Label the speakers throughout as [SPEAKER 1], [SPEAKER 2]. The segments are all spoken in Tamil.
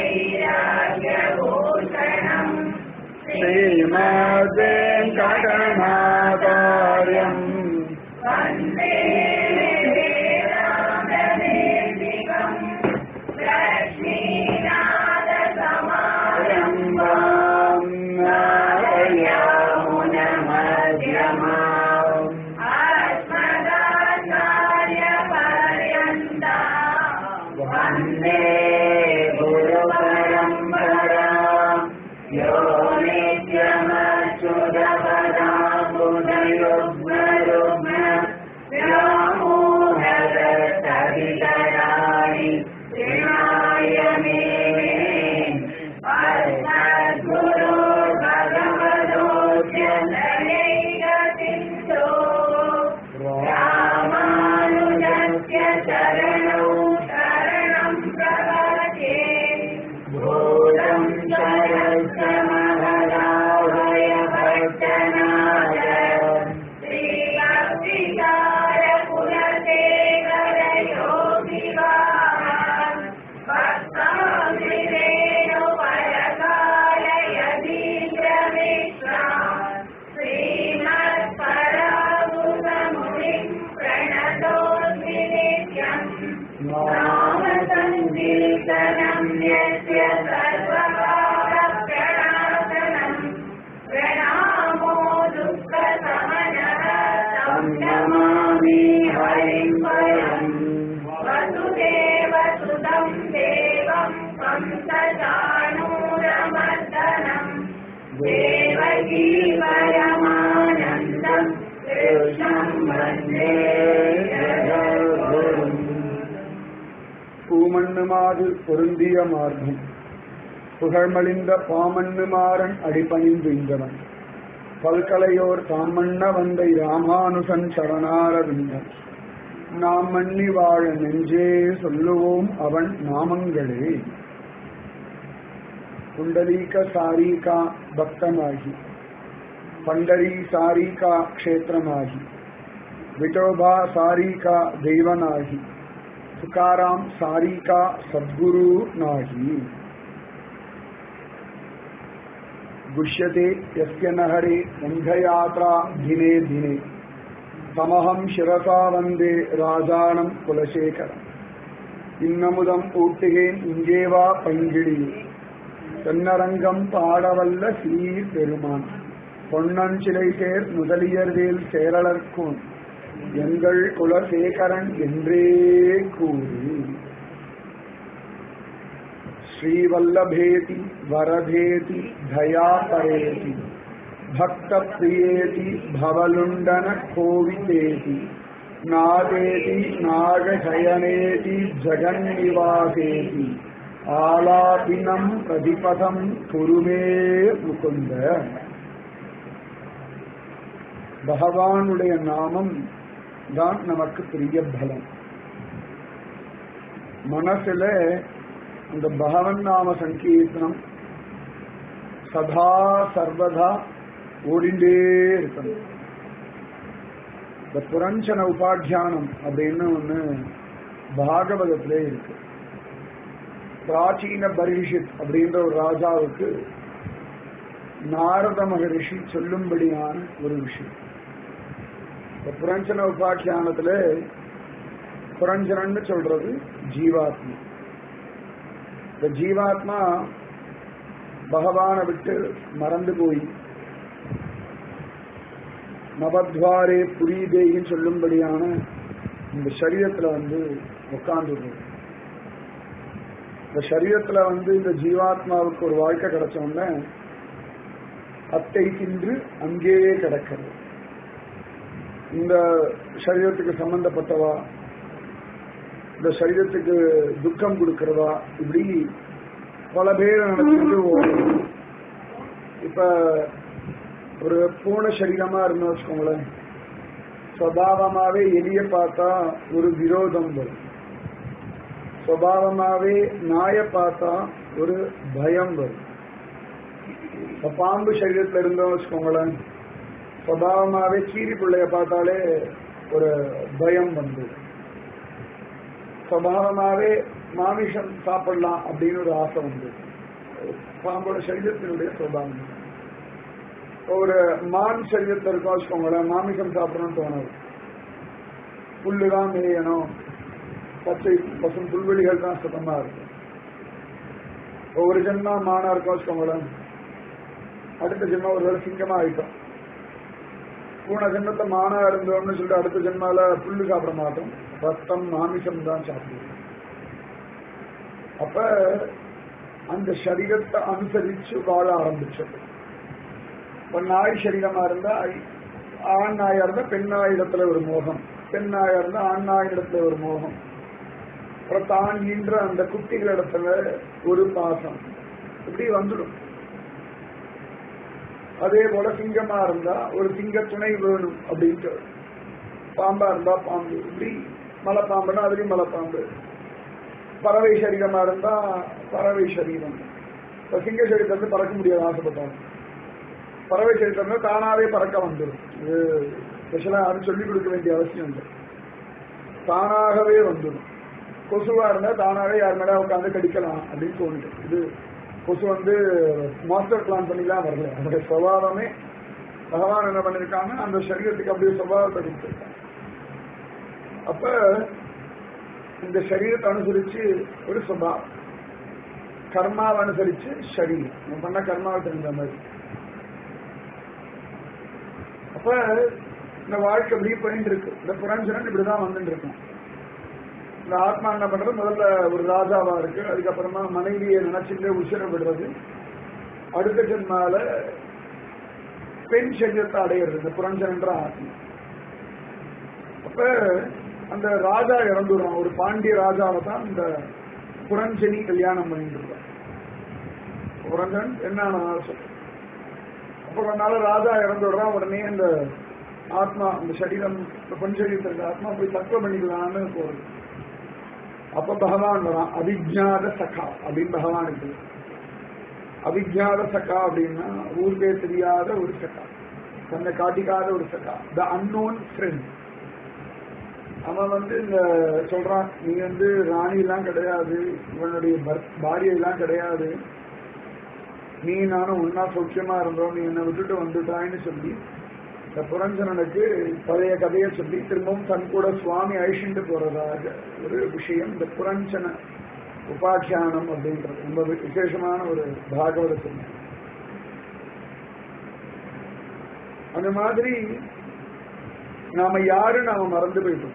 [SPEAKER 1] वैराग्यभूषणम्
[SPEAKER 2] श्रीमद्वेङ्कटनाचार्यम्
[SPEAKER 1] वन्दे वेदान्तदेशिकम् लक्ष्मीनाथसमारम्भाम्
[SPEAKER 2] नारयामुनमध्यमाम्
[SPEAKER 1] अस्मदाचार्यपर्यन्ताम्
[SPEAKER 2] वन्दे गुरुपरम्पराम् यो नित्यमच्युतपदाम्बुजयुग्मरुग्म व्यामोहदस्तवितराणि विनाय मेने
[SPEAKER 1] अस्मद्गुरो भगवतोऽस्य नैकसिन्धो रामानुजस्य शरणौ शरणं प्रपद्ये
[SPEAKER 2] भूतं शरस्य महदावय भट्टनाद
[SPEAKER 1] श्रीभक्तिकारकुलशेखरयोगिवान् भक्ताभिरेणुपरकालयतीन्द्रमिश्रान् श्रीमत्पराभुतमुनिं प्रणतोऽस्मि नित्यम् नाम सङ्कीर्तनं यस्य सर्वकालप्रणाशनम् प्रणामो दुःखसमनः तं
[SPEAKER 2] नमामि हरिं परम्
[SPEAKER 1] वसुदेवसुतं देवं कंसचाणूरमर्दनम् देवकी परमानन्दं कृष्णं वन्दे जगद्गुरुम्
[SPEAKER 2] பூமண்ணுமாது பொருந்திய மார்பும் புகழ்மலிந்த பாமண்ணுமாறன் அடிபணிந்து இந்தவன் பல்கலையோர் தாமண்ண வந்தை ராமானுசன் சரணாரவிந்தன் நாம் மன்னி வாழ நெஞ்சே சொல்லுவோம் அவன் நாமங்களே குண்டலீக சாரீகா பக்தமாகி பண்டரி சாரீகா க்ஷேத்திரமாகி விட்டோபா சாரீகா தெய்வனாகி तुकाराम सारी का सद्गुरु नाही गुष्यते यस्य नहरे गन्धयात्रा दिने दिने तमहं शिरसा वन्दे ராஜானம் குலசேகரம் இன்னமுதம் ஊட்டுகேன் இங்கே வா பைங்கிழியே தென்னரங்கம் பாடவல்ல சீர் பெருமான் பொன்னஞ்சிலை சேர் முதலியர்வேல் சேரலர்க்கும் எங்கள் குலசேகரன் என்றே கூறி ஸ்ரீவல்லபேதி வரதேதி தயாபரேதி பக்த பிரியேதி பவலுண்டன கோவிதேதி நாதேதி நாகசயனேதி ஜெகன்னிவாசேதி ஆலாபினம் பிரதிபதம் குருமே முகுந்த பகவானுடைய நாமம் தான் நமக்கு பெரிய பலம் மனசுல இந்த பகவன் நாம சங்கீர்த்தனம் சதா சர்வதா ஓடிண்டே இருக்கணும் இந்த புரஞ்சன உபாத்தியானம் அப்படின்னு ஒண்ணு பாகவதத்திலே இருக்கு பிராச்சீன பரிஷித் அப்படின்ற ஒரு ராஜாவுக்கு நாரத மகரிஷி சொல்லும்படியான ஒரு விஷயம் இந்த புரஞ்சன உபாக்கியானத்துல புரஞ்சனன்னு சொல்றது ஜீவாத்மா இந்த ஜீவாத்மா பகவானை விட்டு மறந்து போய் நவத்வாரே புரியுதேன்னு சொல்லும்படியான இந்த சரீரத்துல வந்து உட்கார்ந்து இந்த சரீரத்துல வந்து இந்த ஜீவாத்மாவுக்கு ஒரு வாழ்க்கை கிடைச்ச உடனே அத்தை தின்று அங்கேயே கிடக்கிறது இந்த சரீரத்துக்கு சம்பந்தப்பட்டவா இந்த சரீரத்துக்கு துக்கம் கொடுக்கிறவா இப்படி பல பேர் நடந்துட்டு ஓடும் இப்ப ஒரு பூன சரீரமா இருந்து வச்சுக்கோங்களேன் சுவாவமாவே எலிய பார்த்தா ஒரு விரோதம் வரும் சுவாவமாவே நாய பார்த்தா ஒரு பயம் வரும் இப்ப பாம்பு சரீரத்துல இருந்தோம் வச்சுக்கோங்களேன் சுவாவமாவே கீரி பிள்ளைய பார்த்தாலே ஒரு பயம் வந்து சுவாவமாவே மாமிஷம் சாப்பிடலாம் அப்படின்னு ஒரு ஆசை உண்டு பாம்போட சரீரத்தினுடைய சுபாவம் ஒரு மான் சரீரத்தில் இருக்கோம் வச்சுக்கோங்களேன் மாமிசம் சாப்பிடணும்னு தோணாது புல்லுதான் மேயணும் பச்சை பசும் புல்வெளிகள் தான் சுத்தமா இருக்கும் ஒவ்வொரு ஜென்மா மானா இருக்கோம் வச்சுக்கோங்களேன் அடுத்த ஜென்மா ஒரு வேளை சிங்கமா ஆயிட்டோம் போன ஜென்மத்தை மானா இருந்தோம்னு சொல்லிட்டு அடுத்த ஜென்மால புல்லு சாப்பிட மாட்டோம் ரத்தம் மாமிசம் தான் சாப்பிடுவோம் அப்ப அந்த சரீரத்தை அனுசரிச்சு வாழ ஆரம்பிச்சது இப்ப நாய் சரீரமா இருந்தா ஆண் நாயா இருந்தா பெண் நாய் இடத்துல ஒரு மோகம் பெண் நாயா இருந்தா ஆண் நாய் இடத்துல ஒரு மோகம் அப்புறம் தான் ஈன்ற அந்த குட்டிகள் இடத்துல ஒரு பாசம் இப்படி வந்துடும் அதே போல சிங்கமா இருந்தா ஒரு சிங்க துணை வேணும் அப்படின்ட்டு பாம்பா இருந்தா பாம்பு இப்படி மலைப்பாம்புனா அதுலயும் மலைப்பாம்பு பறவை சரீரமா இருந்தா பறவை சரீரம் இப்ப சிங்க சரீரத்தை வந்து பறக்க முடியாது ஆசைப்பட்டாங்க பறவை சரீரத்தை தானாவே பறக்க வந்துடும் இது ஸ்பெஷலா யாரும் சொல்லிக் கொடுக்க வேண்டிய அவசியம் இல்லை தானாகவே வந்துடும் கொசுவா இருந்தா தானாவே யார் மேல உட்காந்து கடிக்கலாம் அப்படின்னு தோணுது இது கொசு வந்து மாஸ்டர் பிளான் பண்ணிலாம் வரல அதோட சுவாவமே பகவான் என்ன பண்ணிருக்காங்க அந்த சரீரத்துக்கு அப்படியே சுபாவத்தை கொடுத்துருக்காங்க அப்ப இந்த சரீரத்தை அனுசரிச்சு ஒரு சுபாவம் கர்மாவை அனுசரிச்சு சரீரம் நம்ம பண்ண கர்மாவை தெரிஞ்ச மாதிரி அப்ப இந்த வாழ்க்கை இப்படி போயிட்டு இருக்கு இந்த புரஞ்சனன் இப்படிதான் வந்துட்டு இருக்கும் இந்த ஆத்மா என்ன பண்றது முதல்ல ஒரு ராஜாவா இருக்கு அதுக்கப்புறமா மனைவியை நினைச்சுட்டு உசிர விடுறது அடுத்த ஜென்மால பெண் சரீரத்தை அடையிறது இந்த புரஞ்சனன்ற ஆத்மா அப்ப அந்த ராஜா இறந்துடுறான் ஒரு பாண்டிய ராஜாவை தான் இந்த புரஞ்சனி கல்யாணம் பண்ணிட்டு இருக்கான் புரஞ்சன் என்ன சொல்ற அப்ப கொஞ்ச நாள் ராஜா இறந்துடுறான் உடனே இந்த ஆத்மா இந்த சரீரம் இந்த பொன் சரீரத்திற்கு ஆத்மா போய் தற்கொலை பண்ணிக்கலாம்னு போறது அப்ப பகவான் வரான் அபிஜாத சகா அப்படின்னு பகவானுக்கு அபிஜாத சகா அப்படின்னா ஊர்லே தெரியாத ஒரு சகா தன்னை காட்டிக்காத ஒரு சகா த அன்னோன் ஃப்ரெண்ட் அவன் வந்து இந்த சொல்றான் நீ வந்து ராணி எல்லாம் கிடையாது இவனுடைய பாரியை எல்லாம் கிடையாது நீ நானும் ஒன்னா சௌக்கியமா இருந்தோம் நீ என்னை விட்டுட்டு வந்துட்டான்னு சொல்லி இந்த புரஞ்சனனுக்கு பழைய கதையை சொல்லி திரும்பவும் தன் கூட சுவாமி அழிச்சுட்டு போறதாக ஒரு விஷயம் இந்த புரஞ்சன உபாக்கியானம் அப்படின்றது ரொம்ப விசேஷமான ஒரு பாகவதத்தில் அந்த மாதிரி நாம யாரு நாம மறந்து போயிட்டோம்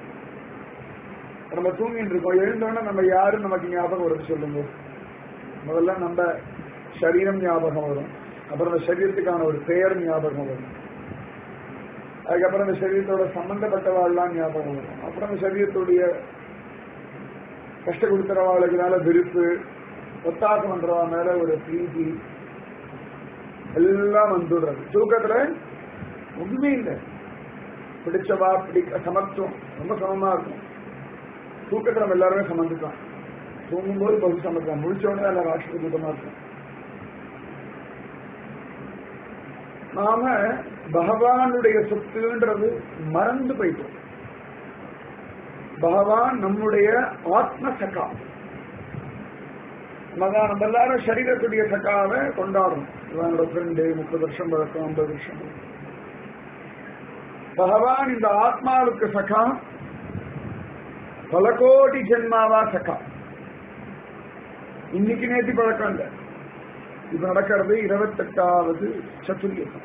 [SPEAKER 2] நம்ம தூங்கிட்டு இருக்கோம் எழுந்தோன்னா நம்ம யாரு நமக்கு ஞாபகம் வருது சொல்லுங்க முதல்ல நம்ம சரீரம் ஞாபகம் வரும் அப்புறம் அந்த சரீரத்துக்கான ஒரு பெயர் ஞாபகம் வரும் அதுக்கப்புறம் அந்த சரீரத்தோட சம்பந்தப்பட்டவாள்லாம் ஞாபகம் வரும் அப்புறம் அந்த சரீரத்துடைய கஷ்ட கொடுத்துறவாளுக்கு மேல விருப்பு ஒத்தாசம் பண்றவா மேல ஒரு பிரீதி எல்லாம் வந்துடுறது தூக்கத்துல ஒண்ணுமே இல்லை பிடிச்சவா பிடிக்க சமத்துவம் ரொம்ப சமமா இருக்கும் தூக்கத்துல நம்ம எல்லாருமே சமந்துக்கலாம் தூங்கும்போது பகு சமத்துவம் முடிச்ச உடனே எல்லாம் ராஷ்டிர கூட்டமா இருக்கும் நாம பகவானுடைய சொத்துன்றது மறந்து போயிட்டோம் பகவான் நம்முடைய ஆத்ம சகா மகா நம்ம எல்லாரும் சரீரத்துடைய சகாவை கொண்டாடணும் இவனோட ஃப்ரெண்டு முப்பது வருஷம் பழக்கம் ஐம்பது வருஷம் பகவான் இந்த ஆத்மாவுக்கு சகா பல கோடி ஜென்மாவா சகா இன்னைக்கு நேத்தி பழக்கம் இல்லை இப்ப நடக்கிறது இருபத்தெட்டாவது சதுர்யுகம்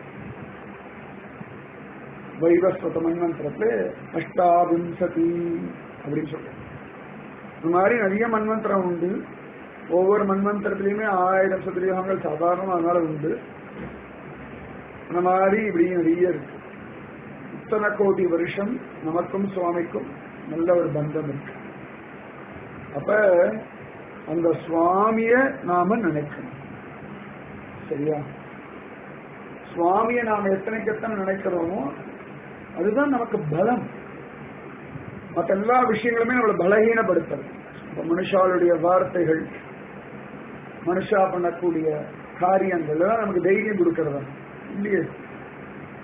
[SPEAKER 2] வைவஸ்வத மன்வந்திரத்துல அஷ்டாவிம்சதி அப்படின்னு சொல்றோம் இந்த மாதிரி நிறைய மன்வந்திரம் உண்டு ஒவ்வொரு மன்வந்திரத்திலையுமே ஆயிரம் சதுர்யுகங்கள் சாதாரண அதனால உண்டு அந்த மாதிரி இப்படி நிறைய இருக்கு இத்தனை கோடி வருஷம் நமக்கும் சுவாமிக்கும் நல்ல ஒரு பந்தம் இருக்கு அப்ப அந்த சுவாமிய நாம நினைக்கணும் சரியா சுவாமியை நாம எத்தனைக்கு எத்தனை நினைக்கிறோமோ அதுதான் நமக்கு பலம் மற்ற எல்லா விஷயங்களுமே நம்மளை பலகீனப்படுத்துறது இப்ப மனுஷாளுடைய வார்த்தைகள் மனுஷா பண்ணக்கூடிய காரியங்கள் எல்லாம் நமக்கு தைரியம் கொடுக்கறதா இல்லையே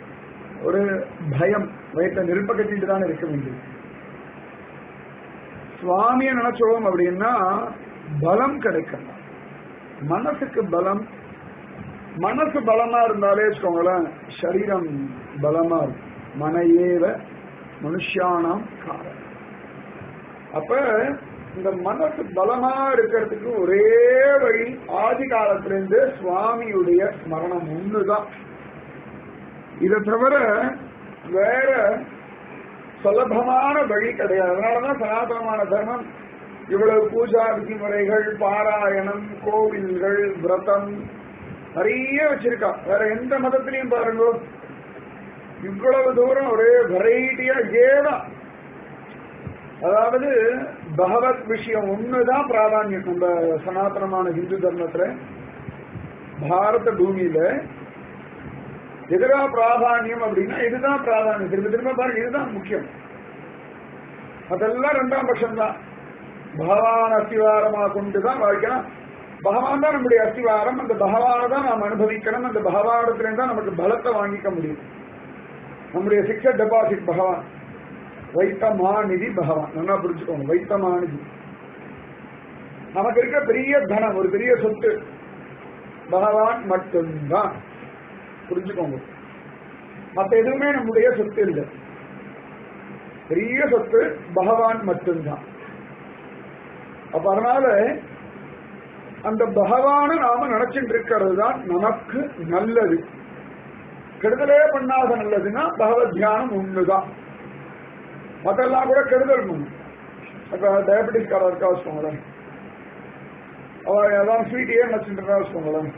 [SPEAKER 2] ஒரு பயம் வயிற்ற நெருப்ப கட்டிட்டு தான் இருக்க வேண்டியது சுவாமியை நினைச்சோம் அப்படின்னா பலம் கிடைக்கணும் மனசுக்கு பலம் மனசு பலமா இருந்தாலே வச்சுக்கோங்களேன் சரீரம் பலமா இருக்கும் மன ஏவ மனுஷானாம் காரணம் அப்ப இந்த மனசு பலமா இருக்கிறதுக்கு ஒரே வழி ஆதி காலத்திலிருந்து சுவாமியுடைய ஸ்மரணம் ஒண்ணுதான் இதை தவிர வேற சுலபமான வழி கிடையாது அதனாலதான் சனாதனமான தர்மம் இவ்வளவு பூஜா விதிமுறைகள் பாராயணம் கோவில்கள் விரதம் நிறைய வச்சிருக்கா வேற எந்த மதத்திலையும் பாருங்க இவ்வளவு தூரம் ஒரே வெரைட்டியா ஏதான் அதாவது பகவத் விஷயம் ஒண்ணுதான் பிராதானியம் நம்ம சனாதனமான இந்து தர்மத்துல பாரத பூமியில எதிரா பிராதானியம் அப்படின்னா இதுதான் பிராதானியம் திரும்ப திரும்ப பாருங்க இதுதான் முக்கியம் அதெல்லாம் ரெண்டாம் பட்சம் தான் பகவான் அஸ்திவாரமா கொண்டுதான் வாழ்க்கணும் பகவான் தான் நம்முடைய அஸ்திவாரம் அந்த பகவானை தான் நாம் அனுபவிக்கணும் அந்த பகவானத்துல தான் நமக்கு பலத்தை வாங்கிக்க முடியும் நம்முடைய சிக்ஸட் டெபாசிட் பகவான் வைத்தமாநிதி பகவான் நல்லா புரிஞ்சுக்கோங்க வைத்தமாநிதி நமக்கு இருக்க பெரிய தனம் ஒரு பெரிய சொத்து பகவான் மட்டும்தான் புரிஞ்சுக்கோங்க மத்த எதுவுமே நம்முடைய சொத்து இல்லை பெரிய சொத்து பகவான் மட்டும்தான் அப்ப அதனால அந்த பகவான நாம நினைச்சிட்டு இருக்கிறது தான் நமக்கு நல்லது கெடுதலே பண்ணாத நல்லதுன்னா பகவத் தியானம் ஒண்ணுதான் மத்தெல்லாம் கூட கெடுதல் பண்ணும் இப்ப டயபெட்டிஸ் காரா இருக்கா வச்சுக்கோங்களேன் அவ ஏதாவது ஸ்வீட் ஏன் நினைச்சிட்டு இருக்கா வச்சுக்கோங்களேன்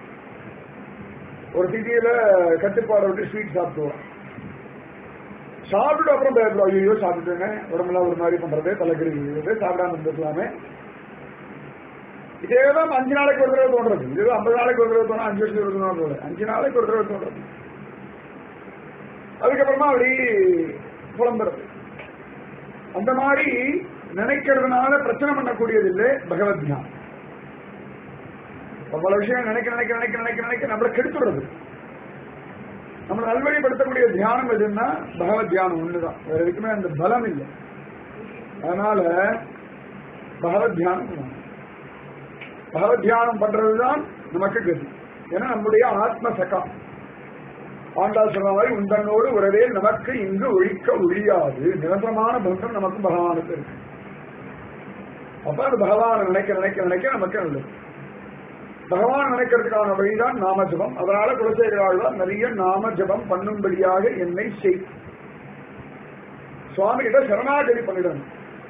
[SPEAKER 2] ஒரு சிட்டியில கட்டுப்பாடை விட்டு ஸ்வீட் சாப்பிடுவோம் சாப்பிட்டு அப்புறம் பயப்படும் ஐயோ சாப்பிட்டுங்க உடம்புலாம் ஒரு மாதிரி பண்றது தலைக்கறி சாப்பிடாம இருந்துக்கலாமே இதேதான் அஞ்சு நாளைக்கு ஒரு தடவை தோன்றது இது ஐம்பது நாளைக்கு ஒரு தடவை தோணும் அஞ்சு வருஷத்துக்கு ஒரு தடவை தோணும் அஞ்சு நாளைக்கு ஒரு தடவை தோன்றது அதுக்கப்புறமா அப்படி புலம்புறது அந்த மாதிரி நினைக்கிறதுனால பிரச்சனை பண்ணக்கூடியது இல்லை பகவத் தியானம் பல விஷயம் நினைக்க நினைக்க நினைக்க நினைக்க நினைக்க நம்மளை கெடுத்துடுறது நம்ம நல்வழிப்படுத்தக்கூடிய தியானம் எதுன்னா பகவத் தியானம் ஒண்ணுதான் வேற எதுக்குமே அந்த பலம் இல்லை அதனால பகவத் தியானம் வேணும். பகவத் தியானம் பண்றதுதான் நமக்கு கதி ஏன்னா நம்முடைய ஆத்ம சகம் ஆண்டாள் சொன்ன மாதிரி உந்தனோடு உறவே நமக்கு இங்கு ஒழிக்க ஒழியாது நிரந்தரமான பந்தம் நமக்கு பகவானுக்கு இருக்கு அப்ப அந்த பகவானை நினைக்க நினைக்க நினைக்க நமக்கு நல்லது பகவான் நினைக்கிறதுக்கான வழிதான் நாம ஜபம் அதனால குலசேகராழ்வார் நிறைய நாம ஜபம் பண்ணும்படியாக என்னை செய் சுவாமி கிட்ட சரணாகதி பண்ணிடணும்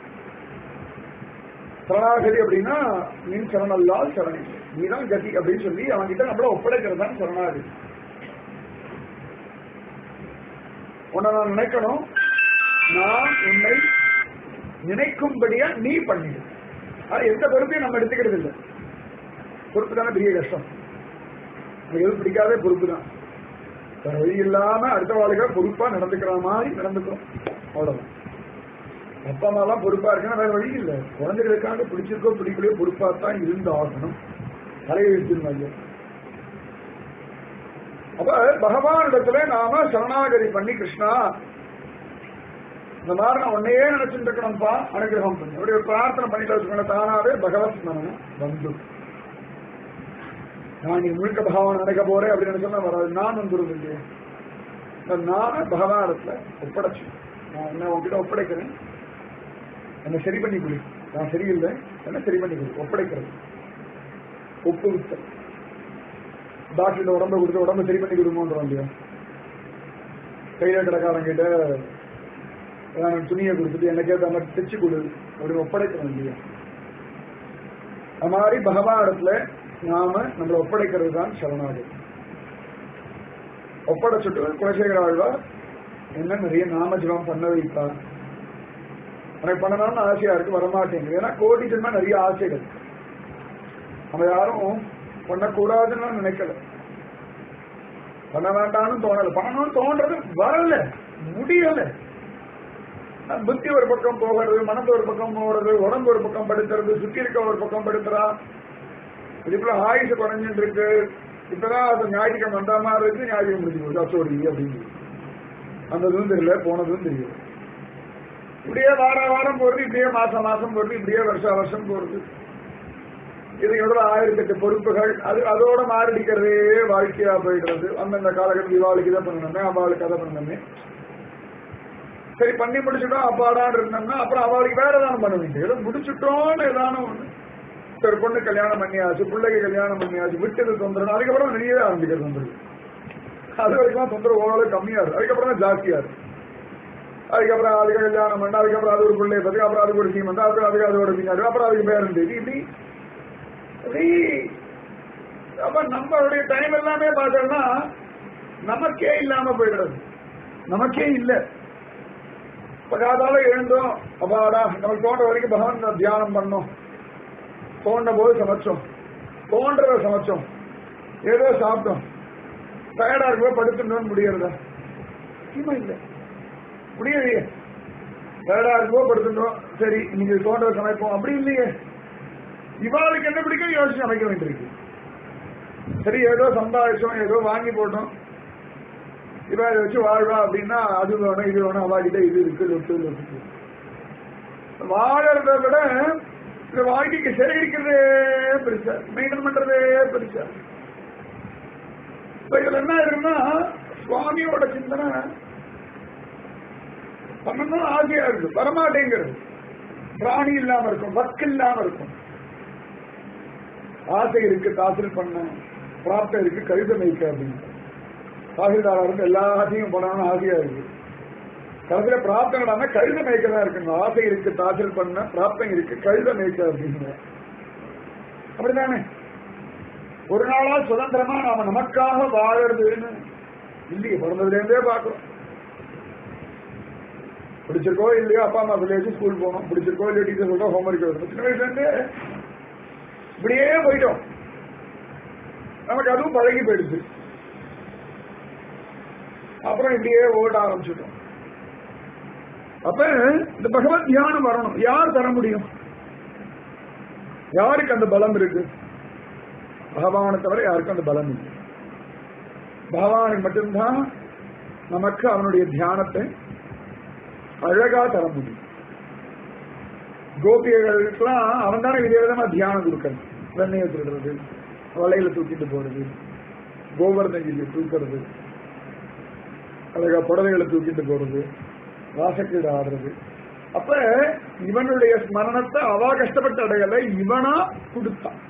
[SPEAKER 2] சரணாகதி அப்படின்னா நீ சரணல்லால் சரணி நீதான் கதி அப்படின்னு சொல்லி அவன் கிட்ட நம்மள ஒப்படைக்கிறது தான் சரணாகதி உன்னை நான் நினைக்கணும் நான் உன்னை நினைக்கும்படியா நீ பண்ணிடு அது எந்த பொறுப்பையும் நம்ம எடுத்துக்கிறது இல்லை பொறுப்பு தானே பெரிய கஷ்டம் நமக்கு எதுவும் பிடிக்காதே பொறுப்பு தான் வேற வழி இல்லாம அடுத்த வாழ்க்கை பொறுப்பா நடந்துக்கிற மாதிரி நடந்துக்கிறோம் அவ்வளவுதான் அப்பா அம்மா எல்லாம் பொறுப்பா இருக்குன்னா வேற வழி இல்லை குழந்தைகளுக்காக பிடிச்சிருக்கோ பிடிக்கலையோ பொறுப்பா தான் இருந்து ஆகணும் தலையெழுத்திருந்தாங்க அப்ப பகவானிடத்துல நாம சரணாகதி பண்ணி கிருஷ்ணா இந்த மாதிரி நான் உன்னையே நினைச்சுட்டு இருக்கணும்ப்பா அனுகிரகம் பண்ணி அப்படி ஒரு பிரார்த்தனை பண்ணிட்டு வச்சுக்கோங்க தானாவே பகவத் ஸ்மரணம் வந்து நான் நீ முழுக்க பகவான் நினைக்க போறேன் அப்படின்னு சொன்னா வராது நான் வந்துருது இல்லையா இந்த நான பகவானத்துல ஒப்படைச்சு நான் என்ன உங்ககிட்ட ஒப்படைக்கிறேன் என்ன சரி பண்ணி கொடு நான் சரியில்லை என்ன சரி பண்ணி கொடு ஒப்படைக்கிறது ஒப்புவித்தல் டாக்டர் உடம்ப கொடுத்து உடம்ப சரி பண்ணி கொடுமோன்றோம் இல்லையா கையில கடைக்காரன் கிட்ட நான் துணியை கொடுத்துட்டு எனக்கு ஏற்ற மாதிரி தைச்சு கொடு அப்படின்னு ஒப்படைக்கிறோம் இல்லையா அது மாதிரி பகவான் இடத்துல நாம நம்மளை ஒப்படைக்கிறது தான் சரணாகதி ஒப்படைச்சுட்டு குலசேகர ஆழ்வார் என்ன நிறைய நாம ஜபம் பண்ண வைப்பார் எனக்கு பண்ணணும்னு ஆசையா இருக்கு வரமாட்டேங்குது ஏன்னா கோடி ஜென்மா நிறைய ஆசைகள் நம்ம யாரும் பண்ணக்கூடாதுன்னு நினைக்கல பண்ண வேண்டாம்னு தோணல பண்ணணும்னு தோன்றது வரல முடியல ஆனா புத்தி ஒரு பக்கம் போகிறது மனது ஒரு பக்கம் போகிறது உடம்பு ஒரு பக்கம் படுத்துறது சுத்தி இருக்க ஒரு பக்கம் படுத்துறா இதுக்குள்ள ஆயுசு குறைஞ்சிட்டு இருக்கு இப்பதான் அது ஞாயிற்றுக்கிழமை வந்த மாதிரி இருக்கு ஞாயிற்றுக்கிழமை முடிஞ்சு போகுது அச்சோடி அப்படின்னு அந்த இதுவும் தெரியல போனதும் தெரியல இப்படியே வார வாரம் போறது இப்படியே மாசம் மாசம் போறது இப்படியே வருஷ வருஷம் போறது இது எவ்வளவு ஆயிரத்தி எட்டு பொறுப்புகள் அது அதோட மாரடிக்கிறதே வாழ்க்கையா போயிடுறது அந்தந்த காலகட்டம் தீபாவளிக்கு இதை பண்ணணுமே அவளுக்கு அதை பண்ணணுமே சரி பண்ணி முடிச்சுட்டோம் அப்பாடான்னு இருந்தோம்னா அப்புறம் அவளுக்கு வேற ஏதாவது பண்ண வேண்டியது ஏதோ முடிச்சுட்டோம்னு ஏதான ஒண்ணு ஒரு பொண்ணு கல்யாணம் பண்ணியாச்சு பிள்ளைக்கு கல்யாணம் பண்ணியாச்சு விட்டது தொந்தரவு அதுக்கப்புறம் நிறைய ஆரம்பிக்கிறது தொந்தரவு அது வரைக்கும் தொந்தரவு ஓரளவு கம்மியா இருக்கு அதுக்கப்புறம் தான் ஜாஸ்தியா இருக்கு அதுக்கப்புறம் அதுக்கு கல்யாணம் பண்ண அதுக்கப்புறம் அது ஒரு பிள்ளை பத்தி அப்புறம் அதுக்கு ஒரு சீமந்தம் அப்புறம் அதுக்கு அதோட பின்னாடி அப்புறம் அதுக்கு பேரன் தேதி இப்படி இப்படி அப்ப நம்மளுடைய டைம் எல்லாமே பார்த்தோம்னா நமக்கே இல்லாம போயிடுறது நமக்கே இல்ல இப்ப காதால எழுந்தோம் அப்பாடா நமக்கு தோன்ற வரைக்கும் பகவான் தியானம் பண்ணோம் தோண்ட போது சமைச்சோம் தோன்றத சமைச்சோம் ஏதோ சாப்பிட்டோம் டயர்டா இருக்கும்போது படுத்துட்டோம்னு முடியறதா நிச்சயமா இல்ல முடியலையே டயர்டா இருக்கும்போது படுத்துட்டோம் சரி நீங்க தோன்றத சமைப்போம் அப்படி இல்லையே இவாளுக்கு என்ன பிடிக்கும் யோசிச்சு அமைக்க வேண்டியிருக்கு சரி ஏதோ சம்பாதிச்சோம் ஏதோ வாங்கி போட்டோம் இவ இதை வச்சு வாழ்வா அப்படின்னா அது வேணும் இது வேணும் அவாகிட்ட இது இருக்கு லொட்டு லொட்டு வாழறத விட இந்த வாழ்க்கைக்கு சேகரிக்கிறதே பெருசா மெயின்டைன் பண்றதே பெருசா இப்ப இதுல என்ன இருக்குன்னா சுவாமியோட சிந்தனை பண்ணணும் ஆசையா இருக்கு வரமாட்டேங்கிறது பிராணி இல்லாம இருக்கும் வக்கு இல்லாம இருக்கும் ஆசை இருக்கு தாசில் பண்ண பிராப்தம் இருக்கு கழுத மேய்க்க அப்படின்னு தாசில்தாரா இருந்து எல்லாத்தையும் பண்ணணும்னு ஆசையா இருக்கு கடைசியில பிராப்தம் இல்லாம கழுத மேய்க்க தான் இருக்கு ஆசை இருக்கு தாசில் பண்ண பிராப்தம் இருக்கு கழுத மேய்க்க அப்படின்னு அப்படிதானே ஒரு நாளா சுதந்திரமா நாம நமக்காக வாழறதுன்னு இல்லையே பிறந்ததுல இருந்தே பாக்குறோம் பிடிச்சிருக்கோ இல்லையோ அப்பா அம்மா வில்லேஜ் ஸ்கூல் போகணும் பிடிச்சிருக்கோ இல்லையோ டீச்சர் சொல்றோம் ஹோம்ஒர்க் எழுதணும் சின்ன வயசுல இருந்து இப்படியே போயிட்டோம் நமக்கு அதுவும் பழகி போயிடுச்சு அப்புறம் இப்படியே ஓட ஆரம்பிச்சிட்டோம் அப்ப இந்த பகவத் தியானம் வரணும் யார் தர முடியும் யாருக்கு அந்த பலம் இருக்கு பகவானை தவிர யாருக்கும் அந்த பலம் இல்லை பகவானுக்கு மட்டும்தான் நமக்கு அவனுடைய தியானத்தை அழகா தர முடியும் கோபியர்களுக்கெல்லாம் அவன் தானே விதவிதமா தியானம் கொடுக்கணும் வெண்ணையை திருடுறது வலையில தூக்கிட்டு போறது கோவர்தகிரி தூக்குறது அழகா புடவைகளை தூக்கிட்டு போறது வாசக்கீடு ஆடுறது அப்ப இவனுடைய ஸ்மரணத்தை அவா கஷ்டப்பட்டு அடையல இவனா கொடுத்தான்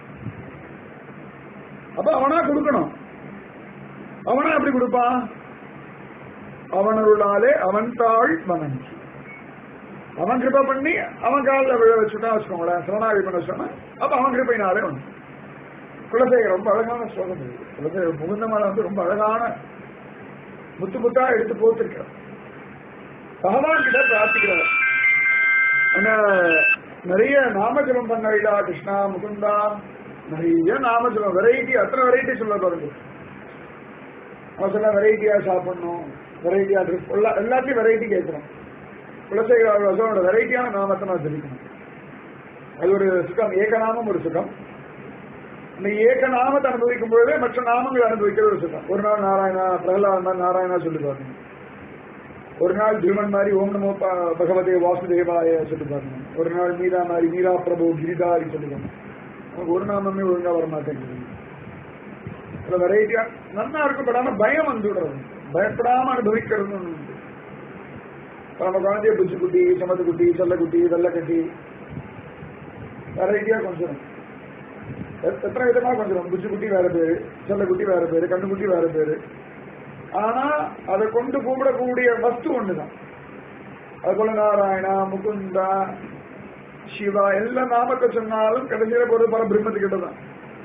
[SPEAKER 2] அப்ப அவனா கொடுக்கணும் அவனா எப்படி கொடுப்பான் அவனருளாலே அவன் தாழ் வணங்கி அவன் கிருப பண்ணி அவன் காலில் விழ வச்சுட்டா வச்சுக்கோங்களேன் சரணாகி பண்ண சொன்னா அப்ப அவன் கிருப்பையினாலே வந்து குலசேகர் ரொம்ப அழகான ஸ்லோகம் இது குலசேகர் முகுந்தமால வந்து ரொம்ப அழகான முத்து முத்தா எடுத்து போத்திருக்கிறார் பகவான் கிட்ட பிரார்த்திக்கிறார் ஆனா நிறைய நாமஜபம் பண்ண ஐடா கிருஷ்ணா முகுந்தா நிறைய நாமஜபம் வெரைட்டி அத்தனை வெரைட்டி சொல்ல பாருங்க அவன் சொன்ன வெரைட்டியா சாப்பிடணும் வெரைட்டியா ட்ரெஸ் எல்லாத்தையும் வெரைட்டி கேட்கிறோம் குலசேகரோட வெரைட்டியான நாமத்தை நான் தெரிவிக்கணும் அது ஒரு சுகம் ஏகநாமம் ஒரு சுகம் இந்த ஏக நாமத்தை அனுபவிக்கும் பொழுதே மற்ற நாமங்களை அனுபவிக்கிறது ஒரு சுகம் ஒரு நாள் நாராயணா பிரகலாதன் நாராயணா சொல்லி பாருங்க ஒரு நாள் திருமன் மாதிரி ஓம் நமோ ப- பகவதே வாசுதேவாய சொல்லி பாருங்க ஒரு நாள் மீரா மாதிரி மீரா பிரபு கிரிதாரி சொல்லுவாங்க நமக்கு ஒரு நாமமே ஒழுங்கா வர மாட்டேங்குது சில வெரைட்டியா நல்லா இருக்கும் பட் ஆனா பயம் வந்து விடுறது பயப்படாம அனுபவிக்கிறது ஒண்ணு உண்டு. இப்ப நம்ம குழந்தைய புச்சு குட்டி சமத்து குட்டி செல்லக்குட்டி வெள்ளக்கட்டி வெரைட்டியா கொஞ்சம் எத்- எத்தனை விதமா கொஞ்சம் புச்சு குட்டி வேற பேரு செல்லக்குட்டி வேற பேரு கண்ணுக்குட்டி வேற பேரு ஆனா அதை கொண்டு கூப்பிடக்கூடிய வஸ்து ஒண்ணுதான் அது போல நாராயணா முகுந்தா சிவா எல்லா நாமத்தை சொன்னாலும் கடைசியில போறது பல பிரம்மத்துக்கிட்ட தான்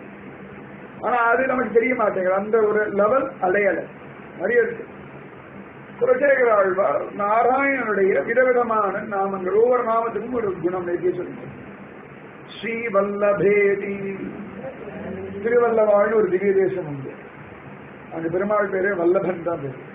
[SPEAKER 2] ஆனா அது நமக்கு தெரிய மாட்டேங்குது அந்த ஒரு லெவல் அடையல நிறைய இருக்கு குலசேகர ஆழ்வார் நாராயணனுடைய விதவிதமான நாமங்கள் ஒவ்வொரு நாமத்துக்கும் ஒரு குணம் நிறைய சொல்லுங்க ஸ்ரீ வல்லபேதி திருவல்லவாழ்னு ஒரு திவ்ய தேசம் உண்டு அந்த பெருமாள் பேரே வல்லபன் தான் பேரு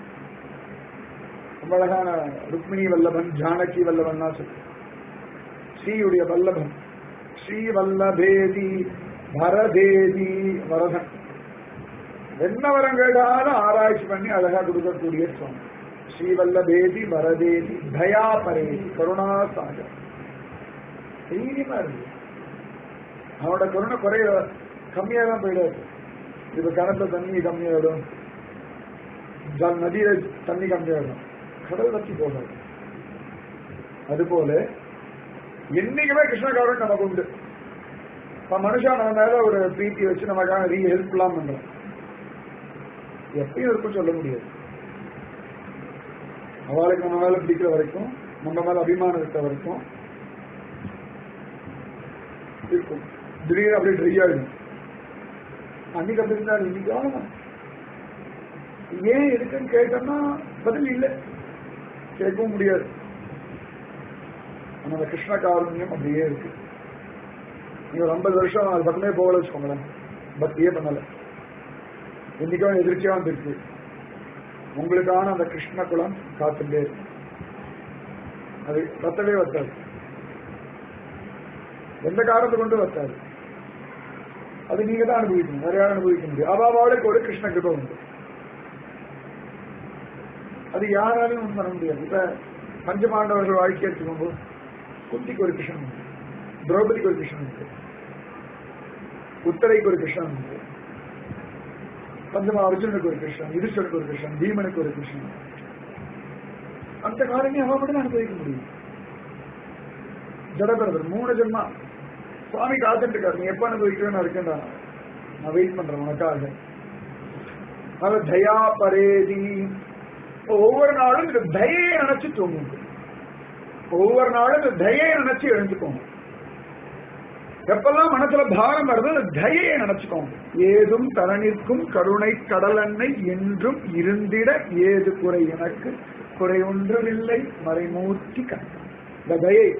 [SPEAKER 2] ரொம்ப அழகான ருக்மிணி வல்லபன் ஜானகி வல்லபன் தான் சொல்லு ஸ்ரீயுடைய வல்லபன் ஸ்ரீ வல்லபேதி வரதேதி வரதன் என்ன வரம் கேட்டாலும் ஆராய்ச்சி பண்ணி அழகா கொடுக்கக்கூடிய சுவாமி ஸ்ரீவல்லபேதி வரதேதி தயா பரேதி கருணா சாகர் தைரியமா இருக்கு அவனோட கருணை குறைய கம்மியா தான் போயிடாது இப்ப கிணத்துல தண்ணி கம்மியாயிடும் ஜல் நதியில தண்ணி கம்மியாயிடும் கடல் வச்சு போகாது அதுபோல என்னைக்குமே கிருஷ்ணகாரன் நமக்கு உண்டு இப்ப மனுஷன் நம்ம மேல ஒரு பிரீத்தி வச்சு நமக்காக ரீ ஹெல்ப் எல்லாம் பண்றோம் எப்பயும் இருக்கும் சொல்ல முடியாது அவளுக்கு நம்ம மேல பிடிக்கிற வரைக்கும் நம்ம மேல அபிமானம் இருக்க வரைக்கும் இருக்கும் திடீர்னு அப்படியே ட்ரை ஆயிடும் அன்னைக்கு அப்படி இருந்தாரு இன்னைக்கு ஆகணும் ஏன் இருக்குன்னு கேட்டோம்னா பதில் இல்லை கேட்கவும் முடியாது அந்த கிருஷ்ண காருண்யம் அப்படியே இருக்கு நீங்க ஒரு ஐம்பது வருஷம் அது பக்கமே போகல வச்சுக்கோங்களேன் பக்தியே பண்ணல என்னைக்கும் எதிர்ச்சியா வந்துருக்கு உங்களுக்கான அந்த கிருஷ்ண குலம் காத்துட்டே இருக்கு அது வத்தவே வத்தாது எந்த காரணத்தை கொண்டு வத்தாது அது நீங்க தான் அனுபவிக்கணும் வேற யாரும் அனுபவிக்க முடியும் அபாவாளுக்கு ஒரு கிருஷ்ண கிருபம் உண்டு அது யாராலையும் ஒண்ணும் பண்ண முடியாது இப்ப பஞ்சபாண்டவர்கள் வாழ்க்கை எடுத்துக்கோங்க குந்திக்கு ஒரு கிருஷ்ணன் உண்டு திரௌபதிக்கு ஒரு கிருஷ்ணன் உண்டு உத்தரைக்கு ஒரு கிருஷ்ணன் உண்டு பஞ்சமா அர்ஜுனுக்கு ஒரு கிருஷ்ணன் யுதிஷ்டனுக்கு ஒரு கிருஷ்ணன் பீமனுக்கு ஒரு கிருஷ்ணன் அந்த காரணம் அவன் மட்டும் தான் அனுபவிக்க முடியும் ஜடபரதர் மூணு ஜென்மா சுவாமி காத்துட்டு இருக்காரு நீ எப்ப அனுபவிக்கிறேன்னு இருக்கேன்டா நான் வெயிட் பண்றேன் உனக்காக அது தயா பரேதி ஒவ்வொரு நாளும் இந்த தயையை நினைச்சு தூங்குங்க ஒவ்வொரு நாளும் இந்த தயையை நினைச்சு எழுந்துக்கோங்க எப்பெல்லாம் மனசுல பாரம் வருதோ அந்த தயையை நினைச்சுக்கோங்க ஏதும் தரணிற்கும் கருணை கடலெண்ணை என்றும் இருந்திட ஏது குறை எனக்கு குறை ஒன்றுமில்லை மறைமூர்த்தி கண்டம் இந்த தயை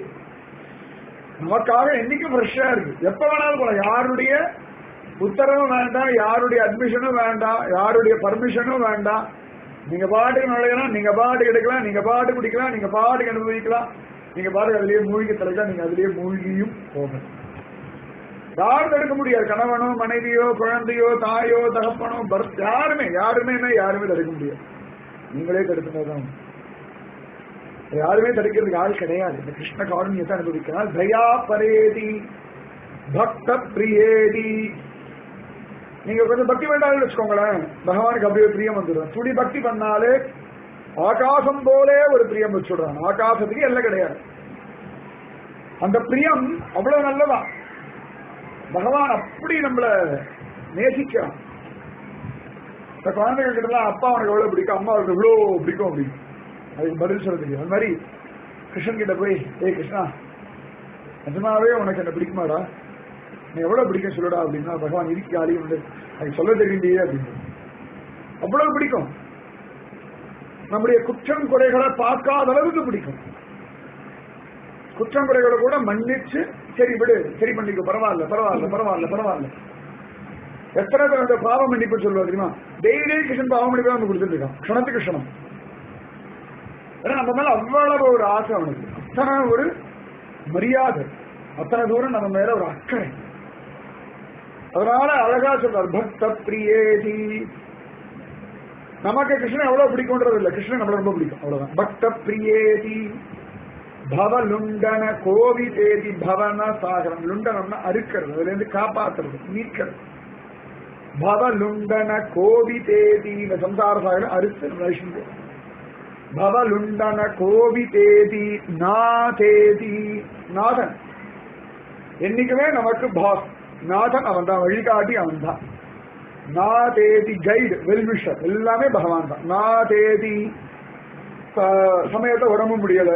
[SPEAKER 2] நமக்காக என்னைக்கும் ஃப்ரெஷ்ஷா இருக்கு எப்ப வேணாலும் போல யாருடைய உத்தரவும் வேண்டாம் யாருடைய அட்மிஷனும் வேண்டாம் யாருடைய பர்மிஷனும் வேண்டாம் நீங்க பாட்டுக்கு நுழையலாம் நீங்க பாட்டுக்கு எடுக்கலாம் நீங்க பாட்டு குடிக்கலாம் நீங்க பாட்டுக்கு அனுபவிக்கலாம் நீங்க பாட்டுக்கு அதுலயே மூழ்கி தலைக்கலாம் நீங்க அதுலயே மூழ்கியும் போகலாம் யாரும் தடுக்க முடியாது கணவனோ மனைவியோ குழந்தையோ தாயோ தகப்பனோ பர்த் யாருமே யாருமே யாருமே தடுக்க முடியாது நீங்களே தடுക്കുന്നதான் யாருமே தடுக்கிறதுக்கு ஆள் கிடையாது இந்த கிருஷ்ண காரணியத்தை அனுபவிக்கிறார் தயா பரேதி பக்த பிரியேதி நீங்க கொஞ்சம் பக்தி வேண்டாம்னு வச்சுக்கோங்களேன் பகவானுக்கு அப்படியே பிரியம் வந்துடும் துடி பக்தி பண்ணாலே ஆகாசம் போலே ஒரு பிரியம் வச்சுடுறான் ஆகாசத்துக்கு எல்லாம் கிடையாது அந்த பிரியம் அவ்வளவு நல்லதான் பகவான் அப்படி நம்மள நேசிக்கிறான் இந்த குழந்தைகள் கிட்ட எல்லாம் அப்பா அவனுக்கு எவ்வளவு பிடிக்கும் அம்மா அவனுக்கு இவ்வளவு பிடிக்கும் அப்படின்னு அதுக்கு பதில் சொல்ல தெரியும் அது மாதிரி கிருஷ்ணன் கிட்ட போய் ஏய் கிருஷ்ணா நிஜமாவே உனக்கு என்ன பிடிக்குமாடா நீ எவ்வளவு பிடிக்கும் சொல்லுடா அப்படின்னா பகவான் இருக்கு ஆலையும் உண்டு அது சொல்ல தெரியலையே அப்படின்னு அவ்வளவு பிடிக்கும் நம்முடைய குற்றம் குறைகளை பார்க்காத அளவுக்கு பிடிக்கும் குற்றம் குறைகளை கூட மன்னிச்சு சரி விடு சரி பண்ணிக்கோ பரவாயில்ல பரவாயில்ல பரவாயில்ல பரவாயில்ல எத்தனை பேர் அந்த பாவ மன்னிப்பு சொல்லுவா தெரியுமா டெய்லி கிருஷ்ணன் பாவ மன்னிப்பு வந்து கொடுத்துட்டு இருக்கான் க்ஷணத்துக்கு க்ஷணம் ஏன்னா நம்ம மேல அவ்வளவு ஒரு ஆசை அவனுக்கு அத்தனை ஒரு மரியாதை அத்தனை தூரம் நம்ம மேல ஒரு அக்கறை அதனால அழகா சொல்றார் பக்த பிரியேதி நமக்கு கிருஷ்ணன் எவ்வளவு பிடிக்கும்ன்றது இல்ல கிருஷ்ணன் நம்மள ரொம்ப பிடிக்கும் அவ்வளவுதான் பக்த பிரியேதி பவ லுண்டன கோவி தேதி பவன சாகரம் லுண்டனம்னா அறுக்கிறது அதுல இருந்து காப்பாத்துறது மீட்கிறது பவ லுண்டன கோவி தேதி இந்த சம்சார சாகரம் அறுத்து வைஷ்ணு பவ லுண்டன கோவி தேதி நாதேதி நாதன் என்னைக்குமே நமக்கு பாஸ் நாதன் அவன் தான் வழிகாட்டி அவன் தான் நாதேதி கைடு வெல்விஷர் எல்லாமே பகவான் தான் நாதேதி சமயத்தை உடம்பு முடியல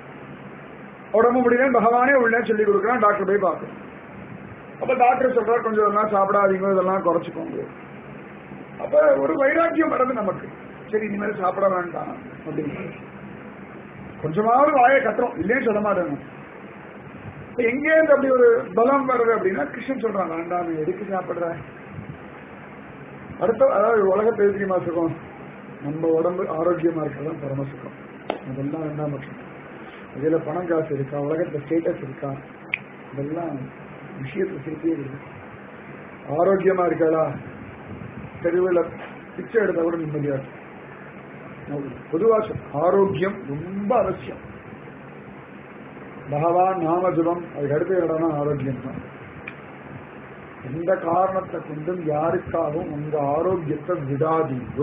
[SPEAKER 2] உடம்பு முடியல பகவானே உள்ள சொல்லி கொடுக்குறான் டாக்டர் போய் பார்க்கணும் அப்ப டாக்டர் சொல்றாரு கொஞ்சம் இதெல்லாம் சாப்பிடாதீங்க இதெல்லாம் குறைச்சிக்கோங்க அப்ப ஒரு வைராக்கியம் வருது நமக்கு சரி இனிமேல் சாப்பிட வேண்டாம் அப்படின்னு கொஞ்சமாவது வாயை கத்துறோம் இல்லையே சொல்ல மாட்டேங்க எங்கேருந்து அப்படி ஒரு பலம் வருது அப்படின்னா கிருஷ்ணன் சொல்றான் வேண்டாம் நீ எதுக்கு சாப்பிடுற அடுத்த அதாவது உலகத்தை எது தெரியுமா சுகம் நம்ம உடம்பு ஆரோக்கியமா இருக்கிறது பரம சுகம் அதெல்லாம் ரெண்டாம் பட்சம் இதுல பணம் காசு இருக்கா உலகத்துல ஸ்டேட்டஸ் இருக்கா இதெல்லாம் விஷயத்துல சிரிப்பே இருக்கு ஆரோக்கியமா இருக்காளா தெருவில் பிச்சை எடுத்தா கூட நிம்மதியா இருக்கு பொதுவா சொல்ல ஆரோக்கியம் ரொம்ப அவசியம் பகவான் நாமஜபம் அதுக்கு அடுத்த இடம்னா ஆரோக்கியம் தான் எந்த காரணத்தை கொண்டும் யாருக்காகவும் உங்க ஆரோக்கியத்தை விடாதீங்கோ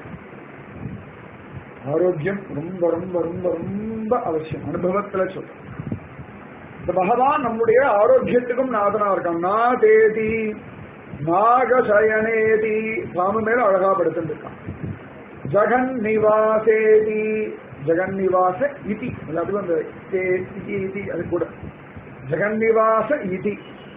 [SPEAKER 2] ஆரோக்கியம் ரொம்ப ரொம்ப ரொம்ப ரொம்ப அவசியம் அனுபவத்துல சொல்றேன் இந்த பகவான் நம்முடைய ஆரோக்கியத்துக்கும் நாதனா இருக்கான் நா தேதி நாகசயனேதி சாமி மேல அழகா படுத்திருக்கான் ஜெகன் நிவாசேதி ஜெகன் நிவாச இதி அதாவது அந்த தே இதி இதி அது கூட ஜெகன் நிவாச இதி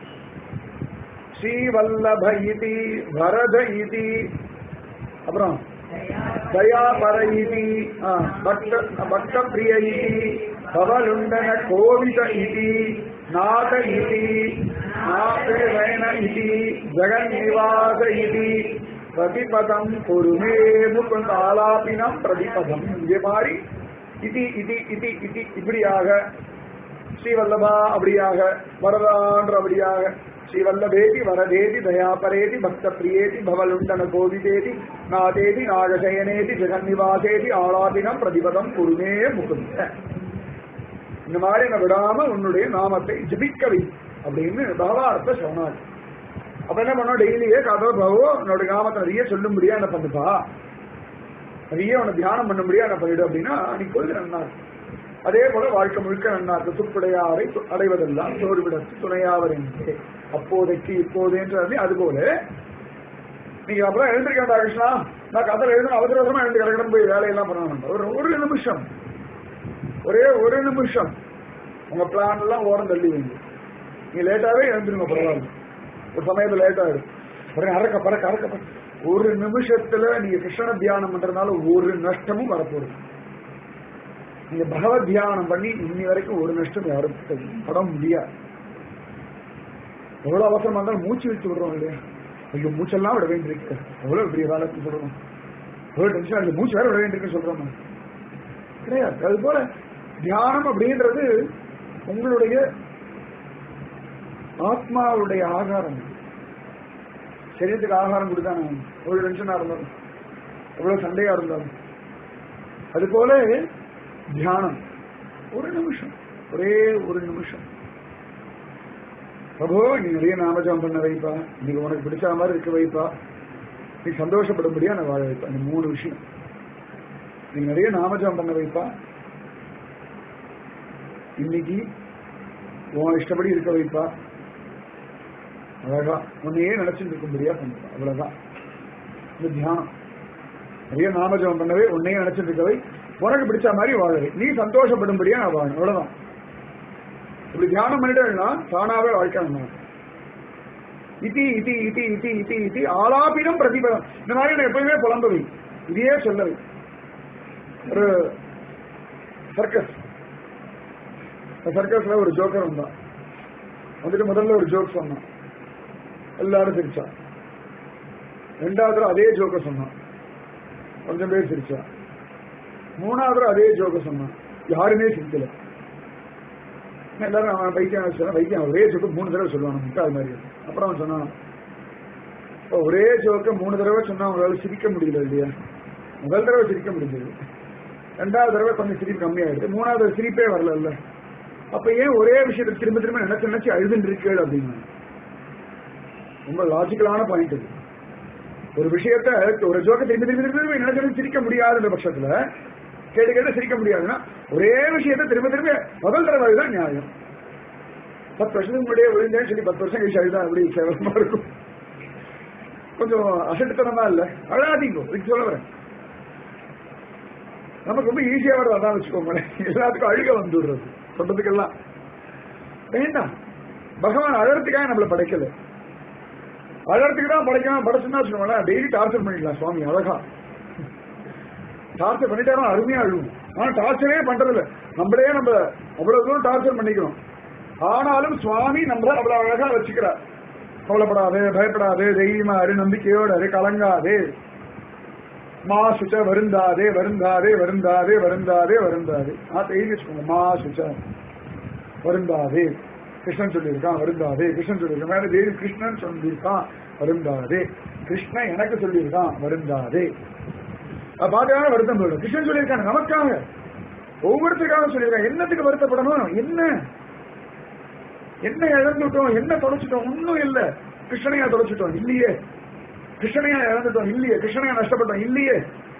[SPEAKER 2] ஸ்ரீவல்லப இதி வரத இதி அப்புறம் தயாபர இதி ஆ, பக்த பக்த பிரிய இதி பவலுண்டன கோவித இதி நாத இதி நாதேன இதி ஜெகன் நிவாச இதி பிரதிபதம் குருமே முகுந்த ஆலாபினம் பிரதிபதம் இதே மாதிரி இதி இதி இதி இதி இப்படியாக ஸ்ரீவல்லபா அப்படியாக வரதான்ற அப்படியாக ஸ்ரீவல்லபேதி வரதேதி தயாபரேதி பக்த பிரியேதி பவலுண்டன கோவிதேதி நாதேதி நாகசயனேதி ஜெகன்னிவாசேதி ஆளாபினம் பிரதிபதம் குருமே முகுந்த இந்த மாதிரி என்ன விடாம உன்னுடைய நாமத்தை ஜபிக்கவை அப்படின்னு பகவார்த்த சொன்னார் அப்ப என்ன பண்ணோம் டெய்லியே கதவை பகவோ உன்னோட நாமத்தை நிறைய சொல்லும்படியா என்ன பண்ணுப்பா நிறைய உன்னை தியானம் பண்ணும்படியா என்ன பண்ணிடு அப்படின்னா அன்னைக்கு பொழுது நன்னா இருக்கும். அதே போல வாழ்க்கை முழுக்க நன்னா இருக்கு துப்புடையாரை து- அடைவதெல்லாம் சோர்விடத்து துணையாவர் என்றே அப்போதைக்கு இப்போதேன்றது அது போல நீங்க அப்புறம் எழுந்திருக்கா கிருஷ்ணா நான் கதை எழுதணும் அவசர அவசரமா எழுந்து கிடக்கணும் போய் வேலையெல்லாம் பண்ண வேண்டாம் ஒரு ஒரு நிமிஷம் ஒரே ஒரு நிமிஷம் உங்க பிளான் எல்லாம் ஓரம் தள்ளி வைங்க நீங்க லேட்டாவே எழுந்துருங்க பரவாயில்ல ஒரு சமயத்துல லேட் ஆயிடும் உடனே அறக்க பறக்க அறக்க பறக்க ஒரு நிமிஷத்துல நீங்க கிருஷ்ண தியானம் பண்றதுனால ஒரு நஷ்டமும் வரப்போகுது நீங்க பகவத் தியானம் பண்ணி இன்னி வரைக்கும் ஒரு நஷ்டம் யாரும் பட முடியாது எவ்வளவு அவசரமா இருந்தாலும் மூச்சு விட்டு விடுறோம் இல்லையா ஐயோ மூச்செல்லாம் விட வேண்டியிருக்கு எவ்வளவு பெரிய வேலைக்கு சொல்றோம் எவ்வளவு டென்ஷன் இல்லை மூச்சு வேற விட வேண்டியிருக்குன்னு சொல்றோம் கிடையாது அது போல தியானம் அப்படின்றது உங்களுடைய ஆத்மாவுடைய ஆகாரம் சரீரத்துக்கு ஆகாரம் கொடுத்தாங்க எவ்வளவு டென்ஷனா இருந்தாலும் எவ்வளவு சண்டையா இருந்தாலும் அது போல தியானம் ஒரு நிமிஷம் ஒரே ஒரு நிமிஷம் பிரபு நீ நிறைய நாமஜம் பண்ண வைப்பா இன்னைக்கு உனக்கு பிடிச்ச மாதிரி இருக்க வைப்பா நீ சந்தோஷப்படும்படியா நான் வாழ வைப்பா இந்த மூணு விஷயம் நீ நிறைய நாமஜம் பண்ண வைப்பா இன்னைக்கு உன் இஷ்டப்படி இருக்க வைப்பா அழகா உன்னையே நினைச்சுட்டு இருக்கும்படியா பண்ணுவா அவ்வளவுதான் இந்த தியானம் நிறைய நாமஜபம் பண்ணவே உன்னையே நினைச்சிட்டு இருக்கவை உனக்கு பிடிச்ச மாதிரி வாழவை நீ சந்தோஷப்படும்படியா நான் வாழணும் அவ்வளவுதான் இப்படி தியானம் பண்ணிட்டேன்னா தானாவே வாழ்க்கை நல்லா இதி இதி இதி இதி இதி இதி ஆலாபினம் பிரதிபலம் இந்த மாதிரி நான் எப்பயுமே புலம்பவை இதையே சொல்லவை ஒரு சர்க்கஸ் சர்க்கஸ்ல ஒரு ஜோக்கர் வந்தான் வந்துட்டு முதல்ல ஒரு ஜோக் சொன்னான் எல்லாரும் சிரிச்சா ரெண்டாவது தடவை அதே ஜோக்க சொன்னான் கொஞ்சம் பேர் சிரிச்சா மூணாவது தடவை அதே ஜோக்க சொன்னான் யாருமே சிரிக்கல எல்லாரும் அவன் பைத்தியம் வச்சான் பைத்தியம் ஒரே ஜோக்கு மூணு தடவை சொல்லுவான் முட்டாள் மாதிரி அப்புறம் அவன் சொன்னான் இப்போ ஒரே ஜோக்க மூணு தடவை சொன்னா அவங்களால சிரிக்க முடியல இல்லையா முதல் தடவை சிரிக்க முடிஞ்சது ரெண்டாவது தடவை கொஞ்சம் சிரிப்பு கம்மியாயிடுது மூணாவது தடவை சிரிப்பே வரல அப்ப ஏன் ஒரே விஷயத்தை திரும்ப திரும்ப நினைச்சு நினைச்சு அழுதுன்னு இருக்கேள் அப்படின்னு ரொம்ப லாஜிக்கலான பாயிண்ட் இது ஒரு விஷயத்த ஒரு ஜோக்க திரும்பி திரும்பி திரும்பி திரும்பி நினைச்சு நினைச்சு சிரிக்க முடியாதுன்ற பட்சத்துல கேட்டு கேட்டு சிரிக்க முடியாதுன்னா ஒரே விஷயத்த திரும்ப திரும்ப முதல் தடவை தான் நியாயம் பத்து வருஷத்துக்கு முன்னாடியே விழுந்தேன்னு சொல்லி பத்து வருஷம் கழிச்சு அழுதான் அப்படி சேவலமா இருக்கும் கொஞ்சம் அசட்டுத்தனமா இல்ல அழாதீங்க இதுக்கு சொல்ல வரேன் நமக்கு ரொம்ப ஈஸியா வருது அதான் வச்சுக்கோங்களேன் எல்லாத்துக்கும் அழுக வந்துடுறது சொல்றதுக்கெல்லாம் வேண்டாம் பகவான் அழறதுக்காக நம்மளை படைக்கல அழறதுக்கு தான் படைக்காம படைச்சுன்னா வச்சுக்கோங்களேன் டெய்லி டார்ச்சர் பண்ணிடலாம் சுவாமி அழகா டார்ச்சர் பண்ணிட்டாலும் அருமையா அழுவும் ஆனா டார்ச்சரே பண்றதில்ல நம்மளே நம்ம அவ்வளவு தூரம் டார்ச்சர் பண்ணிக்கிறோம் ஆனாலும் சுவாமி நம்மள அவ்வளவு அழகா வச்சுக்கிறார் கவலைப்படாதே பயப்படாதே தைரியமா இரு நம்பிக்கையோட இரு கலங்காதே மா சுச்ச வருந்தாதே வருந்தாதே வருந்தாதே வருந்தாதே வருந்தாதே நான் எழுதி வச்சுக்கோங்க மா சுச்ச வருந்தாதே கிருஷ்ணன் சொல்லியிருக்கான் வருந்தாதே கிருஷ்ணன் சொல்லியிருக்கான் வேற தேவி கிருஷ்ணன் சொல்லியிருக்கான் வருந்தாதே கிருஷ்ணன் எனக்கு சொல்லியிருக்கான் வருந்தாதே அதை பார்த்தாலும் வருத்தம் போயிடும் கிருஷ்ணன் சொல்லியிருக்காங்க நமக்காக ஒவ்வொருத்தருக்காக சொல்லியிருக்காங்க என்னத்துக்கு வருத்தப்படணும் என்ன என்ன இழந்துட்டோம் என்ன தொலைச்சிட்டோம் ஒன்னும் இல்ல கிருஷ்ணனையா தொலைச்சிட்டோம் இல்லையே கிருஷ்ணனையா இழந்துட்டோம் இல்லையே கிருஷ்ணனையா நஷ்டப்பட்டோம் இல்லையே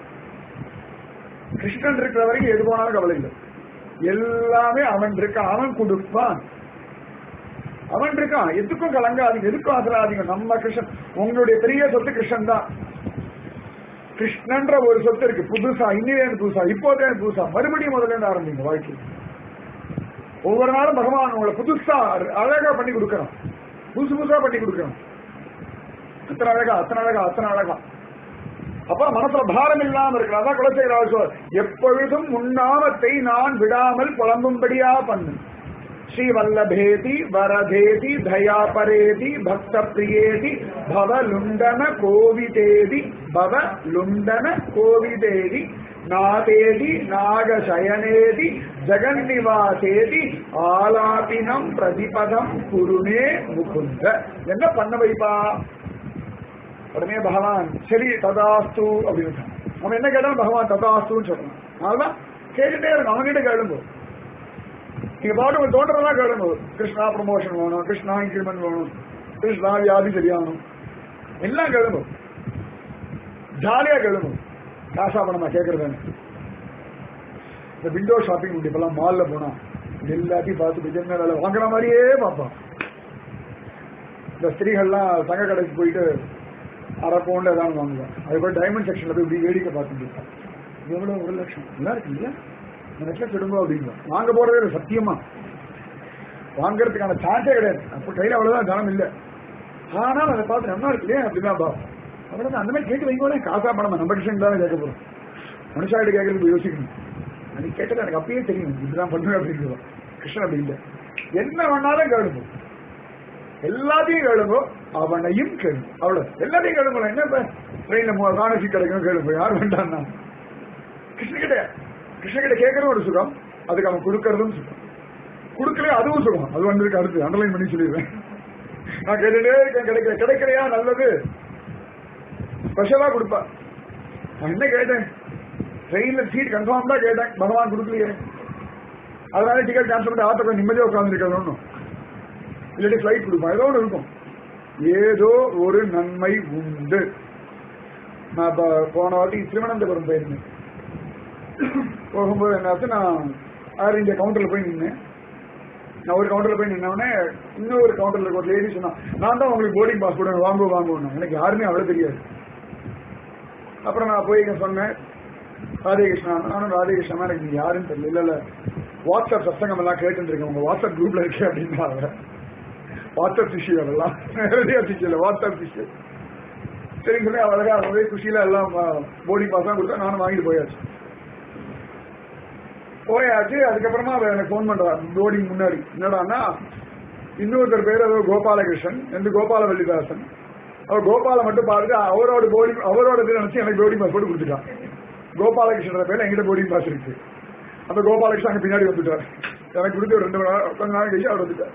[SPEAKER 2] கிருஷ்ணன் இருக்கிற வரைக்கும் எது போனாலும் கவலை இல்லை எல்லாமே அவன் இருக்கான் அவன் கொடுப்பான் அவன் இருக்கான் எதுக்கும் கலங்காதீங்க எதுக்கும் ஆசராதீங்க நம்ம கிருஷ்ணன் உங்களுடைய பெரிய சொத்து கிருஷ்ணன் தான் கிருஷ்ணன்ற ஒரு சொத்து இருக்கு புதுசா இன்னிலேருந்து புதுசா இப்போதே புதுசா மறுபடியும் முதல்ல இருந்து ஆரம்பிங்க வாழ்க்கை ஒவ்வொரு நாளும் பகவான் உங்களை புதுசா அழகா பண்ணி கொடுக்கறான் புதுசு புதுசா பண்ணி கொடுக்கறான் அத்தனை அழகா அத்தனை அழகா அத்தனை அழகா அப்ப மனசுல பாரம் இல்லாம இருக்கணும் அதான் குலசேகராஜ் சொல் எப்பொழுதும் உன்னாமத்தை நான் விடாமல் புலம்பும்படியா பண்ணு ஸ்ரீ வல்லபேதி வரதேதி தயாபரேதி பக்த பிரியேதி பவ லுண்டன கோவிதேதி பவ லுண்டன கோவிதேதி நாதேதி நாகசயனேதி ஜெகன்னிவாசேதி ஆலாபினம் பிரதிபதம் குருமே முகுந்த என்ன பண்ண வைப்பா உடனே பகவான் சரி ததாஸ்து அப்படின்னு நம்ம என்ன கேட்டாலும் பகவான் ததாஸ்துன்னு சொல்லணும் அதனாலதான் கேட்டுட்டே இருக்கும் அவங்ககிட்ட கேளுங்க நீங்க பாட்டு உங்களுக்கு தோன்றதா கேளுங்க கிருஷ்ணா ப்ரமோஷன் வேணும் கிருஷ்ணா இன்க்ரிமெண்ட் வேணும் கிருஷ்ணா வியாதி சரியாகணும் எல்லாம் கேளுங்க ஜாலியா கேளுங்க காசா பணமா கேட்கறது இந்த விண்டோ ஷாப்பிங் உண்டு இப்பெல்லாம் மால்ல போனா எல்லாத்தையும் பார்த்து என்ன வேலை வாங்குற மாதிரியே பார்ப்பான் இந்த ஸ்திரீகள்லாம் தங்க கடைக்கு போயிட்டு அரை பவுண்ட்ல ஏதாவது வாங்குவேன் அதுக்கப்புறம் டைமண்ட் செக்ஷன்ல போய் இப்படி வேடிக்கை பார்த்துட்டு இருப்பேன் எவ்வளவு ஒரு லட்சம் நல்லா இருக்கு இல்லையா இந்த நெக்லஸ் எடுங்க அப்படின்னு வாங்க போறதே இல்லை சத்தியமா வாங்குறதுக்கான சான்ஸே கிடையாது அப்போ கையில அவ்வளவுதான் தனம் இல்லை ஆனால் அதை பார்த்து நல்லா இருக்கு இல்லையா அப்படிதான் பாவம் அவ்வளவுதான் அந்த மாதிரி கேட்டு வைங்கோட காசா பணம் நம்ம கிருஷ்ணன் தான் கேட்க போறோம் மனுஷாயிட்டு கேட்கறதுக்கு யோசிக்கணும் அது கேட்டது எனக்கு அப்பயே தெரியும் இப்படிதான் பண்ணுவேன் அப்படின்னு கிருஷ்ணன் அப்படி இல்லை என்ன வேணாலும் கேளுங்க எல்லாத்தையும் கேளுங்க அவனையும் கேளுங்க அவ்வளவு எல்லாத்தையும் கேளுங்க என்ன இப்ப ட்ரெயின்ல வானசி கிடைக்கும் கேளுங்க யார் வேண்டாம்னா கிருஷ்ண கிட்ட கிருஷ்ண கிட்ட கேட்கறது ஒரு சுகம் அதுக்கு அவன் கொடுக்கறதும் சுகம் கொடுக்கல அதுவும் சுகம் அது வந்திருக்கு அடுத்து அண்டர்லைன் பண்ணி சொல்லிடுவேன் நான் கேட்டுட்டே இருக்கேன் கிடைக்கிற கிடைக்கிறையா நல்லது ஸ்பெஷலா கொடுப்பா நான் என்ன கேட்டேன் ட்ரெயின்ல சீட் கன்ஃபார்ம் தான் கேட்டேன் பகவான் கொடுக்கலையே அதனால டிக்கெட் கேன்சல் பண்ணி ஆட்டோ நிம்மதியாக உட்காந்துருக்கிறது ஒன்றும் இல்லாட்டி ஃபிளைட் கொடுப்போம் ஏதோ ஒன்று இருக்கும் ஏதோ ஒரு நன்மை உண்டு நான் இப்போ போன வாட்டி திருவனந்தபுரம் போயிருந்தேன் போகும்போது என்னாச்சு நான் ஏர் இந்தியா கவுண்டர்ல போய் நின்னேன் நான் ஒரு கவுண்டர்ல போய் நின்னவொடனே இன்னொரு கவுண்டர்ல ஒரு லேடி சொன்னா நான் தான் உங்களுக்கு போர்டிங் பாஸ் போடுவேன் வாங்குவோம் வாங்குவோம் எனக்கு யாருமே அவ்வளவு தெரியாது அப்புறம் நான் போய் இங்க சொன்னேன் ராதேகிருஷ்ணா நானும் ராதேகிருஷ்ணா எனக்கு நீங்க யாருன்னு தெரியல இல்ல இல்ல வாட்ஸ்அப் சத்தங்கம் எல்லாம் கேட்டு இருக்கேன் உங்க வாட்ஸ்அப் குரூப்ல இருக்கேன் அப்படின்னாங்க வாட்ஸ்அப் சிஷி அதெல்லாம் நேரடியா சிஷி இல்ல வாட்ஸ்அப் சிஷி சரி சொல்லி அழகா ஒரே குஷியில எல்லாம் போர்டிங் பாஸ் தான் கொடுத்தா நானும் வாங்கிட்டு போயாச்சு போயாச்சு அதுக்கப்புறமா அவ எனக்கு ஃபோன் பண்றா போர்டிங் முன்னாடி என்னடான்னா இன்னொருத்தர் பேர் ஏதோ கோபாலகிருஷ்ணன் எந்த கோபாலவல்லிதாசன் அவர் கோபால மட்டும் பார்த்துட்டு அவரோட போர்டிங் அவரோட பேர் நினைச்சு எனக்கு போர்டிங் பாஸ் போட்டு கொடுத்துட்டான் கோபாலகிருஷ்ணன் பேர்ல எங்கிட்ட போர்டிங் பாஸ் இருக்கு அந்த கோபாலகிருஷ்ணன் அங்க பின்னாடி வந்துட்டார் எனக்கு கொடுத்து ஒரு ரெண்டு மணி நேரம் கொஞ்ச நாள் கழிச்சு அவர் வந்துட்டார்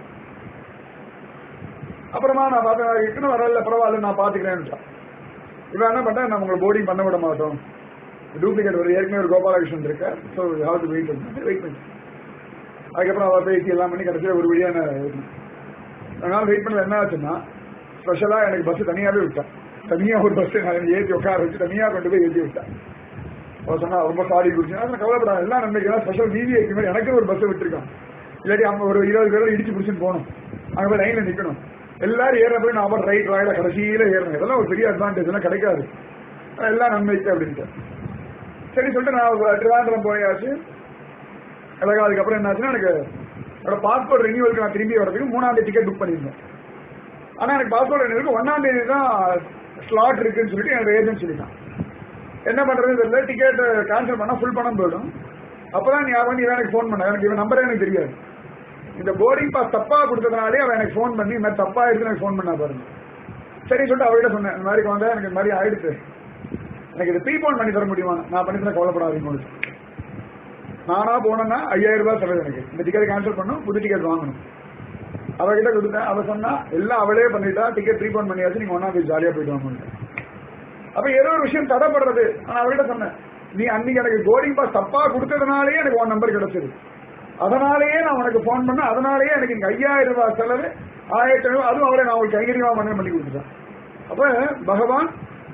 [SPEAKER 2] அப்புறமா நான் பார்த்தேன் இருக்கணும் வரல பரவாயில்ல நான் பாத்துக்கிறேன் இவன் என்ன பண்ணேன் நான் உங்களை போர்டிங் பண்ண விட மாட்டோம் டூப்ளிகேட் ஒரு ஏற்கனவே ஒரு கோபாலகிருஷ்ணன் இருக்கு so have to wait wait பண்ணி அதுக்கப்புறம் அவர் பேசி எல்லாம் பண்ணி கடைசியில் ஒரு வழியான அதனால வெயிட் பண்ணல என்ன ஆச்சுன்னா ஸ்பெஷலா எனக்கு பஸ் தனியாவே விட்டேன் தனியா ஒரு பஸ் நான் ஏற்றி உட்கார வச்சு தனியா கொண்டு போய் ஏற்றி விட்டேன் அவர் சொன்னா ரொம்ப சாரி குடிச்சு நான் கவலைப்படாது எல்லாம் நம்பிக்கை ஸ்பெஷல் விவிஐக்கு மாதிரி எனக்கு ஒரு பஸ் விட்டுருக்கான் இல்லாட்டி அவங்க ஒரு இருபது பேரோட இடிச்சு பிடிச்சின்னு போகணும் அங்க போய் லைன்ல நிக்கணும் எல்லாரும் ஏற போய் நான் அப்புறம் ரைட் ராயில கடைசியில ஏறணும் இதெல்லாம் ஒரு பெரிய அட்வான்டேஜ் எல்லாம் கிடைக்காது எல்லாம் நன்மைக்கு அப்படின்ட்டு சரி சொல்லிட்டு நான் திருவாந்திரம் போயாச்சு அழகா அதுக்கப்புறம் என்னாச்சுன்னா எனக்கு என்னோட பாஸ்போர்ட் ரெனியூவலுக்கு நான் திரும்பி வரதுக்கு மூணாம் தேதி டிக்கெட் புக் பண்ணியிருந்தேன் ஆனா எனக்கு பாஸ்போர்ட் ரெனியூவலுக்கு ஒன்னாம் தேதி தான் ஸ்லாட் இருக்குன்னு சொல்லிட்டு என்னோட ஏஜென்ட் சொல்லிட்டான் என்ன பண்றதுன்னு தெரியல டிக்கெட் கேன்சல் பண்ணா ஃபுல் பணம் போயிடும் அப்பதான் நீ அவன் இவன் எனக்கு ஃபோன் பண்ண எனக்கு இவன் நம்பரே எனக்கு தெரியாது இந்த போர்டிங் பாஸ் தப்பா கொடுத்ததுனாலே அவன் எனக்கு ஃபோன் பண்ணி இந்த மாதிரி தப்பா இருக்கு எனக்கு ஃபோன் பண்ணா பாருங்க சரி சொல்லிட்டு அவர்கிட்ட சொன்னேன் இந்த மாதிரி வந்தா எனக்கு இந்த மாதிரி ஆயிடுச்சு எனக்கு இது ப்ரீபோன் பண்ணி தர முடியுமா நான் பண்ணி தர கவலைப்படாதீங்க உங்களுக்கு நானா போனேன்னா ஐயாயிரம் ரூபாய் செலவு எனக்கு இந்த டிக்கெட் கேன்சல் பண்ணும் புது டிக்கெட் வாங்கணும் அவகிட்ட கொடுத்தேன் அவ சொன்னா எல்லாம் அவளே பண்ணிட்டா டிக்கெட் ப்ரீபோன் பண்ணியாச்சு நீங்க ஒன்னா போய் ஜாலியா போயிட்டு வாங்க அப்ப ஏதோ ஒரு விஷயம் தடைப்படுறது நான் அவர்கிட்ட சொன்னேன் நீ அன்னைக்கு எனக்கு போர்டிங் பாஸ் தப்பா கொடுத்ததுனாலேயே எனக்கு உன் நம்பர் கிடைச்சது அதனாலேயே நான் உனக்கு போன் பண்ண அதனாலேயே எனக்கு இங்க ஐயாயிரம் ரூபாய் செலவு ஆயிரத்தி ஐநூறு அதுவும் அவரை நான் உங்களுக்கு கைகரியமா பண்ண பண்ணி கொடுத்துட்டேன் அப்ப பகவான்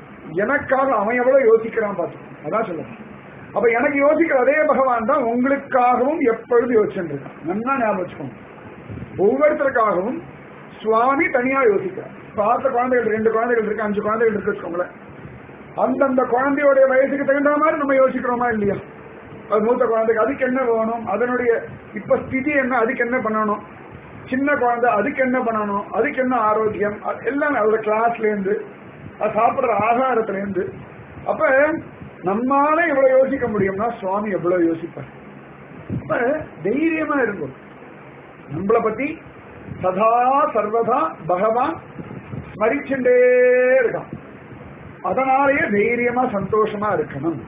[SPEAKER 2] எனக்காக அவன் எவ்வளவு யோசிக்கிறான் பார்த்து அதான் சொல்லுறேன் அப்ப எனக்கு யோசிக்கிற அதே பகவான் தான் உங்களுக்காகவும் எப்பொழுது யோசிச்சுட்டு இருக்கான் நல்லா ஞாபகம் வச்சுக்கோங்க ஒவ்வொருத்தருக்காகவும் சுவாமி தனியா யோசிக்கிறார் பார்த்த குழந்தைகள் ரெண்டு குழந்தைகள் இருக்கு அஞ்சு குழந்தைகள் இருக்கு வச்சுக்கோங்களேன் அந்தந்த குழந்தையோட வயசுக்கு தகுந்த மாதிரி நம்ம யோசிக்கிறோமா இல்லையா அது மூத்த குழந்தைக்கு அதுக்கு என்ன வேணும் அதனுடைய இப்ப ஸ்திதி என்ன அதுக்கு என்ன பண்ணணும் சின்ன குழந்தை அதுக்கு என்ன பண்ணணும் அதுக்கு என்ன ஆரோக்கியம் அது எல்லாம் அதோட கிளாஸ்ல இருந்து அது சாப்பிடுற ஆகாரத்துல இருந்து அப்ப நம்மால இவ்வளவு யோசிக்க முடியும்னா சுவாமி எவ்வளவு யோசிப்பார் அப்ப தைரியமா இருக்கும் நம்மளை பத்தி சதா சர்வதா பகவான் ஸ்மரிச்சுட்டே இருக்கான் அதனாலேயே தைரியமா சந்தோஷமா இருக்கணும்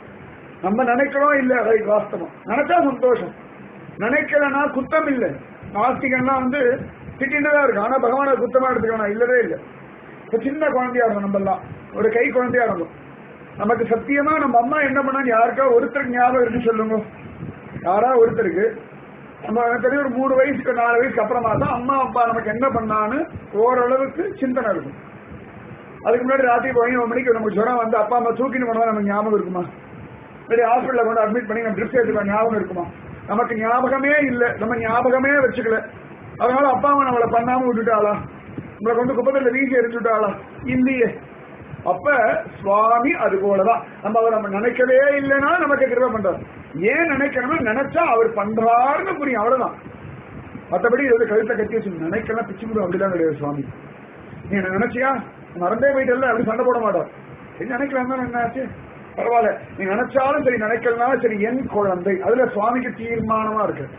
[SPEAKER 2] நம்ம நினைக்கிறோம் இல்ல ரைட் வாஸ்தவம் நினைச்சா சந்தோஷம் நினைக்கலனா குத்தம் இல்லை நாஸ்திகன்லாம் வந்து திட்டிட்டு தான் இருக்கு ஆனா பகவான குத்தமா எடுத்துக்கணும் இல்லவே இல்லை இப்ப சின்ன குழந்தையா இருக்கும் நம்ம எல்லாம் ஒரு கை குழந்தையா இருக்கும் நமக்கு சத்தியமா நம்ம அம்மா என்ன பண்ணான்னு யாருக்கா ஒருத்தருக்கு ஞாபகம் இருக்கு சொல்லுங்க யாரா ஒருத்தருக்கு நம்ம எனக்கு தெரியும் ஒரு மூணு வயசுக்கு நாலு வயசுக்கு அப்புறமா தான் அம்மா அப்பா நமக்கு என்ன பண்ணான்னு ஓரளவுக்கு சிந்தனை இருக்கும் அதுக்கு முன்னாடி ராத்திரி பதினொரு மணிக்கு நமக்கு ஜுரம் வந்து அப்பா அம்மா தூக்கின்னு போனதா நமக்கு ஞாபகம் இருக்குமா இல்லாட்டி ஹாஸ்பிட்டல கொண்டு அட்மிட் பண்ணி நம்ம ட்ரிப்ஸ் எடுத்துக்கோ ஞாபகம் இருக்குமா நமக்கு ஞாபகமே இல்ல நம்ம ஞாபகமே வச்சுக்கல அதனால அப்பா அம்மா நம்மளை பண்ணாம விட்டுட்டாளா நம்மளை கொண்டு குப்பத்தில் வீசி எரிச்சுட்டாளா இல்லையே அப்ப சுவாமி அது போலதான் நம்ம அவர் நம்ம நினைக்கவே இல்லைன்னா நமக்கு கிருபை பண்றாரு ஏன் நினைக்கணும்னா நினைச்சா அவர் பண்றாருன்னு புரியும் அவ்வளவுதான் மற்றபடி இது வந்து கழுத்தை கட்டி வச்சு நினைக்கலாம் பிச்சு முடியும் அப்படிலாம் கிடையாது சுவாமி நீ என்ன நினைச்சியா மறந்தே போயிட்டல அப்படி சண்டை போட மாட்டார் சரி நினைக்கலாம் தான் என்ன ஆச்சு பரவாயில்ல நீ நினைச்சாலும் சரி நினைக்கலனாலும் சரி என் குழந்தை அதுல சுவாமிக்கு தீர்மானமா இருக்கு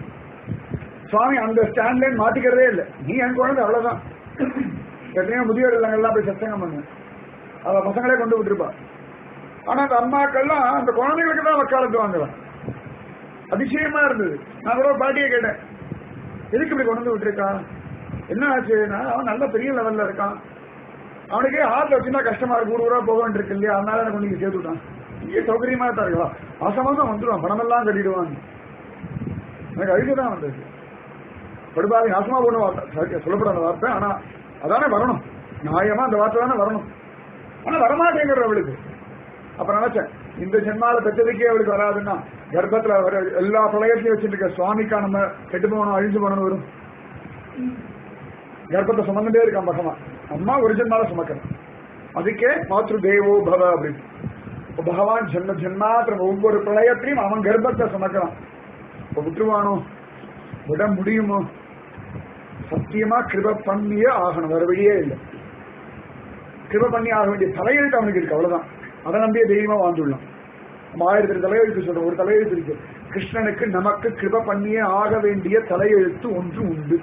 [SPEAKER 2] சுவாமி அந்த ஸ்டாண்ட்ல மாத்திக்கிறதே இல்லை நீ என் குழந்தை அவ்வளவுதான் எத்தனையோ முதியோர் இல்லங்கள்லாம் போய் சத்தங்கம் பண்ணு அவ பசங்களே கொண்டு விட்டுருப்பா ஆனா அந்த அம்மாக்கள்லாம் அந்த குழந்தைகளுக்கு தான் வக்காலத்து வாங்குறான் அதிசயமா இருந்தது நான் கூட ஒரு பாட்டியை கேட்டேன் எதுக்கு இப்படி கொண்டு வந்து விட்டுருக்கா என்ன ஆச்சுன்னா அவன் நல்ல பெரிய லெவல்ல இருக்கான் அவனுக்கு ஆத்துல வச்சுன்னா கஷ்டமா இருக்கு ஊர் ஊரா போக வேண்டியிருக்கு இல்லையா அதனால எனக்கு கொண்டு இங்க சேர்த்து விட்டான் இங்கே சௌகரியமா தான் இருக்கலாம் மாசமாசம் வந்துடுவான் பணமெல்லாம் கட்டிடுவான் எனக்கு அழுகுதான் வந்தது படுபாவி நாசமா போன வார்த்தை சரி, சொல்லப்படாத வார்த்தை ஆனா அதானே வரணும் நியாயமா அந்த வார்த்தை தானே வரணும் ஆனா வரமாட்டேங்கிற அவளுக்கு அப்ப நினைச்சேன் இந்த ஜென்மால பெற்றதுக்கே அவளுக்கு வராதுன்னா கர்ப்பத்துல வர எல்லா பிரளயத்தையும் வச்சுட்டு இருக்க சுவாமிக்கா நம்ம கெட்டு போகணும் அழிஞ்சு போகணும் வரும் கர்ப்பத்தை சுமந்துட்டே இருக்கான் பகவான் அம்மா ஒரு ஜென்மால சுமக்கணும் அதுக்கே மாத்ரு தேவோ பவ அப்படின்னு இப்ப பகவான் ஜென்ம ஜென்மாத்திரம் ஒவ்வொரு பிரளயத்திலையும் அவன் கர்ப்பத்தை சுமக்கிறான் இப்ப விட்டுருவானோ விட முடியுமோ சத்தியமா கிருப பண்ணியே ஆகணும் வேற வழியே இல்லை கிருப பண்ணி ஆக வேண்டிய தலையெழுத்து அவனுக்கு இருக்கு அவ்வளவுதான் அதை நம்பியே தைரியமா வாழ்ந்துடலாம் நம்ம ஆயிரத்தி தலையெழுத்து சொல்றோம் ஒரு தலையெழுத்து இருக்கு கிருஷ்ணனுக்கு நமக்கு கிருப பண்ணியே ஆக வேண்டிய தலையெழுத்து ஒன்று உண்டு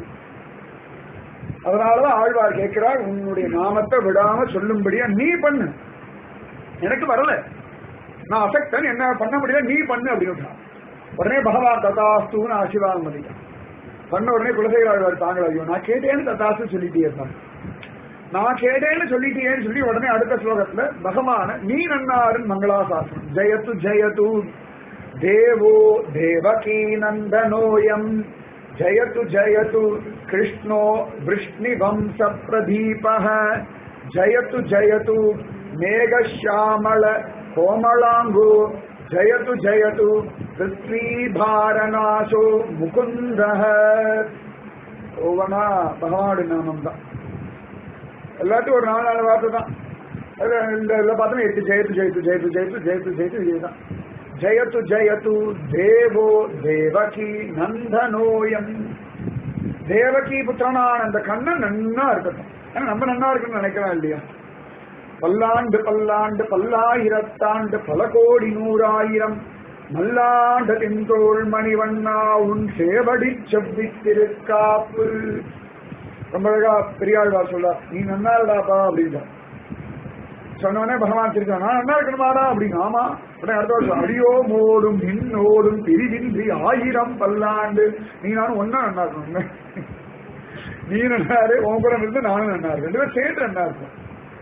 [SPEAKER 2] அதனாலதான் ஆழ்வார் கேட்கிறார் உன்னுடைய நாமத்தை விடாம சொல்லும்படியா நீ பண்ணு எனக்கு வரல நான் அசக்தன் என்ன பண்ண முடியல நீ பண்ணு அப்படின்னு உடனே பகவான் ததாஸ்துன்னு ஆசீர்வாதம் பண்ணிட்டான் பண்ண உடனே குலசேகர ஆழ்வார் தாங்கள் ஐயோ நான் கேட்டேன்னு ததாஸ்து சொல்லிட்டே இருந்தான் நான் கேட்டேன்னு சொல்லிட்டேன்னு சொல்லி உடனே அடுத்த ஸ்லோகத்துல பகவான நீ நன்னாருன் மங்களாசாசனம் ஜெயத்து ஜெயத்து தேவோ தேவகீ நந்தனோயம் ஜெயத்து ஜெயத்து கிருஷ்ணோ விஷ்ணி வம்ச பிரதீபः ஜெயத்து ஜெயத்து மேகஷாமள கோமளாங்கோ ஜெயத்து ஜெயத்து பிருத்வீபாரநாசோ முகுந்தः ஒவ்வொன்னா பகவானுடைய நாமம் தான் எல்லாத்தையும் ஒரு நாலு நாலு வார்த்தை தான் அது இந்த இதில் பார்த்தோம்னா எட்டு ஜெயத்து ஜெயத்து ஜெயத்து ஜெயத்து ஜெயத்து ஜெயத்து இதுதான் ஜெயத்து ஜெயத்து தேவோ தேவகி நந்தனோயம் தேவகி புத்திரனான அந்த கண்ணன் நன்னா இருக்கட்டும் ஏன்னா நம்ம நன்னா இருக்குன்னு நினைக்கிறோம் இல்லையா பல்லாண்டு பல்லாண்டு பல்லாயிரத்தாண்டு பல கோடி நூறாயிரம் மல்லாண்ட தின்தோள் மணிவண்ணா உன் சேவடி செவ்வித்திருக்காப்பு ரொம்ப அழகா பெரியாழ்வார் சொல்றார் நீ நன்னா இருடாப்பா அப்படின்னா சொன்னவனே பகவான் திருச்சா நான் நல்லா இருக்கணுமாடா அப்படின்னு ஆமா உடனே அடுத்த வருஷம் அடியோ மோடும் நின்னோடும் பிரிவின்றி ஆயிரம் பல்லாண்டு நீ நானும் ஒன்னா நன்னா இருக்கணும் நீ நன்னாரு உன் கூட இருந்து நானும் நன்னா இருக்கேன் ரெண்டு பேரும் சேர்ந்து நன்னா இருக்கும்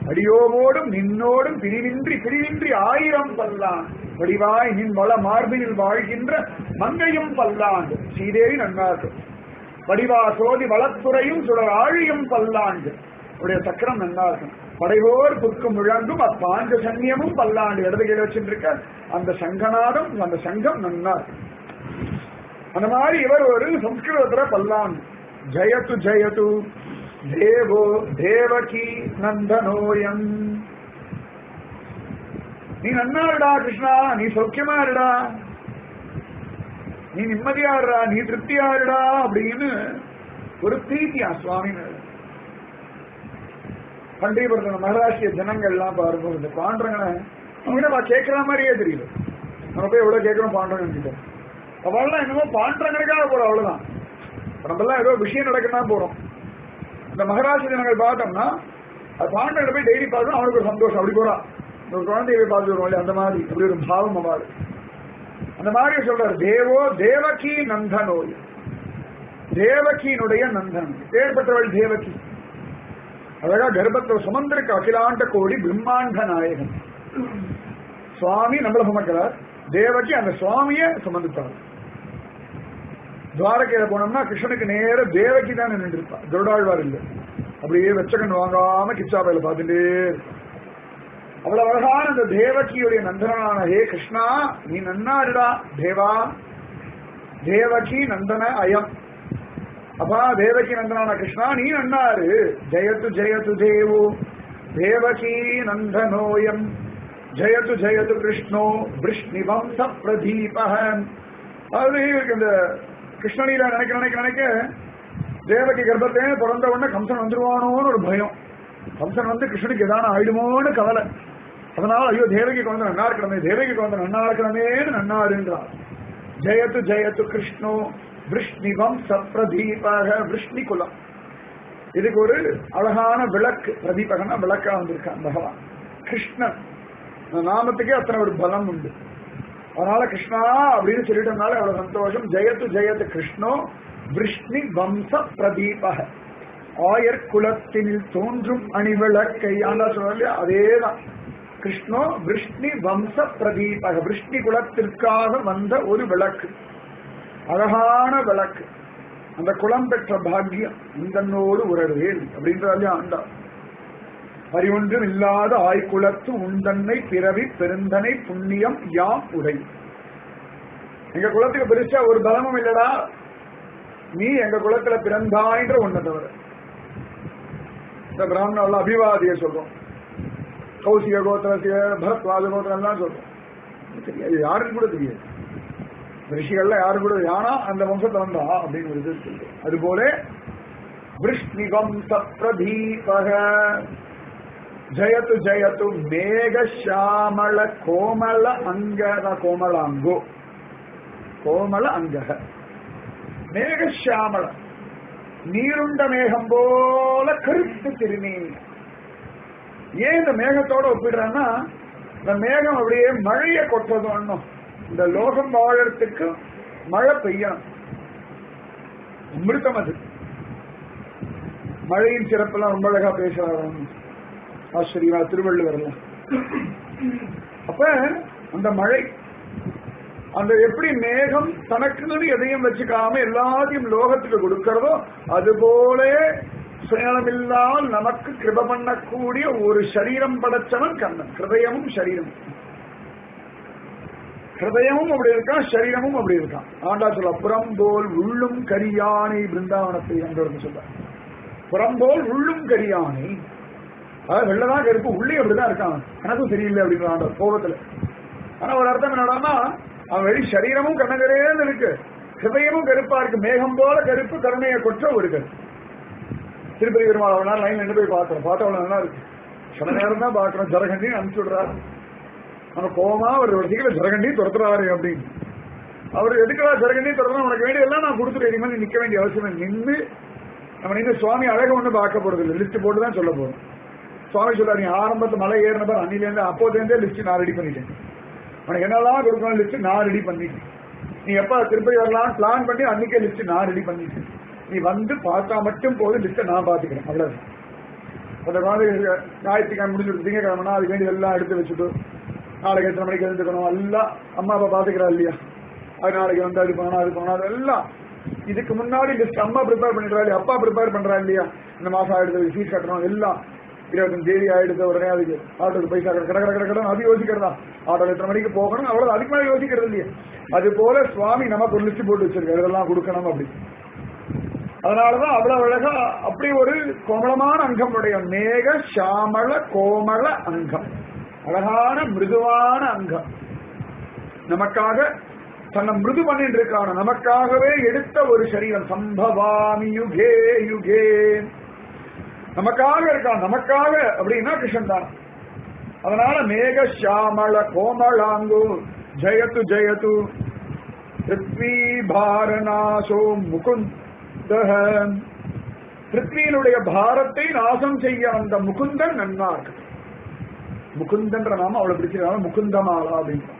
[SPEAKER 2] அடியோமோடும் நின்னோடும் பிரிவின்றி பிரிவின்றி ஆயிரம் பல்லாண்டு வடிவாய் நின் வள மார்பினில் வாழ்கின்ற மங்கையும் பல்லாண்டு ஸ்ரீதேவி நன்னாக்கு வடிவா சோதி வளத்துறையும் சுடர் ஆழியும் பல்லாண்டு உடைய சக்கரம் நல்லா இருக்கும் படைவோர் புக்கும் முழங்கும் அப்பாஞ்ச சன்னியமும் பல்லாண்டு இடது கீழே வச்சுருக்க அந்த சங்கநாதம் அந்த சங்கம் நன்னா இருக்கும் அந்த மாதிரி இவர் ஒரு சம்ஸ்கிருதத்துல பல்லாண்டு ஜெயத்து ஜெயத்து தேவோ தேவகி நந்தனோயம் நீ நன்னா இருடா கிருஷ்ணா நீ சௌக்கியமா இருடா நீ நிம்மதியா இருடா நீ திருப்தியா இருடா அப்படின்னு ஒரு பிரீத்தியா சுவாமி பண்டிகைபுரத்துல மகாராஷ்டிரிய ஜனங்கள் எல்லாம் பாருங்க இந்த பாண்டவங்களை அவங்க கேட்கிற மாதிரியே தெரியல நம்ம போய் எவ்வளவு கேட்கிறோம் பாண்டவங்க கிட்ட அவெல்லாம் என்னமோ பாண்டவங்களுக்காக போறோம் அவ்வளவுதான் நம்ம எல்லாம் ஏதோ விஷயம் நடக்கணும் போறோம் இந்த மகாராஷ்டிர ஜனங்கள் பார்த்தோம்னா அது பாண்டவங்களை போய் டெய்லி பார்க்கணும் அவனுக்கு ஒரு சந்தோஷம் அப்படி போறான் ஒரு குழந்தைய போய் பார்த்து வருவோம் இல்லையா அந்த மாதிரி அப்படி ஒரு பாவம் அவாது அந்த மாதிரி சொல்றாரு தேவோ தேவகி நந்தனோய் தேவகியினுடைய நந்தன் ஏற்பட்டவள் தேவகி அழகா கர்ப்பத்தை சுமந்திருக்க அகிலாண்ட கோடி பிரம்மாண்ட நாயகன் சுவாமி நம்மள சுமக்கிறார் தேவகி அந்த சுவாமிய சுமந்துட்டார் துவாரகையில போனோம்னா கிருஷ்ணனுக்கு நேர தேவகி தான் நின்று இருப்பா கருடாழ்வார் இல்லை அப்படியே வெச்சகன் வாங்காம கிச்சாபையில பார்த்துட்டே அவ்வளவு அழகான அந்த தேவகியுடைய நந்தனான ஹே கிருஷ்ணா நீ நன்னாருடா தேவா தேவகி நந்தன அயம் அப்பா தேவகி நந்தனான கிருஷ்ணா நீ நன்னாரு ஜெயத்து ஜெயத்து தேவோ தேவகி நந்தனோயம் ஜெயத்து ஜெயத்து கிருஷ்ணோ விஷ்ணிவம்ச பிரதீபகன் அதாவது இவருக்கு இந்த கிருஷ்ணனில நினைக்க நினைக்க நினைக்க தேவகி கர்ப்பத்தே பிறந்த உடனே கம்சன் வந்துருவானோன்னு ஒரு பயம் கம்சன் வந்து கிருஷ்ணனுக்கு எதான ஆயிடுமோன்னு கவலை அதனால ஐயோ தேவகி குழந்தை நன்னா இருக்கணுமே தேவகி குழந்தை நன்னா இருக்கணுமேன்னு நன்னாருன்றார் ஜெயத்து ஜெயத்து கிருஷ்ணோ விஷ்ணிவம் சப்ரதீபக விஷ்ணி குலம் இதுக்கு ஒரு அழகான விளக்கு பிரதீபகனா விளக்கா வந்திருக்கான் பகவான் கிருஷ்ணன் அந்த நாமத்துக்கே அத்தனை ஒரு பலம் உண்டு அதனால கிருஷ்ணா அப்படின்னு சொல்லிட்டோம்னால அவ்வளவு சந்தோஷம் ஜெயத்து ஜெயத்து கிருஷ்ணோ விஷ்ணி வம்ச பிரதீபக ஆயர் குலத்தினில் தோன்றும் அணிவிளக்கை ஆண்டா சொல்ல அதேதான் கிருஷ்ணோ விஷ்ணி வம்ச பிரதீபக விஷ்ணி குலத்திற்காக வந்த ஒரு விளக்கு அழகான விளக்கு அந்த குலம் பெற்ற பாக்கியம் இந்தன்னோடு உறவேல் அப்படின்றாலே ஆண்டா அறிவொன்றும் இல்லாத ஆய்குலத்து உந்தன்னை பிறவி பெருந்தனை புண்ணியம் யாம் உடை எங்க குலத்துக்கு பெருசா ஒரு பலமும் இல்லடா நீ எங்க குலத்துல பிறந்தாயின்ற ஒண்ணு தவிர இந்த பிராமணால அபிவாதிய சொல்றோம் கௌசிக கோத்திரசிய பரத்வாஜ கோத்திரம் எல்லாம் சொல்றோம் தெரியாது யாருன்னு கூட தெரியாது ரிஷிகள்ல யாரு கூட யானா அந்த வம்சத்தை வந்தா அப்படின்னு ஒரு இது இருக்கு அது போல விஷ்ணிவம்ச பிரதீபக ஜயத்து ஜயத்து மேக ஷாமள கோமல அங்கத கோமலாங்கோ கோமல அங்கக மேக ஷாமள நீருண்ட மேகம் போல கருத்து திருநீர் ஏன் இந்த மேகத்தோட ஒப்பிடுறேன்னா இந்த மேகம் அப்படியே மழைய கொட்டது ஒண்ணும் இந்த லோகம் வாழறதுக்கு மழை பெய்யணும் அமிர்தம் அது மழையின் சிறப்பெல்லாம் ரொம்ப அழகா பேசுறாரு ஆசிரியரா திருவள்ளுவர்ல அப்ப அந்த மழை அந்த எப்படி மேகம் தனக்குன்னு எதையும் வச்சுக்காம எல்லாத்தையும் லோகத்துக்கு கொடுக்கிறதோ அதுபோல சுயநலமில்லாமல் நமக்கு கிருப பண்ணக்கூடிய ஒரு சரீரம் படைச்சவன் கண்ணன் ஹிருதயமும் சரீரமும் ஹிருதயமும் அப்படி இருக்கான் சரீரமும் அப்படி இருக்கான் ஆண்டா சொல்ல புறம்போல் உள்ளும் கரியானை பிருந்தாவனத்தை என்று சொல்ல புறம்போல் உள்ளும் கரியானை அதாவது வெள்ளதான் கருப்பு உள்ளே அப்படிதான் இருக்கான் எனக்கும் தெரியல அப்படின்ற ஆண்டவர் கோபத்துல ஆனா ஒரு அர்த்தம் என்னடான்னா அவன் வெளி சரீரமும் கண்ணகரேன்னு இருக்கு ஹிருதயமும் கருப்பா இருக்கு மேகம் போல கருப்பு கருணையை கொற்ற ஒரு கருப்பு திருப்பதி பெருமாள் அவ்வளவு நேரம் லைன் நின்று போய் பார்க்கிறோம் பார்த்தா அவ்வளவு நல்லா இருக்கு சில நேரம் தான் பார்க்கிறோம் ஜரகண்டின்னு அனுப்பிச்சு விடுறாரு நம்ம கோபமா ஒரு ஒரு சீக்கிரம் ஜரகண்டியும் துரத்துறாரு அப்படின்னு அவர் எதுக்குடா ஜரகண்டியும் துரத்துறோம் உனக்கு வேண்டியதெல்லாம் நான் கொடுத்துட்டு இதுக்கு மேலே நிக்க வேண்டிய அவசியம் இல்லை. நின்று நம்ம நின்று சுவாமி அழக ஒண்ணு பார்க்க போறது இல்லை லிஸ்ட் போட்டு தான் சொல்ல போறோம் சுவாமி சொல்றாரு நீ ஆரம்பத்து மலை ஏறின பார் அன்னிலேருந்து அப்போதுலேருந்தே லிஸ்ட் நான் ரெடி பண்ணிட்டேன் உனக்கு என்னெல்லாம் கொடுக்கணும் லிஸ்ட் நான் ரெடி பண்ணிட்டேன் நீ எப்ப திருப்பதி வரலாம் பிளான் பண்ணி அன்னைக்கே லிஸ்ட் நான் ரெடி பண்ணிட்டேன் நீ வந்து பார்த்தா மட்டும் போதும் லிஸ்ட்டை நான் பாத்துக்கிறேன் அவ்வளவுதான் அந்த மாதிரி ஞாயிற்றுக்கிழமை முடிஞ்சிருக்கு திங்கக்கிழமைனா அதுக்கு வேண்டியது எல்லாம் எடுத்து வச்சுட்டு நாளைக்கு எத்தனை மணிக்கு எழுந்துக்கணும் எல்லாம் அம்மா அப்பா பாத்துக்கிறா இல்லையா அது நாளைக்கு வந்து அது பண்ணணும் அது பண்ணணும் அதெல்லாம் இதுக்கு முன்னாடி லிஸ்ட் அம்மா ப்ரிப்பேர் பண்ணிடுறா இல்லையா அப்பா ப்ரிப்பேர் பண்றா இல்லையா இந்த மாசம் ஆயிடுது ஃபீஸ் கட்டணும் எல்லாம் இருபத்தஞ்சு தேதி ஆயிடுது உடனே அதுக்கு ஆட்டோக்கு பைசா கட கட கட கடன் அது யோசிக்கிறதா ஆட்டோ எத்தனை மணிக்கு போகணும் அவ்வளவு அதுக்கு மேலே யோசிக்கிறது இல்லையா அது போல சுவாமி நமக்கு ஒரு லிஸ்ட் போட்டு வச்சிருக்காரு இதெல்லாம் கொடுக்கணும் அப்படி அதனாலதான் அவ்வளவு அழகா அப்படி ஒரு கோமளமான அங்கம் உடைய மேக சாமள கோமள அங்கம் அழகான மிருதுவான அங்கம் நமக்காக தன்னை மிருது பண்ணிட்டு இருக்கான நமக்காகவே எடுத்த ஒரு சரீரம் சம்பவாமி யுகே யுகே நமக்காக இருக்கான் நமக்காக அப்படின்னா கிருஷ்ணன் தான் அதனால மேக சாமள கோமளாங்கு ஜெயத்து ஜெயத்து பிருத்வி பாரநாசோ முகுந்த பிருத்வியினுடைய பாரத்தை நாசம் செய்ய அந்த முகுந்தன் நன்னா இருக்கு முகுந்தன்ற நாம அவளை பிடிச்சிருக்காங்க முகுந்தமாலா அப்படின்னு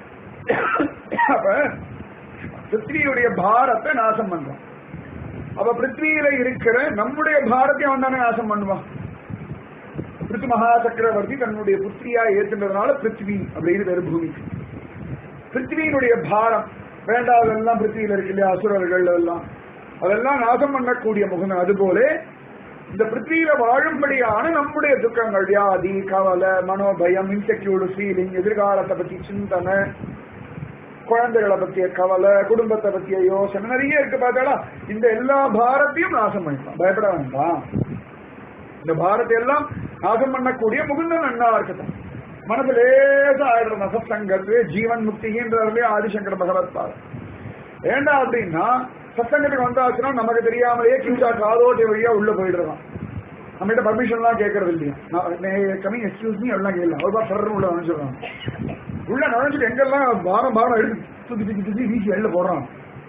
[SPEAKER 2] அப்ப பிருத்வியுடைய பாரத்தை நாசம் பண்றான் அப்ப பிருத்வியில இருக்கிற நம்முடைய பாரத்தை அவன் தானே நாசம் பண்ணுவான் பிருத்து மகா சக்கரவர்த்தி தன்னுடைய புத்திரியா ஏற்றுன்றதுனால பிருத்வி அப்படின்னு பேரு பூமிக்கு பிருத்வியினுடைய பாரம் வேண்டாதெல்லாம் பிருத்திவியில இருக்கு இல்லையா அசுரர்கள் எல்லாம் அதெல்லாம் நாசம் பண்ணக்கூடிய முகம் அதுபோல இந்த பிருத்திவியில வாழும்படியான நம்முடைய துக்கங்கள் வியாதி கவலை மனோபயம் இன்செக்யூர்டு ஃபீலிங் எதிர்காலத்தை பத்தி சிந்தனை குழந்தைகளை பத்திய கவலை குடும்பத்தை பத்திய யோசனை நிறைய இருக்கு பார்த்தாலா இந்த எல்லா பாரத்தையும் நாசம் பண்ணிக்கலாம் பயப்பட வேண்டாம் இந்த பாரத்தை எல்லாம் நாசம் பண்ணக்கூடிய முகுந்த நன்னா இருக்கட்டும் மனசு லேசா ஆயிடுற நசசங்கத்து ஜீவன் முக்திகின்றதுலயே ஆதிசங்கர பகவத் பாதம் ஏண்டா அப்படின்னா சத்சங்கத்துக்கு வந்தாச்சுன்னா நமக்கு தெரியாமலேயே கிஞ்சா காதோட்டி வழியா உள்ள போயிடுறோம் நம்மகிட்ட பர்மிஷன் எல்லாம் கேட்கறது இல்லையா கமிங் எக்ஸ்கியூஸ் மீ எல்லாம் கேட்கலாம் ஒரு பார் சர்ன்னு உள்ள நுழைஞ்சிடறான் உள்ள நுழைஞ்சிட்டு எங்கெல்லாம் பாரம் பாரம் எடுத்து தூக்கி தூக்கி தூக்கி வீசி வெளில போடுறான்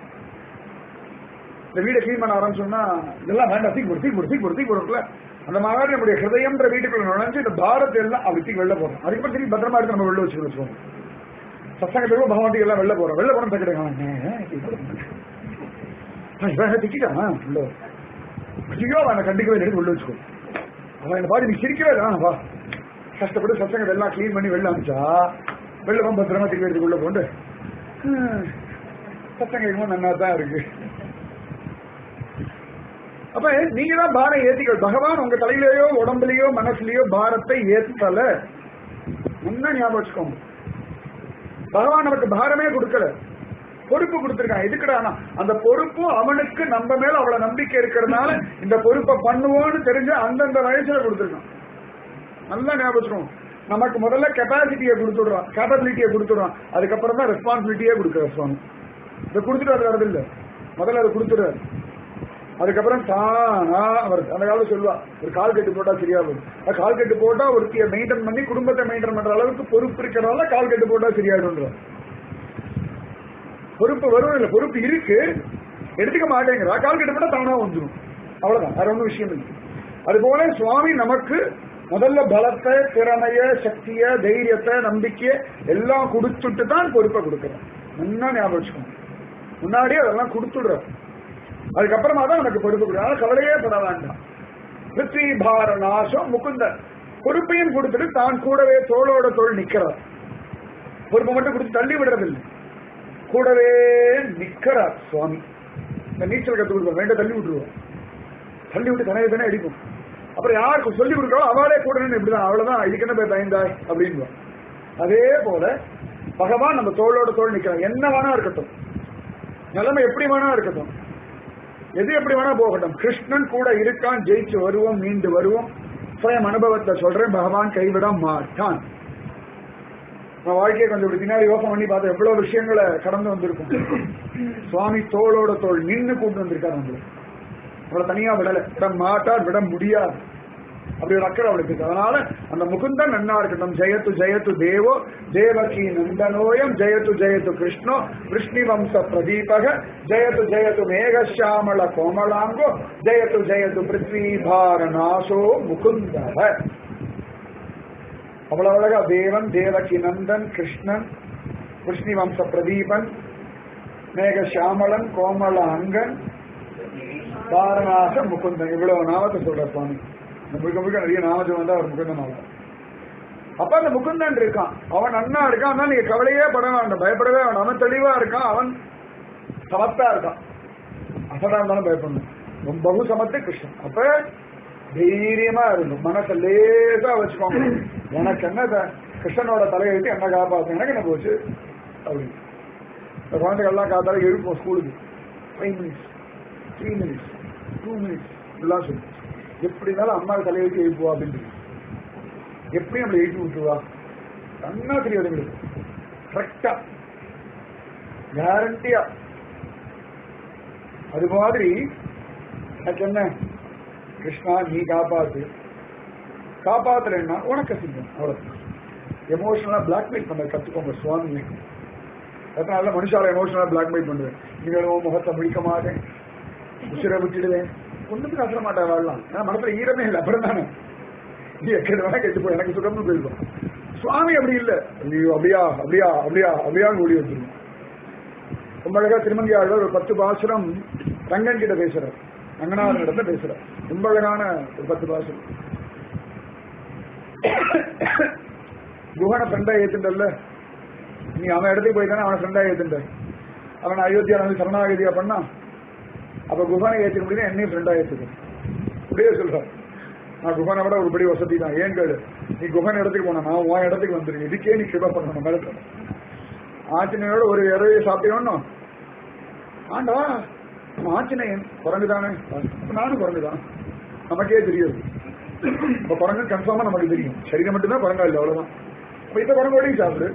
[SPEAKER 2] இந்த வீடை கிளீன் பண்ண ஆரம்பிச்சோம்னா இதெல்லாம் வேண்டாம் தூக்கி போடு தூக்கி போடு தூக்கி போடு தூக்கி போடுறதுல அந்த மாதிரி நம்முடைய ஹிருதயம்ன்ற வீட்டுக்குள்ள நுழைஞ்சு இந்த பாரத்தை எல்லாம் அப்படி தூக்கி வெளில போடுறோம் அதுக்கப்புறம் திரும்பி பத்திரமா எடுத்து நம்ம வெளில வச்சுக்கணும் வச்சுக்கோங்க சத்சங்கத்துக்கு பகவான்ட்டு எல்லாம் வெளில போறோம் வெளில போன கிடையாது திட்டான் உள்ள ஐயோ அவனை கண்டிக்கவே எடுத்து உள்ள வச்சுக்கோ அவன் என்ன பாடி நீ சிரிக்கவே இல்லை வா கஷ்டப்பட்டு சத்சங்கத்தை எல்லாம் கிளீன் பண்ணி வெளில அனுப்பிச்சா வெளில போக பத்திரமா திருப்பி எடுத்து உள்ள போண்டு சத்தம் கேட்கும்போது நல்லா தான் இருக்கு அப்ப நீங்க தான் பாரம் ஏத்திக்க பகவான் உங்க தலையிலேயோ உடம்புலயோ மனசுலயோ பாரத்தை ஏத்தல முன்ன ஞாபகம் வச்சுக்கோங்க பகவான் நமக்கு பாரமே கொடுக்கல பொறுப்பு கொடுத்திருக்கான் எதுக்குடானா அந்த பொறுப்பும் அவனுக்கு நம்ம மேல அவ்வளவு நம்பிக்கை இருக்கிறதுனால இந்த பொறுப்பை பண்ணுவோம்னு தெரிஞ்சு அந்தந்த வயசுல கொடுத்திருக்கான் நல்லா ஞாபகம் வச்சுக்கோங்க நமக்கு முதல்ல கெப்பாசிட்டியை கொடுத்துடுறான் கேப்பபிலிட்டியை கொடுத்துடுறான் அதுக்கப்புறம் தான் ரெஸ்பான்சிபிலிட்டியே கொடுக்குற சுவாமி இதை கொடுத்துட்டு அது வரது இல்ல முதல்ல அதை கொடுத்துடுறாரு அதுக்கப்புறம் தானா அவர் அந்த காலத்துல சொல்லுவா ஒரு கால் கட்டு போட்டா சரியா போகும் அது கால் கட்டு போட்டா ஒருத்திய மெயின்டைன் பண்ணி குடும்பத்தை மெயின்டைன் பண்ற அளவுக்கு பொறுப்பு இருக்கிறனால கால் கட்டு போட்டா சரியாயிடும் பொறுப்பு வரும் இல்ல பொறுப்பு இருக்கு எடுத்துக்க மாட்டேங்கிறா கால் கட்டு போட்டா தானா வந்துடும் அவ்வளவுதான் வேற ஒன்றும் விஷயம் இல்லை அதுபோல சுவாமி நமக்கு முதல்ல பலத்தை திறமைய சக்திய தைரியத்தை நம்பிக்கைய எல்லாம் கொடுத்துட்டு தான் பொறுப்பை கொடுக்கிறோம் முன்னா ஞாபகம் வச்சுக்கோங்க முன்னாடியே அதெல்லாம் கொடுத்துடுறோம் அதுக்கப்புறமா தான் உனக்கு பொறுப்பு கொடுக்கும் கவலையே பட வேண்டாம் பிருத்வி பார நாசம் முகுந்தன் பொறுப்பையும் கொடுத்துட்டு தான் கூடவே தோளோட தோல் நிக்கிறார் பொறுப்பை மட்டும் கொடுத்து தள்ளி விடுறதில்லை கூடவே நிக்கிறார் சுவாமி இந்த நீச்சல் கத்து கொடுப்போம் வேண்ட தள்ளி விட்டுருவோம் தள்ளி விட்டு தனவே தானே அடிக்கும் அப்புறம் யாருக்கு சொல்லி கொடுக்குறோம் அவளே கூட நின்று இப்படிதான் அவ்வளவுதான் இதுக்கு என்ன போய் பயந்தாய் அப்படின்னு அதே போல பகவான் நம்ம தோளோட தோல் நிக்கிறான் என்ன வேணா இருக்கட்டும் நிலைமை எப்படி வேணா இருக்கட்டும் எது எப்படி வேணா போகட்டும் கிருஷ்ணன் கூட இருக்கான் ஜெயிச்சு வருவோம் மீண்டு வருவோம் சுயம் அனுபவத்தை சொல்றேன் பகவான் கைவிட மாட்டான் நம்ம வாழ்க்கையை கொஞ்சம் இப்படி பின்னாடி யோசனை பண்ணி பார்த்தா எவ்வளவு விஷயங்களை கடந்து வந்திருக்கும் சுவாமி தோளோட தோல் நின்னு கூட்டு வந்திருக்காரு நம்மள அவளை தனியா விடல விட மாட்டார் விட முடியாது அப்படி ஒரு அக்கறை அவளுக்கு இருக்கு அதனால அந்த முகுந்தன் நன்னா இருக்கட்டும் ஜெயத்து ஜெயத்து தேவோ தேவகி நந்தனோயம் ஜெயத்து ஜெயத்து கிருஷ்ணோ விஷ்ணி வம்ச பிரதீபக ஜெயத்து ஜெயத்து மேகஷாமள கோமலாங்கோ ஜெயத்து ஜெயத்து பிருத்வி பார நாசோ முகுந்தக அவ்வளவு அழகா தேவன் தேவகி நந்தன் கிருஷ்ணன் விஷ்ணி வம்ச பிரதீபன் மேகஷாமளன் கோமல அங்கன் பாரநாச முகுந்தன் இவ்வளவு நாமத்தை சொல்ற சுவாமி இந்த முழுக்க முழுக்க நிறைய நாமஜம் வந்தா அவர் முகுந்தன் ஆகும் அப்ப அந்த முகுந்தன் இருக்கான் அவன் நன்னா இருக்கான் அதனால நீங்க கவலையே பட வேண்டாம் பயப்படவே வேண்டாம் அவன் தெளிவா இருக்கான் அவன் சமத்தா இருக்கான் அசடா இருந்தாலும் பயப்படணும் ரொம்ப பகு சமத்து கிருஷ்ணன் அப்ப தைரியமா இருக்கும் மனசை லேசா வச்சுக்கோங்க எனக்கு என்ன த- கிருஷ்ணனோட தலையெழுத்து என்ன காப்பாத்து எனக்கு என்ன போச்சு அப்படின்னு இந்த குழந்தைகள்லாம் காத்தால எழுப்போம் ஸ்கூலுக்கு five minutes three minutes two minutes இப்படிலாம் சொல்லு எப்படி இருந்தாலும் அம்மா தலையெழுத்து எழுப்புவா அப்படின்னு எப்படி நம்மளை எழுப்பி விட்டுருவா கண்ணா தெரியாது எங்களுக்கு கரெக்டா கேரண்டியா அது மாதிரி எனக்கு என்ன கிருஷ்ணா நீ காப்பாத்து காப்பாத்துறேன்னா உனக்கு சிங்கம் அவ்வளவு எமோஷனலா பிளாக்மெயில் பண்ண கத்துக்கோங்க சுவாமி அதனால மனுஷால எமோஷனலா பிளாக்மெயில் பண்ணுவேன் நீங்கள் உன் முகத்தை முடிக்க மாட்டேன் உசிரை விட்டுடுவேன் ஒண்ணுக்கு அசர மாட்டேன் வாழலாம் ஏன்னா மனசுல ஈரமே இல்லை அப்புறம் தானே நீ எக்கடி வேணா கெட்டு போய் எனக்கு சுகம்னு போயிருக்கும் சுவாமி அப்படி இல்ல ஐயோ அப்படியா அப்படியா அப்படியா அப்படியான்னு ஓடி வந்துருவோம் ரொம்ப அழகா திருமங்கி ஆழ்வார் ஒரு பத்து பாசுரம் ரங்கன் கிட்ட பேசுறார் ரங்கநாதன் இடத்துல பேசுறார் ரொம்ப அழகான ஒரு பத்து பாசுரம் குஹன ஃப்ரெண்டா ஏத்துட்டல்ல நீ அவன் இடத்துக்கு போய் தானே அவனை ஃப்ரெண்டா ஏத்துட்ட அவன் அயோத்தியா வந்து சரணாகதியா பண்ணா அப்ப குஹனை ஏத்துக்க முடியும் என்னையும் ஃப்ரெண்டா ஏத்துக்க அப்படியே சொல்றான் நான் குஹனை விட ஒரு படி வசதி தான் ஏன் கேளு நீ குஹன் இடத்துக்கு போனா நான் உன் இடத்துக்கு வந்துருக்கேன் இதுக்கே நீ கிருபா பண்ணணும் மிரட்டணும் ஆஞ்சநேயோட ஒரு இறையை சாப்பிட்டோம் ஆண்டா நம்ம ஆஞ்சநேயன் குரங்கு தானே அப்ப நானும் குரங்கு தான் நமக்கே தெரியாது இப்ப குரங்கு கன்ஃபார்மா நமக்கு தெரியும் சரீரம் மட்டும்தான் குரங்கா இல்லை அவ்வளவுதான் அப்ப இந்த குரங்கோடையும் சாப்பிடு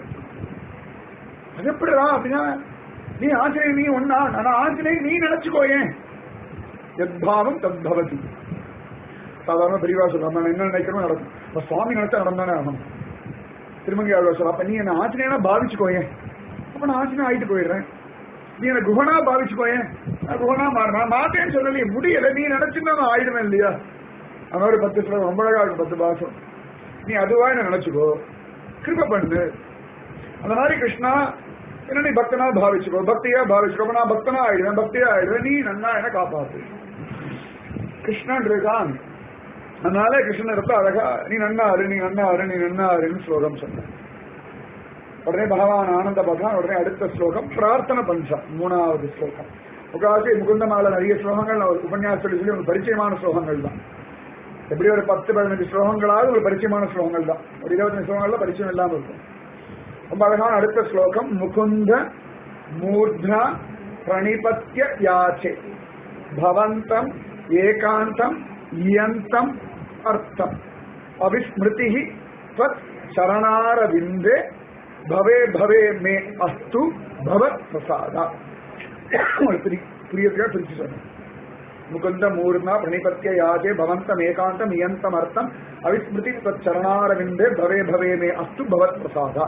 [SPEAKER 2] அது எப்படிடா அப்படின்னா நீ ஆஞ்சநேயன் நீ ஒன்னா நான் ஆஞ்சநேயன் நீ நினைச்சுக்கோ ஏன் எத்பாவம் தத்பவதி சாதாரண பெரியவா சொல்றாங்க நான் என்ன நினைக்கிறோம் நடக்கும் இப்ப சுவாமி நினைச்சா நடந்தானே ஆகணும் திருமங்கி ஆழ்வார் சொல்ல அப்ப நீ என்ன ஆஞ்சநேயனா பாவிச்சுக்கோயேன் அப்ப நான் ஆஞ்சநேயன் ஆயிட்டு போயிடுறேன் நீ என்ன குஹனா பாவிச்சுக்கோயேன் நான் குஹனா மாறு நான் மாட்டேன்னு சொல்லலையே முடியல நீ நினைச்சுன்னா நான் ஆயிடுவேன் இல்லையா அந்த மாதிரி பத்து சொல்ல ரொம்ப அழகா இருக்கும் பத்து பாசம் நீ அதுவா என்ன நினைச்சுக்கோ கிருப பண்ணு அந்த மாதிரி கிருஷ்ணா என்ன நீ பக்தனா பாவிச்சுக்கோ பக்தியா பாவிச்சுக்கோ அப்ப நான் பக்தனா ஆயிடுவேன் பக்தியா ஆயிடுவேன் நீ நன்னா என்ன காப்பாத்து கிருஷ்ணன் இருக்கான் அதனால கிருஷ்ணன் இருப்ப அழகா நீ நன்னா அரு நீ நன்னா அரு நீ நன்னா அருன்னு ஸ்லோகம் சொன்ன உடனே பகவான் ஆனந்த பகவான் உடனே அடுத்த ஸ்லோகம் பிரார்த்தனை பஞ்சா மூணாவது ஸ்லோகம் முக்காவாசி முகுந்தமால நிறைய ஸ்லோகங்கள் நான் ஒரு உபன்யாசம் சொல்லி சொல்லி உங்களுக்கு பரிச்சயமான ஸ்லோகங்கள் தான் எப்படி ஒரு பத்து பதினஞ்சு ஸ்லோகங்களாவது ஒரு பரிச்சயமான ஸ்லோகங்கள் தான் ஒரு இருபத்தஞ்சு ஸ்லோகங்கள்ல பரிச்சயம் இல்லாம இருக்கும் ரொம்ப அழகான அடுத்த ஸ்லோகம் முகுந்த மூர்தா பிரணிபத்திய யாச்சே பவந்தம் ஏகாந்தம் இயந்தம் அர்த்தம் அவிஸ்மிருதி त्वत् சரணாரவிந்தே பவே பவே மே அஸ்து பவத் பிரசாதா புரியறதுக்காக பிரிச்சு சொன்னேன் முகுந்த மூர்ணா பிரணிபத்திய யாஜே பவந்தம் ஏகாந்தம் இயந்தம் அர்த்தம் அவிஸ்மிருதி त्वत् சரணாரவிந்தே பவே பவே மே அஸ்து பவத் பிரசாதா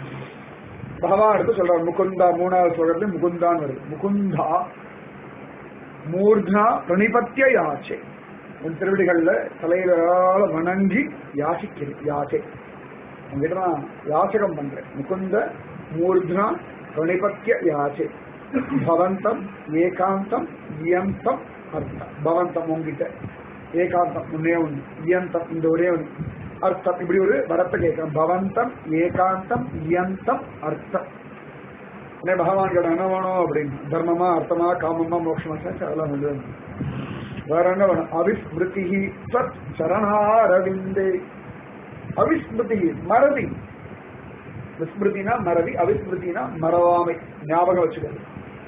[SPEAKER 2] பகவான் எடுத்து சொல்றார் முகுந்தா மூணாவது சொல்றது முகுந்தான்னு வருது முகுந்தா மூர்தா பிரணிபத்திய யாச்சே உன் திருவிடிகள்ல தலைவரால வணங்கி யாசிக்கிறேன் யாச்சே உங்ககிட்ட நான் யாசகம் பண்றேன் முகுந்த மூர்தா பிரணிபத்திய யாச்சே பவந்தம் ஏகாந்தம் இயந்தம் அர்த்தம் பவந்தம் உங்ககிட்ட ஏகாந்தம் ஒன்னே ஒண்ணு இயந்தம் இந்த ஒரே ஒண்ணு அர்த்தம் இப்படி ஒரு வரத்தை கேட்கிறோம் பவந்தம் ஏகாந்தம் இயந்தம் அர்த்தம் உடனே பகவான் கிட்ட என்ன வேணும் அப்படின்னு தர்மமா அர்த்தமா காமமா மோட்சமா சார் அதெல்லாம் வந்து வேற என்ன வேணும் அவிஸ்மிருதி சத் சரணாரவிந்தே அவிஸ்மிருதி மறதி விஸ்மிருதினா மறதி அவிஸ்மிருதினா மறவாமை ஞாபகம் வச்சுக்கிறது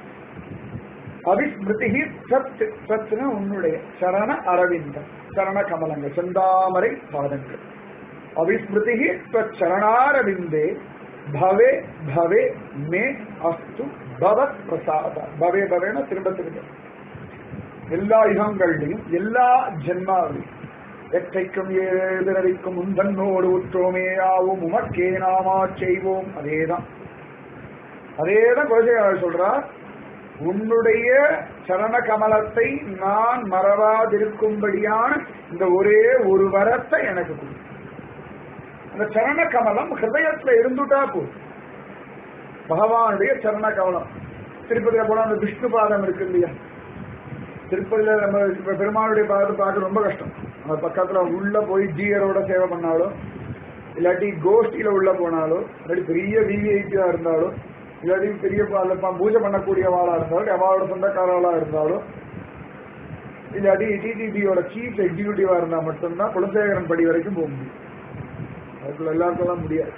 [SPEAKER 2] அவிஸ்மிருதி சத் சத்னா உன்னுடைய சரண அரவிந்தம் சரண கமலங்கள் செந்தாமரை பாதங்கள் அவிஸ்மிருதி சத் சரணாரவிந்தே பவே பவே மே அஸ்து பவத் பிரசாத பவே பவேன திரும்ப திரும்ப எல்லா யுகங்கள்லையும் எல்லா ஜென்மாவிலையும் எற்றைக்கும் ஏதிரவிக்கும் உந்தன்னோடு உற்றோமேயாவும் உமக்கே நாமா செய்வோம் அதேதான் அதேதான் குலசேகர் சொல்றார் உன்னுடைய சரண கமலத்தை நான் மறவாதிருக்கும்படியான இந்த ஒரே ஒரு வரத்தை எனக்கு கொடு அந்த சரண கமலம் ஹிருதயத்துல இருந்துட்டா போதும் பகவானுடைய சரண கமலம் திருப்பதியில போனா அந்த விஷ்ணு பாதம் இருக்கு இல்லையா திருப்பதியில நம்ம இப்ப பெருமாளுடைய பாதத்தை பார்க்க ரொம்ப கஷ்டம் அந்த பக்கத்துல உள்ள போய் ஜீயரோட சேவை பண்ணாலும் இல்லாட்டி கோஷ்டியில உள்ள போனாலும் இல்லாட்டி பெரிய விவிஐபியா இருந்தாலும் இல்லாட்டி பெரிய ப- ப- பூஜை பண்ணக்கூடியவாளா இருந்தாலும் அவளோட சொந்தக்காரவளா இருந்தாலும் இல்லாட்டி டிடிபியோட சீஃப் எக்ஸிகியூட்டிவா இருந்தா மட்டும்தான் குலசேகரன் படி வரைக்கும் போக முடியும் அதுக்குள்ள எல்லாருக்கும் முடியாது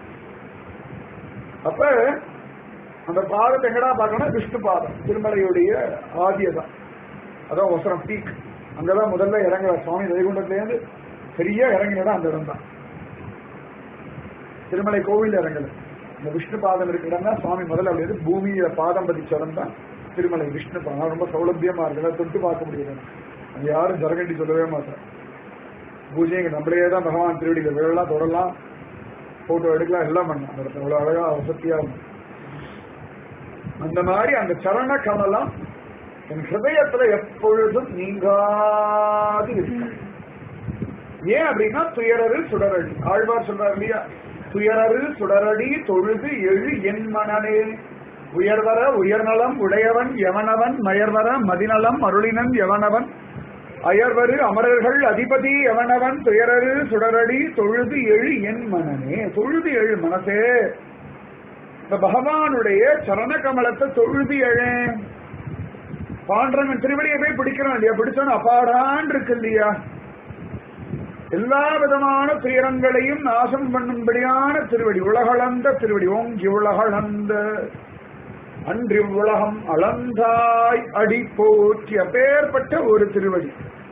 [SPEAKER 2] அப்ப அந்த பாதத்தை எங்கடா பார்க்கணும் விஷ்ணு பாதம் திருமலையுடைய ஆதியதான் அதான் ஒசரம் பீக் அங்கதான் முதல்ல இறங்குற சுவாமி வைகுண்டத்திலேருந்து சரியா இறங்கினதா அந்த இடம் தான் திருமலை கோவில் இறங்கல இந்த விஷ்ணு பாதம் இருக்கிற இடம் தான் சுவாமி முதல்ல அப்படி இருந்து பூமியில பாதம் பதிச்ச இடம் தான் திருமலை விஷ்ணு பாதம் அது ரொம்ப சௌலபியமா இருக்கு அதான் தொட்டு பார்க்க முடியாது அது யாரும் ஜரகண்டி சொல்லவே மாட்டேன் பூஜை இங்க நம்மளே தான் பகவான் திருவடியில விழலாம் தொடலாம் போட்டோ எடுக்கலாம் எல்லாம் பண்ணலாம் அந்த இடத்துல அவ்வளவு அழகா வசதியா இருக்கும் அந்த மாதிரி அந்த சரண கமலம் என் ஹிருதயத்துல எப்பொழுதும் நீங்காது இருக்கும் ஏன் அப்படின்னா துயரரு சுடரடி ஆழ்வார் சொல்றார் இல்லையா துயரரு சுடரடி தொழுது எழு என் மனனே உயர்வர உயர்நலம் உடையவன் எவனவன் மயர்வர மதிநலம் அருளினன் எவனவன் அயர்வரு அமரர்கள் அதிபதி எவனவன் துயரரு சுடரடி தொழுது எழு என் மனனே தொழுது எழு மனசே இந்த பகவானுடைய சரண கமலத்தை தொழுது எழேன் பாண்டரங்கன் திருவடியை போய் பிடிக்கிறோம் இல்லையா பிடிச்சோன்னு அப்பாடான் இருக்கு இல்லையா எல்லா விதமான துயரங்களையும் நாசம் பண்ணும்படியான திருவடி உலகளந்த திருவடி ஓங்கி உலகளந்த அன்றி உலகம் அளந்தாய் அடி போற்றி அப்பேற்பட்ட ஒரு திருவடி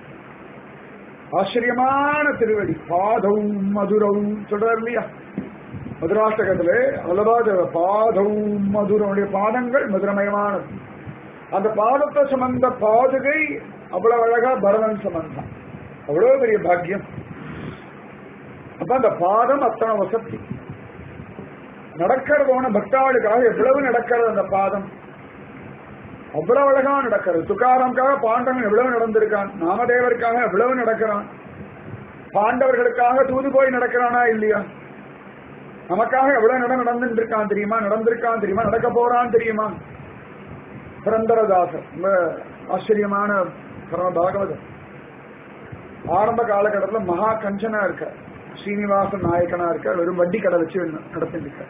[SPEAKER 2] ஆச்சரியமான திருவடி பாதவும் மதுரவும் சொல்றார் இல்லையா மதுராஷ்டகத்திலே அல்லதாவது பாதவும் மதுரனுடைய பாதங்கள் மதுரமயமானது அந்த பாதத்தை சுமந்த பாதுகை அவ்வளவு அழகா பரதன் சுமந்தான் அவ்வளவு பெரிய பாக்கியம் அப்ப அந்த பாதம் அத்தனை வசதி நடக்கிறதோன பக்தாளுக்காக எவ்வளவு நடக்கிறது அந்த பாதம் அவ்வளவு அழகா நடக்கிறது துக்காரம்காக பாண்டவன் எவ்வளவு நடந்திருக்கான் நாமதேவருக்காக எவ்வளவு நடக்கிறான் பாண்டவர்களுக்காக தூது போய் நடக்கிறானா இல்லையா நமக்காக எவ்வளவு நடம் நடந்துட்டு இருக்கான் தெரியுமா நடந்திருக்கான் தெரியுமா நடக்க போறான் தெரியுமா புரந்தரதாசர் ரொம்ப ஆச்சரியமான பரம பாகவதர் ஆரம்ப காலகட்டத்தில் மகா கஞ்சனா இருக்க ஸ்ரீனிவாசன் நாயக்கனா இருக்க வெறும் வட்டி கடை வச்சு நடத்திட்டு இருக்க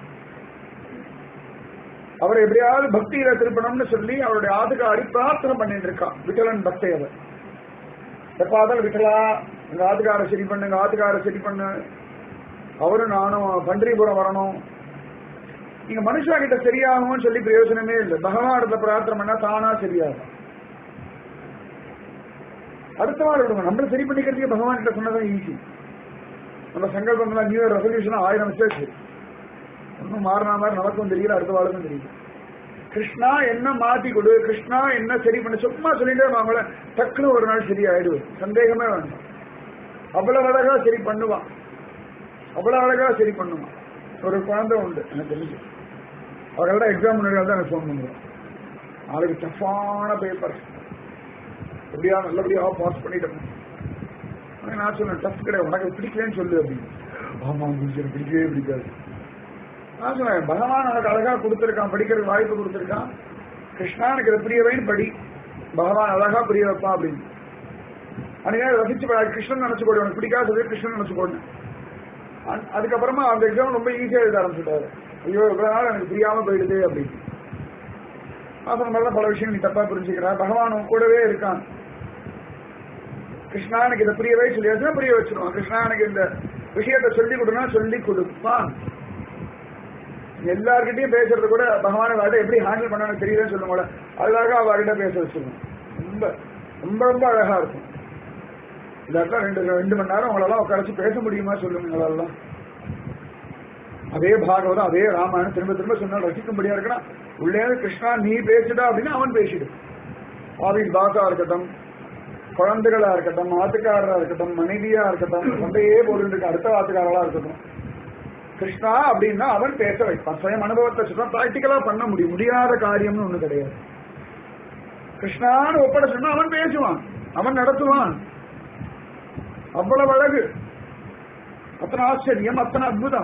[SPEAKER 2] அவர் எப்படியாவது பக்தியில திருப்பணும்னு சொல்லி அவருடைய ஆதுகாரி பிரார்த்தனை பண்ணிட்டு இருக்கான் விட்டலன் பக்தை அவர் எப்பாதாலும் விட்டலா எங்க ஆத்துக்கார சரி பண்ணு எங்க ஆத்துக்கார சரி பண்ணு அவரும் நானும் பண்டிரிபுரம் வரணும் நீங்க மனுஷா கிட்ட சரியாகும்னு சொல்லி பிரயோஜனமே இல்லை பகவானத்துல பிரார்த்தனை பண்ணா தானா சரியாகும் அடுத்த நாள் விடுங்க நம்மள சரி பண்ணிக்கிறதுக்கு பகவான் கிட்ட சொன்னதான் ஈஸி நம்ம சங்கல்பம் நியூ இயர் ரெசல்யூஷன் ஆயிரம் சேர்த்து ஒன்றும் மாறின மாதிரி நமக்கும் தெரியல அடுத்த வாழ்க்கும் தெரியல கிருஷ்ணா என்ன மாத்தி கொடு கிருஷ்ணா என்ன சரி பண்ணு சும்மா சொல்லிட்டே வாங்கல டக்குன்னு ஒரு நாள் சரி ஆயிடுவது சந்தேகமே வேண்டாம் அவ்வளவு அழகா சரி பண்ணுவான் அவ்வளவு அழகா சரி பண்ணுவான் ஒரு குழந்தை உண்டு எனக்கு தெரிஞ்சு அவர்களோட எக்ஸாம் முன்னாடி தான் எனக்கு ஃபோன் பண்ணுவோம் நாளைக்கு டஃப்பான பேப்பர் எப்படியா நல்லபடியா பாஸ் பண்ணிட்டேன் ஆனா நான் சொன்னேன் டஃப் கிடையாது உனக்கு பிடிக்கலன்னு சொல்லு அப்படின்னு ஆமா குருஜி எனக்கு பிடிக்கவே பிடிக்காது நான் சொன்னேன் பகவான் உனக்கு அழகா கொடுத்துருக்கான் படிக்கிறதுக்கு வாய்ப்பு கொடுத்துருக்கான் கிருஷ்ணா எனக்கு இதை புரிய வைன்னு படி பகவான் அழகா புரிய வைப்பான் அப்படின்னு அன்னைக்கு ரசிச்சு படி. கிருஷ்ணன் நினைச்சு போடு உனக்கு பிடிக்காதது கிருஷ்ணன் நினைச்சு போடணும் அ- அதுக்கப்புறமா அந்த எக்ஸாம் ரொம்ப ஈஸியா எழுத ஆரம்பிச்சுட்டாரு ஐயோ இவ்வளவு நாள் எனக்கு புரியாம போயிடுது அப்படின்னு நான் சொன்ன மாதிரிதான் பல விஷயம் நீ தப்பா புரிஞ்சுக்கிற பகவான் உன் கூடவே இருக்கான் கிருஷ்ணா எனக்கு இதை புரியவே சொல்லியாச்சுன்னா புரிய வச்சிருவான் கிருஷ்ணா எனக்கு இந்த விஷயத்தை சொல்லி கொடுனா சொல்லி கொடுப்பான் எல்லார்கிட்டயும் பேசுறது கூட பகவானை வாட்ட எப்படி ஹேண்டில் பண்ணணும்னு தெரியலன்னு சொல்லுவோம்ல அழகா அவர்கிட்ட பேச வச்சிருவோம் ரொம்ப ரொம்ப ரொம்ப அழகா இருக்கும் இல்லாட்டா ரெண்டு ரெண்டு மணி நேரம் உங்களெல்லாம் உட்காரச்சு பேச முடியுமா சொல்லுங்க உங்களெல்லாம் அதே பாகவதம் அதே ராமாயணம் திரும்ப திரும்ப சொன்னால் ரசிக்கும்படியா இருக்கணும் உள்ளே கிருஷ்ணா நீ பேசுடா அப்படின்னா அவன் பேசிடு ஆவின் தாத்தா இருக்கட்டும் குழந்தைகளா இருக்கட்டும் ஆத்துக்காரரா இருக்கட்டும் மனைவியா இருக்கட்டும் சண்டையே போட்டு இருக்க அடுத்த ஆத்துக்காரர்களா இருக்கட்டும் கிருஷ்ணா அப்படின்னா அவன் பேச வைப்பான் சுயம் அனுபவத்தை சொல்ல பிராக்டிக்கலா பண்ண முடியும் முடியாத காரியம்னு ஒண்ணு கிடையாது கிருஷ்ணான்னு ஒப்பட சொன்னா அவன் பேசுவான் அவன் நடத்துவான் அவ்வளவு அழகு அத்தனை ஆச்சரியம் அத்தனை அற்புதம்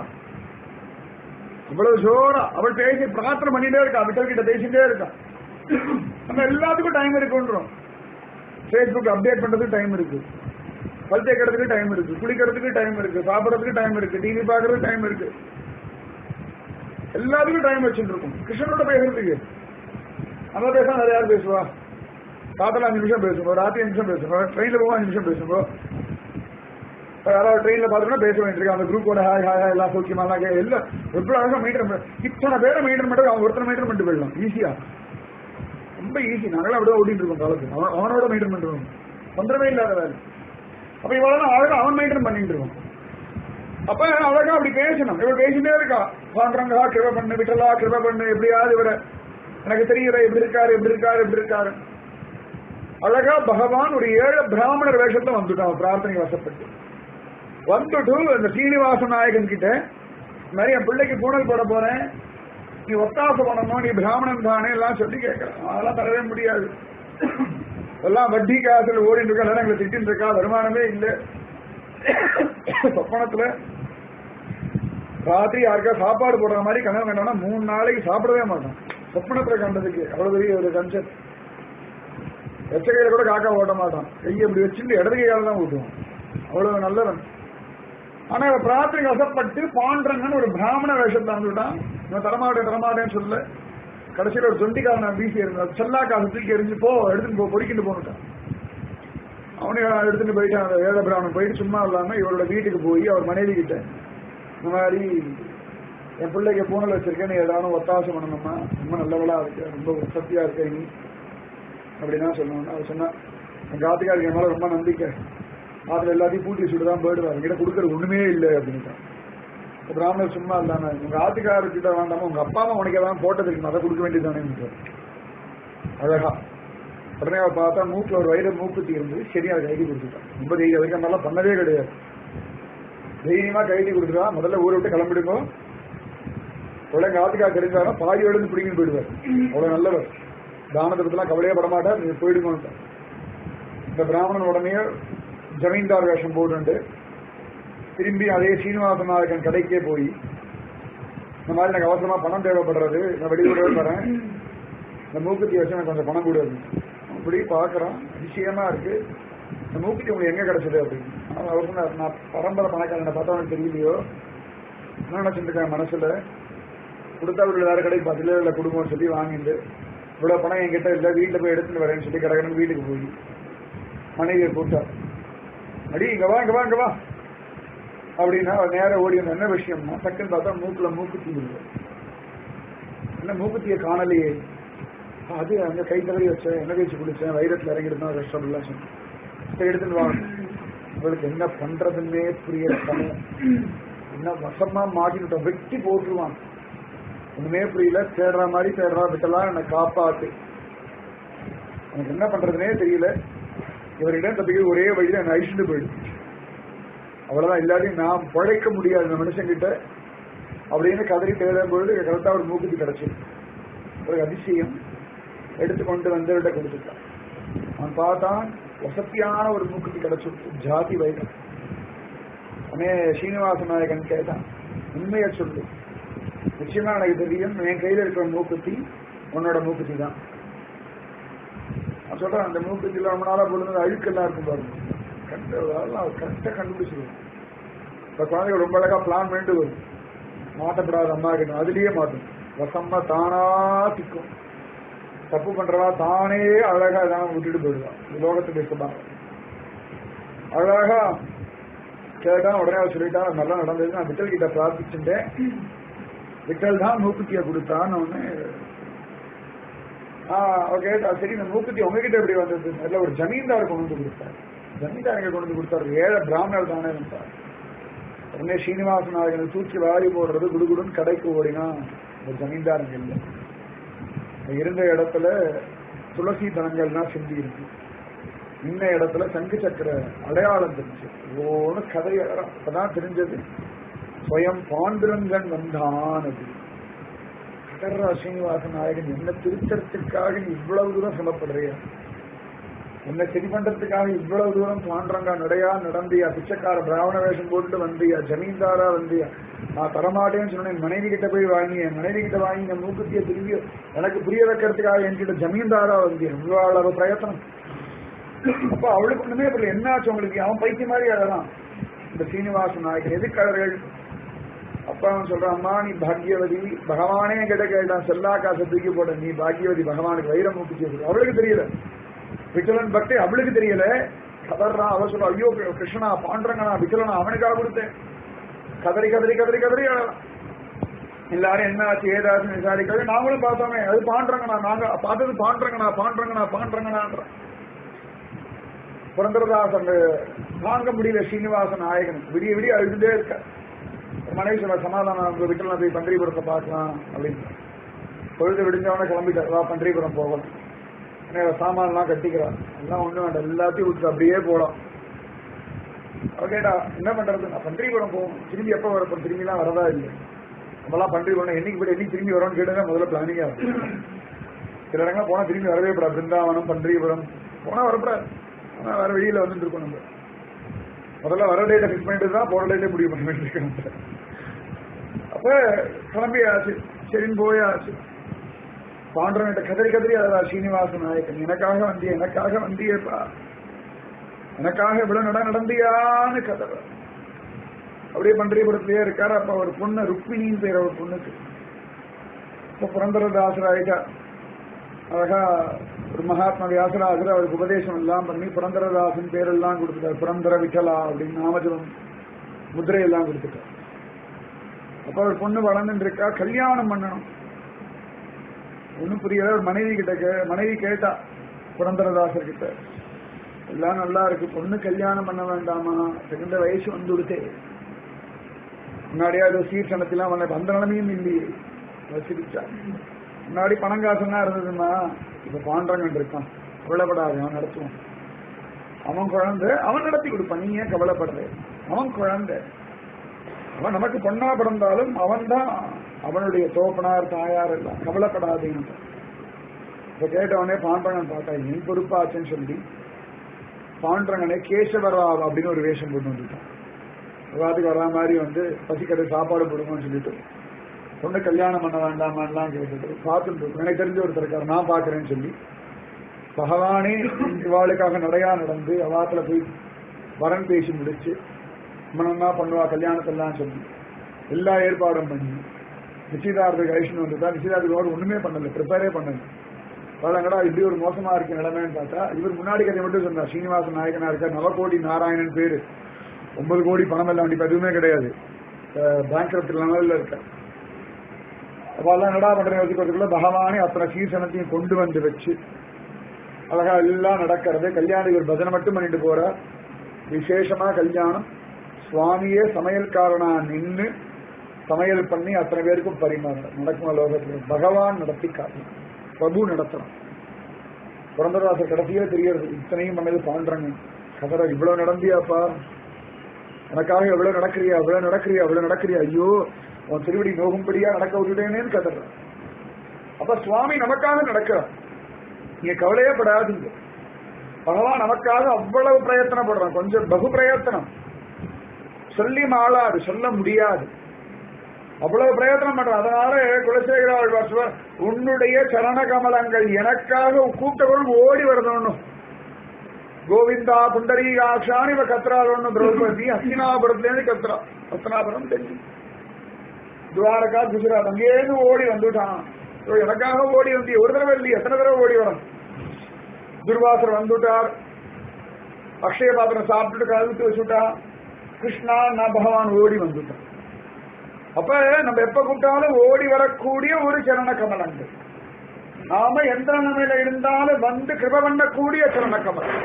[SPEAKER 2] அவ்வளவு ஜோரா அவள் பேசி பிரார்த்தனை பண்ணிட்டே இருக்கா விட்டல் கிட்ட பேசிட்டே இருக்கா நம்ம எல்லாத்துக்கும் டைம் இருக்குன்றோம் ஃபேஸ்புக் அப்டேட் பண்றதுக்கு டைம் இருக்கு பல் தேய்க்கிறதுக்கு டைம் இருக்கு குளிக்கிறதுக்கு டைம் இருக்கு சாப்பிடறதுக்கு டைம் இருக்கு டிவி பார்க்கறதுக்கு டைம் இருக்கு எல்லாத்துக்கும் டைம் வச்சுட்டு இருக்கும் கிருஷ்ணனோட பேசுறதுக்கு நம்ம பேசா நிறைய யார் பேசுவா காத்தல அஞ்சு நிமிஷம் பேசுவோம் ராத்திரி அஞ்சு நிமிஷம் பேசுவோம் ட்ரெயின்ல போவோம் அஞ்சு நிமிஷம் பேசுவோம் இப்ப யாராவது ட்ரெயின்ல பார்த்தோம்னா பேச வேண்டியிருக்கு அந்த குரூப்போட ஹாய் ஹாய் ஹாய் எல்லாம் சௌக்கியமா எல்லாம் கே- எல்லாம் எவ்வளவு அழகா மெயின்டைன் பண்ண இத்தனை பேரை மெயின்டைன் பண்றது அவன் ஒருத்தனை மெயின்டைன் பண்ணிட்டு போயிடலாம் ஈஸியா ரொம்ப ஈஸி நாங்களாம் அப்படியே ஓடிட்டு இருக்கோம் காலத்து அவன் அவனோட மெயின்டைன் பண்ணுறோம் தொந்தரவே இல்லாத வேலை அப்ப இவ்வளவு அழகா அவன் மெயின்டைன் பண்ணிட்டு இருக்கான் அப்ப அழகா அப்படி பேசணும் இவள் பேசிட்டே இருக்கா பாக்குறாங்க கிருப பண்ணு விட்டலா கிருப பண்ணு எப்படியாவது இவரை எனக்கு தெரியல எப்படி இருக்காரு எப்படி இருக்காரு எப்படி இருக்காரு அழகா பகவான் ஒரு ஏழு பிராமணர் வேஷத்துல வந்துட்டான் பிரார்த்தனை வசப்பட்டு வந்துட்டு இந்த சீனிவாச நாயகன் கிட்ட இந்த மாதிரி என் பிள்ளைக்கு பூனல் போட போறேன் நீ ஒத்தாசை பண்ணணும் நீ பிராமணன் தானே எல்லாம் சொல்லி கேட்கறான் அதெல்லாம் தரவே முடியாது எல்லாம் வட்டி காசுல ஓடிட்டு இருக்கா எல்லாம் எங்களை திட்டின்னு இருக்கா வருமானமே இல்லை சொப்பனத்துல ராத்திரி யாருக்கா சாப்பாடு போடுற மாதிரி கனவு கண்டோம்னா மூணு நாளைக்கு சாப்பிடவே மாட்டான் சொப்பனத்துல கண்டதுக்கு அவ்வளவு பெரிய ஒரு கன்செப்ட் எச்ச கையில கூட காக்கா ஓட்ட மாட்டான் கையை இப்படி வச்சுட்டு இடது கையால தான் ஊட்டுவான் அவ்வளவு நல்லவன் ஆனா இவன் பிரார்த்தனை வசப்பட்டு பாண்டரங்கன்னு ஒரு பிராமண வேஷத்துல வந்துட்டான் இவன் தரமாட்டேன் தரமாட்டேன்னு சொல்ல கடைசியில ஒரு தொண்டிக்காரனை வீசி இருந்தான் செல்லா காசு தூக்கி எரிஞ்சு போ எடுத்துட்டு போ பொறிக்கிட்டு போனுட்டான் அவனையும் எடுத்துட்டு போயிட்டான் அந்த வேத பிராமணன் போயிட்டு சும்மா இல்லாம இவரோட வீட்டுக்கு போய் அவர் மனைவி கிட்ட இந்த மாதிரி என் பிள்ளைக்கு பூனல் வச்சிருக்கேன் நீ ஏதாவது ஒத்தாசம் பண்ணணுமா ரொம்ப நல்லவளா இருக்கு ரொம்ப சக்தியா இருக்க நீ அப்படின்னா சொல்லணும் அவர் சொன்னா என் காத்துக்காருக்கு என் மேல ரொம்ப நம்பிக்கை அதுல எல்லாத்தையும் பூட்டி வச்சுட்டு தான் போயிடுவார் என்கிட்ட கொடுக்கறது ஒண்ணுமே இல்லை அப்படின்ட்டான் இப்ப பிராமணர் சும்மா இல்லாம உங்க ஆத்துக்காரர்கிட்ட வேண்டாம உங்க அப்பா அம்மா உனக்கு ஏதாவது போட்டது இருக்கு அதை கொடுக்க வேண்டியதானே அழகா உடனே அவ பார்த்தா மூக்குல ஒரு வயிறு மூக்குத்தி இருந்து சரியா கைதி கொடுத்துட்டான் ரொம்ப தைரியம் அதுக்கு அந்த மாதிரிலாம் பண்ணவே கிடையாது தைரியமா கைதி கொடுத்துட்டா முதல்ல ஊரை விட்டு கிளம்பிடுங்க உடனே எங்க ஆத்துக்கார தெரிஞ்சாலும் பாதி எழுந்து பிடிங்கிட்டு போயிடுவார் அவ்வளவு நல்லவர் தானத்தை பத்திலாம் கவலையே பட மாட்டார் நீங்க போயிடுங்க இந்த பிராமணன் உடனே ஜமீன்தார் வேஷம் போட்டு திரும்பி அதே சீனிவாச நாயகன் கடைக்கே போய் இந்த மாதிரி எனக்கு அவசரமா பணம் தேவைப்படுறது நான் வெளியூரே வரேன் இந்த மூக்குத்தி வச்சு எனக்கு கொஞ்சம் பணம் கூடாது அப்படி பார்க்கறான் அதிசயமா இருக்கு இந்த மூக்குத்தி உங்களுக்கு எங்க கிடைச்சது அப்படின்னு அவன் அவர் சொன்னார் நான் பரம்பரை பணக்காரனை பார்த்தா அவனுக்கு தெரியலையோ என்ன நினைச்சிருக்கேன் மனசுல கொடுத்தா இவர்கள் வேற கடைக்கு பதிலே இல்லை குடும்பம்னு சொல்லி வாங்கிட்டு இவ்வளவு பணம் என்கிட்ட இல்லை வீட்டுல போய் எடுத்துட்டு வரேன்னு சொல்லி கடகடன்னு வீட்டுக்கு போய் மனைவியை கூட்டா அடி இங்க வா இங்க வா இங்க வா அப்படின்னா அவன் நேரம் ஓடி வந்த என்ன விஷயம்னா டக்குன்னு பார்த்தா மூக்குல மூக்குத்தி இல்லை என்ன மூக்குத்தியை காணலையே அது அங்க கை தவறி வச்சேன் என்ன வச்சு குடிச்சேன் வைரத்துல இறங்கிட்டு தான் கஷ்டம் எல்லாம் சொன்னேன் இப்ப எடுத்துட்டு வாங்க உங்களுக்கு என்ன பண்றதுன்னே புரியல பணம் என்ன வசமா மாட்டிக்கிட்டோம் வெட்டி போட்டுருவான் ஒண்ணுமே புரியல தேடுற மாதிரி தேடுறா விட்டலாம் என்னை காப்பாத்து எனக்கு என்ன பண்றதுனே தெரியல இவரிடம் தப்பிக்க ஒரே வழியில என்னை அழிச்சுட்டு போயிடும் அவ்வளவுதான் இல்லாட்டி நான் பழைக்க முடியாது இந்த மனுஷங்கிட்ட அப்படின்னு கதறி தேடும் பொழுது கரெக்டா ஒரு மூக்குத்தி கிடைச்சு ஒரு அதிசயம் எடுத்து கொண்டு வந்தவர்கிட்ட கொடுத்துட்டான் அவன் பார்த்தான் வசதியான ஒரு மூக்குத்தி கிடைச்சிருக்கு ஜாதி வைரம் அவனே ஸ்ரீனிவாச நாயகன் கேட்டான் உண்மையை சொல்லு நிச்சயமா எனக்கு தெரியும் என் கையில இருக்கிற மூக்குத்தி உன்னோட மூக்குத்தி தான் நான் சொல்றேன் அந்த மூக்குத்தில ரொம்ப நாளா போடுறது அழுக்கெல்லாம் இருக்கும் பாருங்க கரெக்டாக கரெக்டாக கண்டுபிடிச்சிருவோம் இந்த குழந்தைங்க ரொம்ப அழகா பிளான் பண்ணிட்டு வரும் மாட்டப்படாத அம்மா கிட்ட அதுலயே மாட்டும் வசம்மா தானா திக்கும் தப்பு பண்றவா தானே அழகா தான் விட்டுட்டு போயிடுவா இந்த லோகத்துக்கு இஷ்டமாக அழகா கேட்டா உடனே அவ சொல்லிட்டா நல்லா நடந்தது நான் விட்டல் கிட்ட பிரார்த்திச்சுட்டேன் விட்டல் தான் மூக்குத்திய கொடுத்தான்னு ஒண்ணு ஆஹ் அவ கேட்டா சரி இந்த மூக்குத்தி உங்ககிட்ட எப்படி வந்தது நல்ல ஒரு ஜமீன்தார் கொண்டு வந்து கொடுத்தார் ஜமீன்தார் எங்க கொண்டு வந்து கொடுத்தாரு ஏழை பிராமணர் தானே இருந்தார் உடனே ஸ்ரீனிவாச நாயகனை தூக்கி வாரி போடுறது குடுகுடுன்னு கடைக்கு ஓடினா ஒரு ஜமீன்தார் அங்க இல்லை இருந்த இடத்துல துளசி தனங்கள்லாம் சிந்தி இருக்கு இன்ன இடத்துல சங்கு சக்கர அடையாளம் தெரிஞ்சு ஓன்னு கதை அழறா. அப்பதான் தெரிஞ்சது ஸ்வயம் பாண்டுரங்கன் வந்தான் அது கடர்ரா ஸ்ரீனிவாச நாயகன் என்ன திருத்தறதுக்காக நீ இவ்வளவு தூரம் சிரமப்படுறியா என்ன சரி பண்றதுக்காக இவ்வளவு தூரம் பாண்டரங்கா நடையா நடந்தியா பிச்சைக்கார பிராமண வேஷம் போட்டுட்டு வந்தியா ஜமீன்தாரா வந்தியா நான் தரமாட்டேன்னு சொன்னேன் மனைவி கிட்ட போய் வாங்கி என் மனைவி கிட்ட வாங்கி என் மூக்குத்திய திரும்பி எனக்கு புரிய வைக்கிறதுக்காக என்கிட்ட ஜமீன்தாரா வந்தியா இவ்வளவு பிரயத்தனம் அப்ப அவளுக்கு ஒண்ணுமே புரியல என்ன ஆச்சு உங்களுக்கு அவன் பைத்திய மாதிரி அழகான் இந்த சீனிவாச நாயகன் எதுக்கு அழகர்கள் அப்ப அவன் சொல்றான் அம்மா நீ பாக்யவதி பகவானே கிட்ட கேட்டான் செல்லா காசை தூக்கி போட நீ பாக்யவதி பகவானுக்கு வைரம் மூப்பிச்சு அவளுக்கு தெரியல விக்கலன் பக்தி அவளுக்கு தெரியல கதறான் அவ சொல்ற ஐயோ கிருஷ்ணா பாண்டரங்கனா விக்கலனா அவனுக்காக கொடுத்தேன் கதறி கதறி கதறி கதறி அழலாம். எல்லாரும் என்ன ஆச்சு ஏதாச்சும் விசாரிக்கிறது நாங்களும் பார்த்தோமே அது பாண்டரங்கனா நாங்க பார்த்தது பாண்டரங்கனா பாண்டரங்கனா பாண்டரங்கனான்ற புரந்தரதாசன் தாங்க முடியல ஸ்ரீனிவாசன் நாயகன் விடிய விடிய அழுதுட்டே இருக்க மனைவி சொன்ன சமாதானம் உங்க வீட்டில் போய் பன்றிபுரத்தை பார்க்கலாம் அப்படின்னு பொழுது விடிஞ்சவன கிளம்பிட்டார் வா பன்றிபுரம் போகலாம் ஏன்னா சாமான்லாம் கட்டிக்கிறார் எல்லாம் ஒண்ணு வேண்டாம் எல்லாத்தையும் விட்டு அப்படியே போலாம் அவ கேட்டா என்ன பண்றது நான் பன்றிபுரம் போகும் திரும்பி எப்ப வரப்போ திரும்பிலாம் வரதா இல்லை நம்மலாம் பன்றிபுரம் என்னைக்கு போய் என்னைக்கு திரும்பி வரோம்னு கேட்டதான் முதல்ல பிளானிங்கா இருக்கும் சில இடங்கள்லாம் போனா திரும்பி வரவே கூடாது பிருந்தாவனம் பன்றிபுரம் போனா வரக்கூடாது ஆனா வேற வெளியில வந்துட்டு இருக்கோம் நம்ம முதல்ல வர டேட்டை ஃபிக்ஸ் பண்ணிட்டு தான் போற டேட்டை முடிவு பண்ண வேண்டியிருக்கோம் அப்ப கிளம்பியாச்சு சரின்னு போயாச்சு பாண்டவன்கிட்ட கதறி கதறி அழகா சீனிவாச நாயக்கன் எனக்காக வந்திய எனக்காக வந்தியப்பா எனக்காக இவ்வளவு நட நடந்தியான்னு கதற அப்படியே பன்றியபுரத்திலேயே இருக்காரு அப்ப ஒரு பொண்ணு ருக்மிணின்னு பேர் ஒரு பொண்ணுக்கு இப்ப புரந்தரதாசர் ஆயிட்டா அழகா ஒரு மகாத்மா வியாசராஜர் அவருக்கு உபதேசம் எல்லாம் பண்ணி புரந்தரதாசன் பேரெல்லாம் கொடுத்துட்டார் புரந்தர விட்டலா அப்படின்னு நாமஜபம் முத்திரையெல்லாம் கொடுத்துட்டார் அப்ப ஒரு பொண்ணு வளர்ந்துட்டு இருக்கா கல்யாணம் பண்ணணும் ஒன்னும் புரியல ஒரு மனைவி கிட்ட கே- மனைவி கேட்டா புரந்தரதாசர் கிட்ட எல்லாம் நல்லா இருக்கு பொண்ணு கல்யாணம் பண்ண வேண்டாமா தகுந்த வயசு வந்து கொடுத்தே முன்னாடியே அது சீர்சனத்திலாம் வந்த அந்த நிலைமையும் இல்லையே வசிரிச்சா முன்னாடி பணம் காசுலாம் இருந்ததுன்னா இப்ப பாண்டவன் இருக்கான் கவலைப்படாது அவன் நடத்துவான் அவன் குழந்தை அவன் நடத்தி கொடுப்பான் நீ ஏன் கவலைப்படுற அவன் குழந்தை அவன் நமக்கு பொண்ணா பிறந்தாலும் அவன் தான் அவனுடைய தோப்பனார் தாயார் எல்லாம் கவலைப்படாதீங்க இப்ப கேட்டவனே பாண்டவன் பார்த்தா நீ பொறுப்பாச்சுன்னு சொல்லி பாண்டவனே கேசவராவ் அப்படின்னு ஒரு வேஷம் போட்டு வந்துட்டான் விவாதத்துக்கு வரா மாதிரி வந்து பசிக்கடை சாப்பாடு போடுங்கன்னு சொல்லிட்டு பொண்ணு கல்யாணம் பண்ண வேண்டாமான்லாம் கேட்டுட்டு பார்த்துட்டு இருக்கோம். எனக்கு தெரிஞ்ச ஒருத்தர் இருக்காரு நான் பாக்குறேன்னு சொல்லி பகவானே இவாளுக்காக நடையா நடந்து அவாத்துல போய் வரன் பேசி முடிச்சு மனம்னா பண்ணுவா கல்யாணத்தெல்லாம் சொல்லி எல்லா ஏற்பாடும் பண்ணி நிச்சயதார்த்தத்துக்கு ஐஷன் வந்துட்டா நிச்சயதார்த்தத்தோடு ஒண்ணுமே பண்ணல ப்ரிப்பேரே பண்ணல பழங்கடா இப்படி ஒரு மோசமா இருக்க நிலைமைன்னு பார்த்தா இவர் முன்னாடி கதை மட்டும் சொன்னார் ஸ்ரீனிவாச நாயகனா இருக்கார் நவகோடி நாராயணன் பேரு ஒன்பது கோடி பணம் எல்லாம் இப்ப எதுவுமே கிடையாது பேங்க் லெவலில் இருக்க அவெல்லாம் நடா பண்ற வச்சுக்கிறதுக்குள்ள பகவானே அத்தனை சீசனத்தையும் கொண்டு வந்து வச்சு அழகா எல்லாம் நடக்கிறது கல்யாணம் இவர் பஜனை மட்டும் பண்ணிட்டு போறார் விசேஷமா கல்யாணம் சுவாமியே சமையல்காரனா நின்னு சமையல் பண்ணி அத்தனை பேருக்கும் பரிமாறுறார் நடக்குமா லோகத்துல பகவான் நடத்தி காட்டணும் பிரபு நடத்தணும் புரந்தராசர் கடைசியில தெரியறது இத்தனையும் பண்ணது பாண்டறங்க கதற இவ்வளவு நடந்தியாப்பா எனக்காக எவ்வளவு நடக்கிறியா எவ்வளவு நடக்கிறியா எவ்வளவு நடக்கிறியா ஐயோ உன் திருவடி நோகும்படியா நடக்க விட்டுட்டேனேன்னு கதற அப்ப சுவாமி நமக்காக நடக்கிறார் நீங்க கவலையே படாதீங்க பகவான் நமக்காக அவ்வளவு பிரயத்தனப்படுறான் கொஞ்சம் பகு பிரயத்தனம் சொல்லி மாளாது சொல்ல முடியாது அவ்வளவு பிரயத்தனம் பண்றான் அதனால குலசேகர ஆழ்வார் சொல்வார், உன்னுடைய சரண கமலங்கள் எனக்காக கூப்பிட்டவர்கள் ஓடி வரணும் கோவிந்தா புண்டரீகாட்சான் இவ கத்ரால் ஒண்ணு திரௌபதி ஹஸ்தினாபுரத்துலேருந்து கத்ரா ஹஸ்தினாபுரம் டெல்லி துவாரகா குஜராத் அங்கேருந்து ஓடி வந்துட்டான் ஐயோ, எனக்காக ஓடி வந்து ஒரு தடவை இல்லையே எத்தனை தடவை ஓடி வரும் துர்வாசர் வந்துட்டார் அக்ஷய பாத்திரம் சாப்பிட்டுட்டு கழுத்து வச்சுட்டா கிருஷ்ணா நான் பகவான் ஓடி வந்துட்டான் அப்ப நம்ம எப்ப கூப்பிட்டாலும் ஓடி வரக்கூடிய ஒரு சரண கமலங்கள் நாம எந்த நிலைமையில இருந்தாலும் வந்து கிருப பண்ணக்கூடிய சரண கமலம்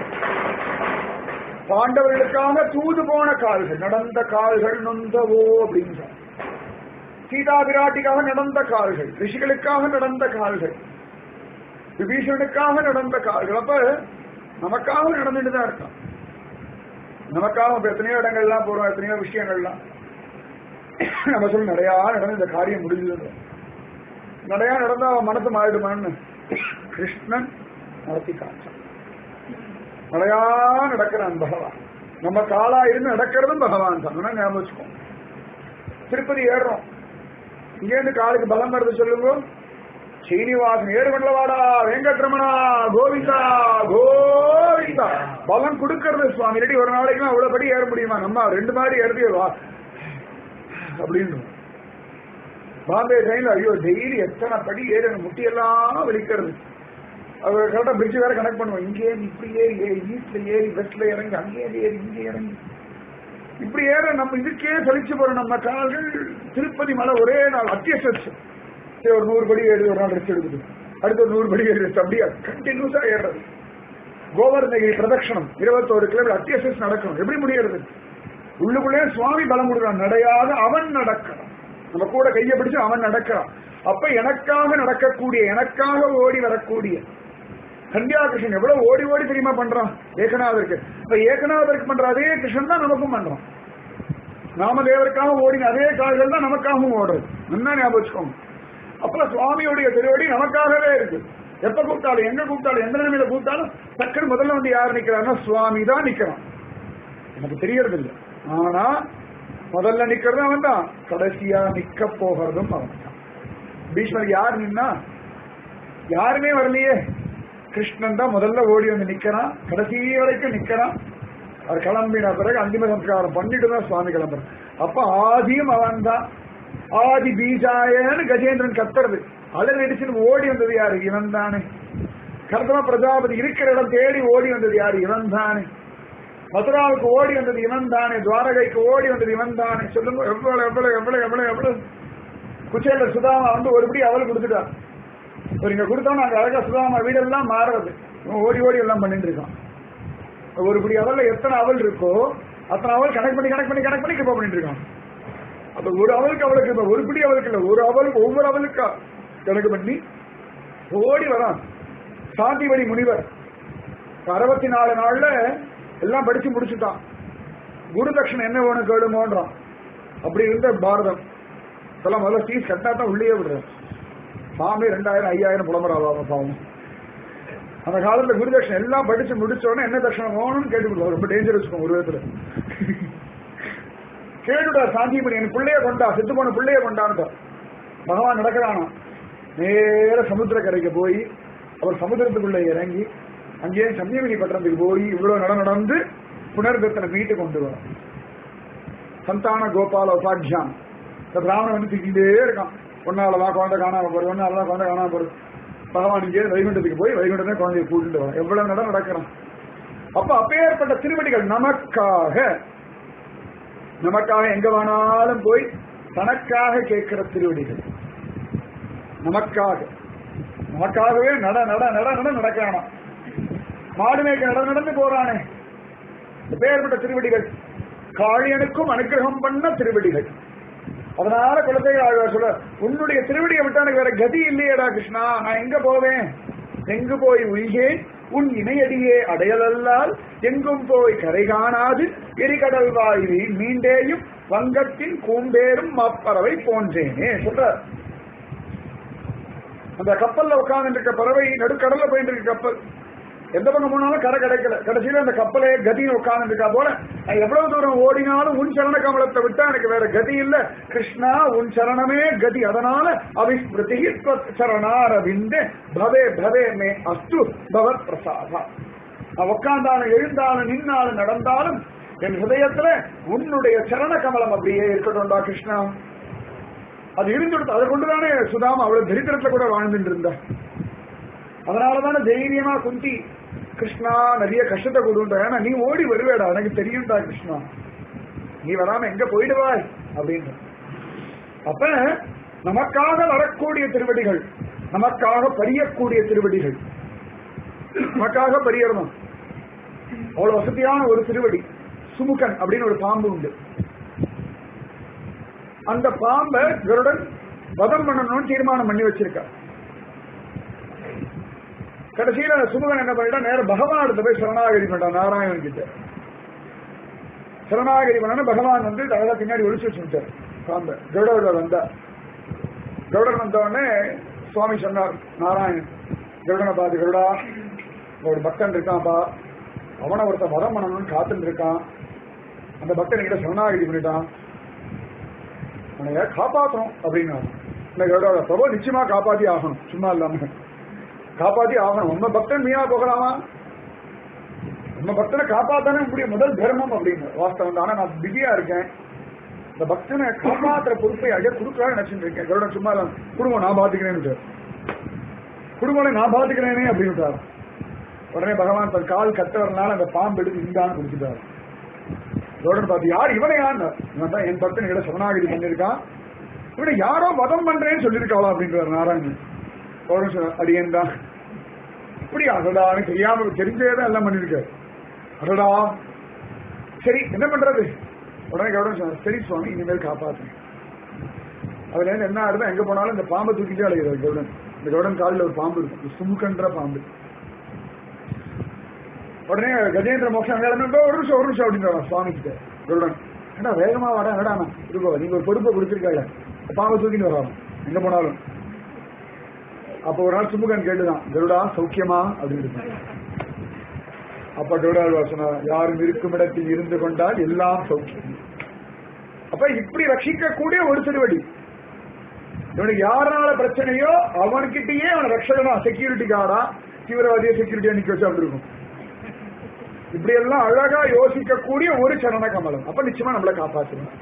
[SPEAKER 2] பாண்டவர்களுக்காக தூது போன கால்கள் நடந்த கால்கள் நொந்தவோ அப்படின்னு சீதா பிராட்டிக்காக நடந்த கால்கள் ரிஷிகளுக்காக நடந்த கால்கள் விபீஷனுக்காக நடந்த கால்கள் அப்ப நமக்காக நடந்துட்டு தான் இருக்கான் நமக்காக இப்ப எத்தனையோ இடங்கள்லாம் போறோம் எத்தனையோ விஷயங்கள்லாம் நம்ம சொல்லி நிறையா நடந்து இந்த காரியம் முடிஞ்சது நிறையா நடந்தா அவன் மனசு மாறிடுமான்னு கிருஷ்ணன் நடத்தி காட்டான் நிறையா நடக்கிறான் பகவான் நம்ம காலா இருந்து நடக்கிறதும் பகவான் தான் வேணா ஞாபகம் வச்சுக்கோ திருப்பதி ஏறுறோம் இங்கேருந்து காலுக்கு பலம் வருது சொல்லுங்க சீனிவாசன் ஏறு மண்டலவாடா வெங்கட்ரமணா கோவிந்தா கோவிந்தா சுவாமி தான் பலம் கொடுக்கறது சுவாமி இல்லாட்டி ஒரு நாளைக்கு அவ்வளவு படி ஏற முடியுமா நம்ம ரெண்டு மாடி ஏறதே வா அப்படின்னு பாம்பே ட்ரெயின்ல ஐயோ டெய்லி எத்தனை படி ஏறி அந்த முட்டியெல்லாம் வலிக்கிறது அவர் கரெக்டா பிரிட்ஜ் வேற கனெக்ட் பண்ணுவோம் இங்கே ஏறி இப்படி ஏறி ஏறி ஈஸ்ட்ல ஏறி வெஸ்ட்ல இறங்கி அங்கே ஏறி இங்கே இறங்கி இப்படி ஏற நம்ம இதுக்கே சலிச்சு போறோம் நம்ம கால்கள் திருப்பதி மலை ஒரே நாள் அத்தியசச்சு சரி ஒரு நூறு படி ஏறி ஒரு நாள் ரெஸ்ட் எடுக்குது அடுத்து ஒரு நூறு படி ஏறி ரெஸ்ட் அப்படியே கண்டினியூஸா ஏறுறது கோவர்தகிரி பிரதட்சணம் இருபத்தோரு கிலோமீட்டர் அத்தியசஸ் நடக்கணும் எப்படி முடியறது உள்ளுக்குள்ளே சுவாமி பலம் கொடுக்குறான் நடையாக அவன் நடக்கிறான் நம்ம கூட கையை பிடிச்சு அவன் நடக்கிறான் அப்ப எனக்காக நடக்கக்கூடிய எனக்காக ஓடி வரக்கூடிய கண்டியா கிருஷ்ணன் எவ்வளவு ஓடி ஓடி தெரியுமா பண்றான் ஏகநாதருக்கு இப்ப ஏகநாதருக்கு பண்ற அதே கிருஷ்ணன் தான் நமக்கும் பண்றான் நாமதேவருக்காக ஓடின அதே கால்கள் தான் நமக்காகவும் ஓடுறது என்ன ஞாபகம் வச்சுக்கோங்க அப்ப சுவாமியுடைய திருவடி நமக்காகவே இருக்கு எப்ப கூப்பிட்டாலும் எங்க கூப்பிட்டாலும் எந்த நிலைமையில கூப்பிட்டாலும் டக்குனு முதல்ல வந்து யார் நிக்கிறாருன்னா சுவாமி தான் நிக்கிறான் எனக்கு தெரியறது இல்லை ஆனா முதல்ல நிக்கிறதும் அவன் தான் கடைசியா நிக்க போகிறதும் அவன் தான் பீஷ்மர் யார் நின்னா யாருமே வரலையே கிருஷ்ணன் தான் முதல்ல ஓடி வந்து நிக்கிறான் கடைசி வரைக்கும் நிக்கிறான் அவர் கிளம்பின பிறகு அந்திம சம்ஸ்காரம் பண்ணிட்டு தான் சுவாமி கிளம்புறான் அப்ப ஆதியும் அவன் தான் ஆதி பீஜாயன்னு கஜேந்திரன் கத்துறது அலர் அடிச்சுன்னு ஓடி வந்தது யாரு இவன் தானே கர்தம பிரஜாபதி இருக்கிற இடம் தேடி ஓடி வந்தது யாரு இவன் தானே மதுராவுக்கு ஓடி வந்தது இவன் தானே துவாரகைக்கு ஓடி வந்தது இவன் தானே சொல்லுங்க எவ்வளவு எவ்வளவு எவ்வளவு எவ்வளவு எவ்வளவு குச்சேல சுதாமா வந்து ஒருபடி அவள் கொடுத்துட்டான் ஒரு இங்க கொடுத்தோம் அங்க அழகா சுதாமா வீடெல்லாம் மாறுறது இவன் ஓடி ஓடி எல்லாம் பண்ணிட்டு இருக்கான் ஒருபடி அவல்ல எத்தனை அவல் இருக்கோ அத்தனை அவல் கணக்கு பண்ணி கணக்கு பண்ணி கணக்கு பண்ணி கிருப்பா பண்ணிட்டு இருக்கான் அப்ப ஒரு அவளுக்கு அவளுக்கு இப்ப ஒரு பிடி அவளுக்கு இல்ல ஒரு அவளுக்கு ஒவ்வொரு அவளுக்கா கணக்கு பண்ணி ஓடி வரான் சாந்திவடி முனிவர் அறுபத்தி நாலு நாள்ல எல்லாம் படிச்சு முடிச்சுட்டான் குரு தட்சணை என்ன வேணும் கேளுமோன்றான் அப்படி இருந்த பாரதம் இப்பெல்லாம் முதல்ல ஃபீஸ் கட்டா தான் உள்ளே விடுறேன் சாமி ரெண்டாயிரம் ஐயாயிரம் புலம்புறாங்க பாவம் அந்த காலத்துல குரு தட்சணை எல்லாம் படிச்சு முடிச்ச உடனே என்ன தட்சணை வேணும்னு கேட்டு ரொம்ப டேஞ்சர் வச்சுக்கோங்க ஒரு விதத்துல கேட்டுட்டா சாந்திமணி என் பிள்ளைய கொண்டா செத்து போன பிள்ளைய கொண்டான்ட்டா பகவான் நடக்கிறானா நேர சமுத்திர கரைக்கு போய் அவர் சமுத்திரத்துக்குள்ள இறங்கி அங்கேயே சந்தியமணி பட்டணத்துக்கு போய் இவ்வளவு நட நடந்து புனர்தத்தனை மீட்டு கொண்டு வர சந்தான கோபால உபாத்தியான் இந்த பிராமணன் வந்து திக்கிட்டே இருக்கான் ஒன்னாலவா குழந்தை காணாம போறது ஒன்னாலதான் குழந்தை காணாம போறது பகவான் இங்கே வைகுண்டத்துக்கு போய் வைகுண்டத்தை குழந்தைய கூட்டிட்டு வரான் எவ்வளவு நட நடக்கிறான் அப்ப அப்பேற்பட்ட திருவடிகள் நமக்காக நமக்காக எங்க வேணாலும் போய் தனக்காக கேட்கிற திருவடிகள் நமக்காக நமக்காகவே நட நட நட நட நடக்கிறானா மாடு மேய்க்க நட நடந்து போறானே பேர்பட்ட திருவடிகள் காளியனுக்கும் அனுகிரகம் பண்ண திருவடிகள் அதனால குலத்தை ஆழ்வார் சொல்ல உன்னுடைய திருவடியை விட்டு எனக்கு வேற கதி இல்லையடா கிருஷ்ணா நான் எங்க போவேன் எங்கு போய் உய்கேன் உன் இணையடியே அடையலல்லால் எங்கும் போய் கரை காணாது எரிகடல் வாயுவி மீண்டேயும் வங்கத்தின் கூம்பேரும் மாப்பறவை போன்றேனே சொல்ற அந்த கப்பல்ல உட்கார்ந்து இருக்க பறவை நடுக்கடல்ல போயிட்டு இருக்க கப்பல் எந்த பக்கம் போனாலும் கரை கிடைக்கல கடைசியில அந்த கப்பலே கதின்னு உட்கார்ந்து இருக்கா போல நான் எவ்வளவு தூரம் ஓடினாலும் உன் சரண கமலத்தை விட்டா எனக்கு வேற கதி இல்ல கிருஷ்ணா உன் சரணமே கதி அதனால அவிஸ்மிருதி சரணாரவிந்தே பவே பவே மே அஸ்து பவத் பிரசாதா நான் உட்கார்ந்தாலும் எழுந்தாலும் நின்னாலும் நடந்தாலும் என் ஹிருதயத்துல உன்னுடைய சரண கமலம் அப்படியே இருக்கட்டும்டா கிருஷ்ணா அது இருந்துடுத்து அதை கொண்டுதானே சுதாமா அவ்வளவு தரித்திரத்துல கூட வாழ்ந்துட்டு இருந்தா அதனாலதானே தைரியமா குந்தி கிருஷ்ணா நிறைய கஷ்டத்தை கொடுன்ற ஏன்னா நீ ஓடி வருவேடா எனக்கு தெரியும்டா கிருஷ்ணா நீ வராம எங்க போயிடுவாய் அப்படின்ற அப்ப நமக்காக வரக்கூடிய திருவடிகள் நமக்காக பரியக்கூடிய திருவடிகள் நமக்காக பரியறணும் அவ்வளவு வசதியான ஒரு திருவடி சுமுகன் அப்படின்னு ஒரு பாம்பு உண்டு அந்த பாம்பை கருடன் வதம் பண்ணணும்னு தீர்மானம் பண்ணி வச்சிருக்கா கடைசியில அந்த சுமுகன் என்ன பண்ணிட்டா நேரம் பகவான் எடுத்து போய் சரணாகதி பண்ணிட்டான் நாராயணன் கிட்ட சரணாகதி பண்ணணும் பகவான் வந்து அழகா பின்னாடி ஒழிச்சு வச்சுட்டார் பாம்பை கருடர் வந்தா கருடன் வந்த உடனே சுவாமி சொன்னார் நாராயணன் கருடனை பார்த்து கருடா ஒரு பக்தன் இருக்கான்ப்பா அவனை ஒருத்தன் வரம் பண்ணணும்னு காத்துட்டு இருக்கான் அந்த பக்தன் கிட்ட சரணாகதி பண்ணிட்டான் உன்னைய காப்பாற்றணும் அப்படின்னு இந்த கருடோட பிரபு நிச்சயமா காப்பாத்தி ஆகணும் சும்மா இல்லாம காப்பாத்தி ஆகணும் உண்மை பக்தன் மீனா போகலாமா நம்ம பக்தனை காப்பாத்தானே முடியும் முதல் தர்மம் அப்படின்னு வாஸ்தவம் தான் ஆனா நான் பிஸியா இருக்கேன் இந்த பக்தனை காப்பாத்துற பொறுப்பை ஐயா கொடுக்கலாம்னு நினைச்சிட்டு இருக்கேன் கருடன் சும்மா இல்ல, குடும்பம் நான் பாத்துக்கிறேன்னு குடும்பம் நான் பாத்துக்கிறேனே அப்படின்னு உடனே பகவான் தன் கால் கட்டவரனால அந்த பாம்பு எடுத்து இந்தான்னு குடிச்சுட்டாரு கருடன் பார்த்து யார் இவனை யார் இவன் தான் என் பக்தன் கிட்ட சரணாகதி பண்ணிருக்கான் இவனை யாரோ வதம் பண்றேன்னு சொல்லியிருக்காளா அப்படின்றார் நாராயணன் கருடன் சொன்னார், அடியேன் தான் இப்படி அடடா எனக்கு தெரியாம தெரிஞ்சே தான் எல்லாம் பண்ணிருக்காரு அடடா சரி என்ன பண்றது உடனே கவுடன் சொன்னார் சரி சுவாமி இனிமேல் காப்பாத்துங்க அதுல இருந்து என்ன ஆகுது எங்க போனாலும் இந்த பாம்பை தூக்கிட்டே அழைக்கிறார் கவுடன் இந்த கவுடன் காலில் ஒரு பாம்பு இருக்கும் ஒரு சுமுக்கன்ற பாம்பு உடனே கஜேந்திர மோட்சம் அங்க இருந்து, "இதோ ஒரு நிமிஷம் ஒரு நிமிஷம் அப்படின்னு சுவாமி கிட்ட கருடன் ஏடா வேகமா வாடா என்னடா நான் இருக்கோ நீங்க ஒரு பொறுப்பை கொடுத்துருக்காங்க பாம்பை தூக்கிட்டு வராம எங்க போனாலும் அப்ப ஒரு நாள் சுமுகன் கேட்டுதான் கருடா சௌக்கியமா அப்படின்னு அப்ப கருடாழ்வார் சொன்னார் யாரும் இருக்கும் இடத்தில் இருந்து கொண்டால் எல்லாம் சௌக்கியம் அப்ப இப்படி ரட்சிக்கக்கூடிய ஒரு திருவடி இவனுக்கு யாரால பிரச்சனையோ அவன்கிட்டயே அவன் ரட்சகனா செக்யூரிட்டி கார்டா தீவிரவாதிய செக்யூரிட்டியா நிக்க வச்சு அப்படி இருக்கும் இப்படி எல்லாம் அழகா யோசிக்கக்கூடிய ஒரு சரண கமலம் அப்ப நிச்சயமா நம்மளை காப்பாற்றணும்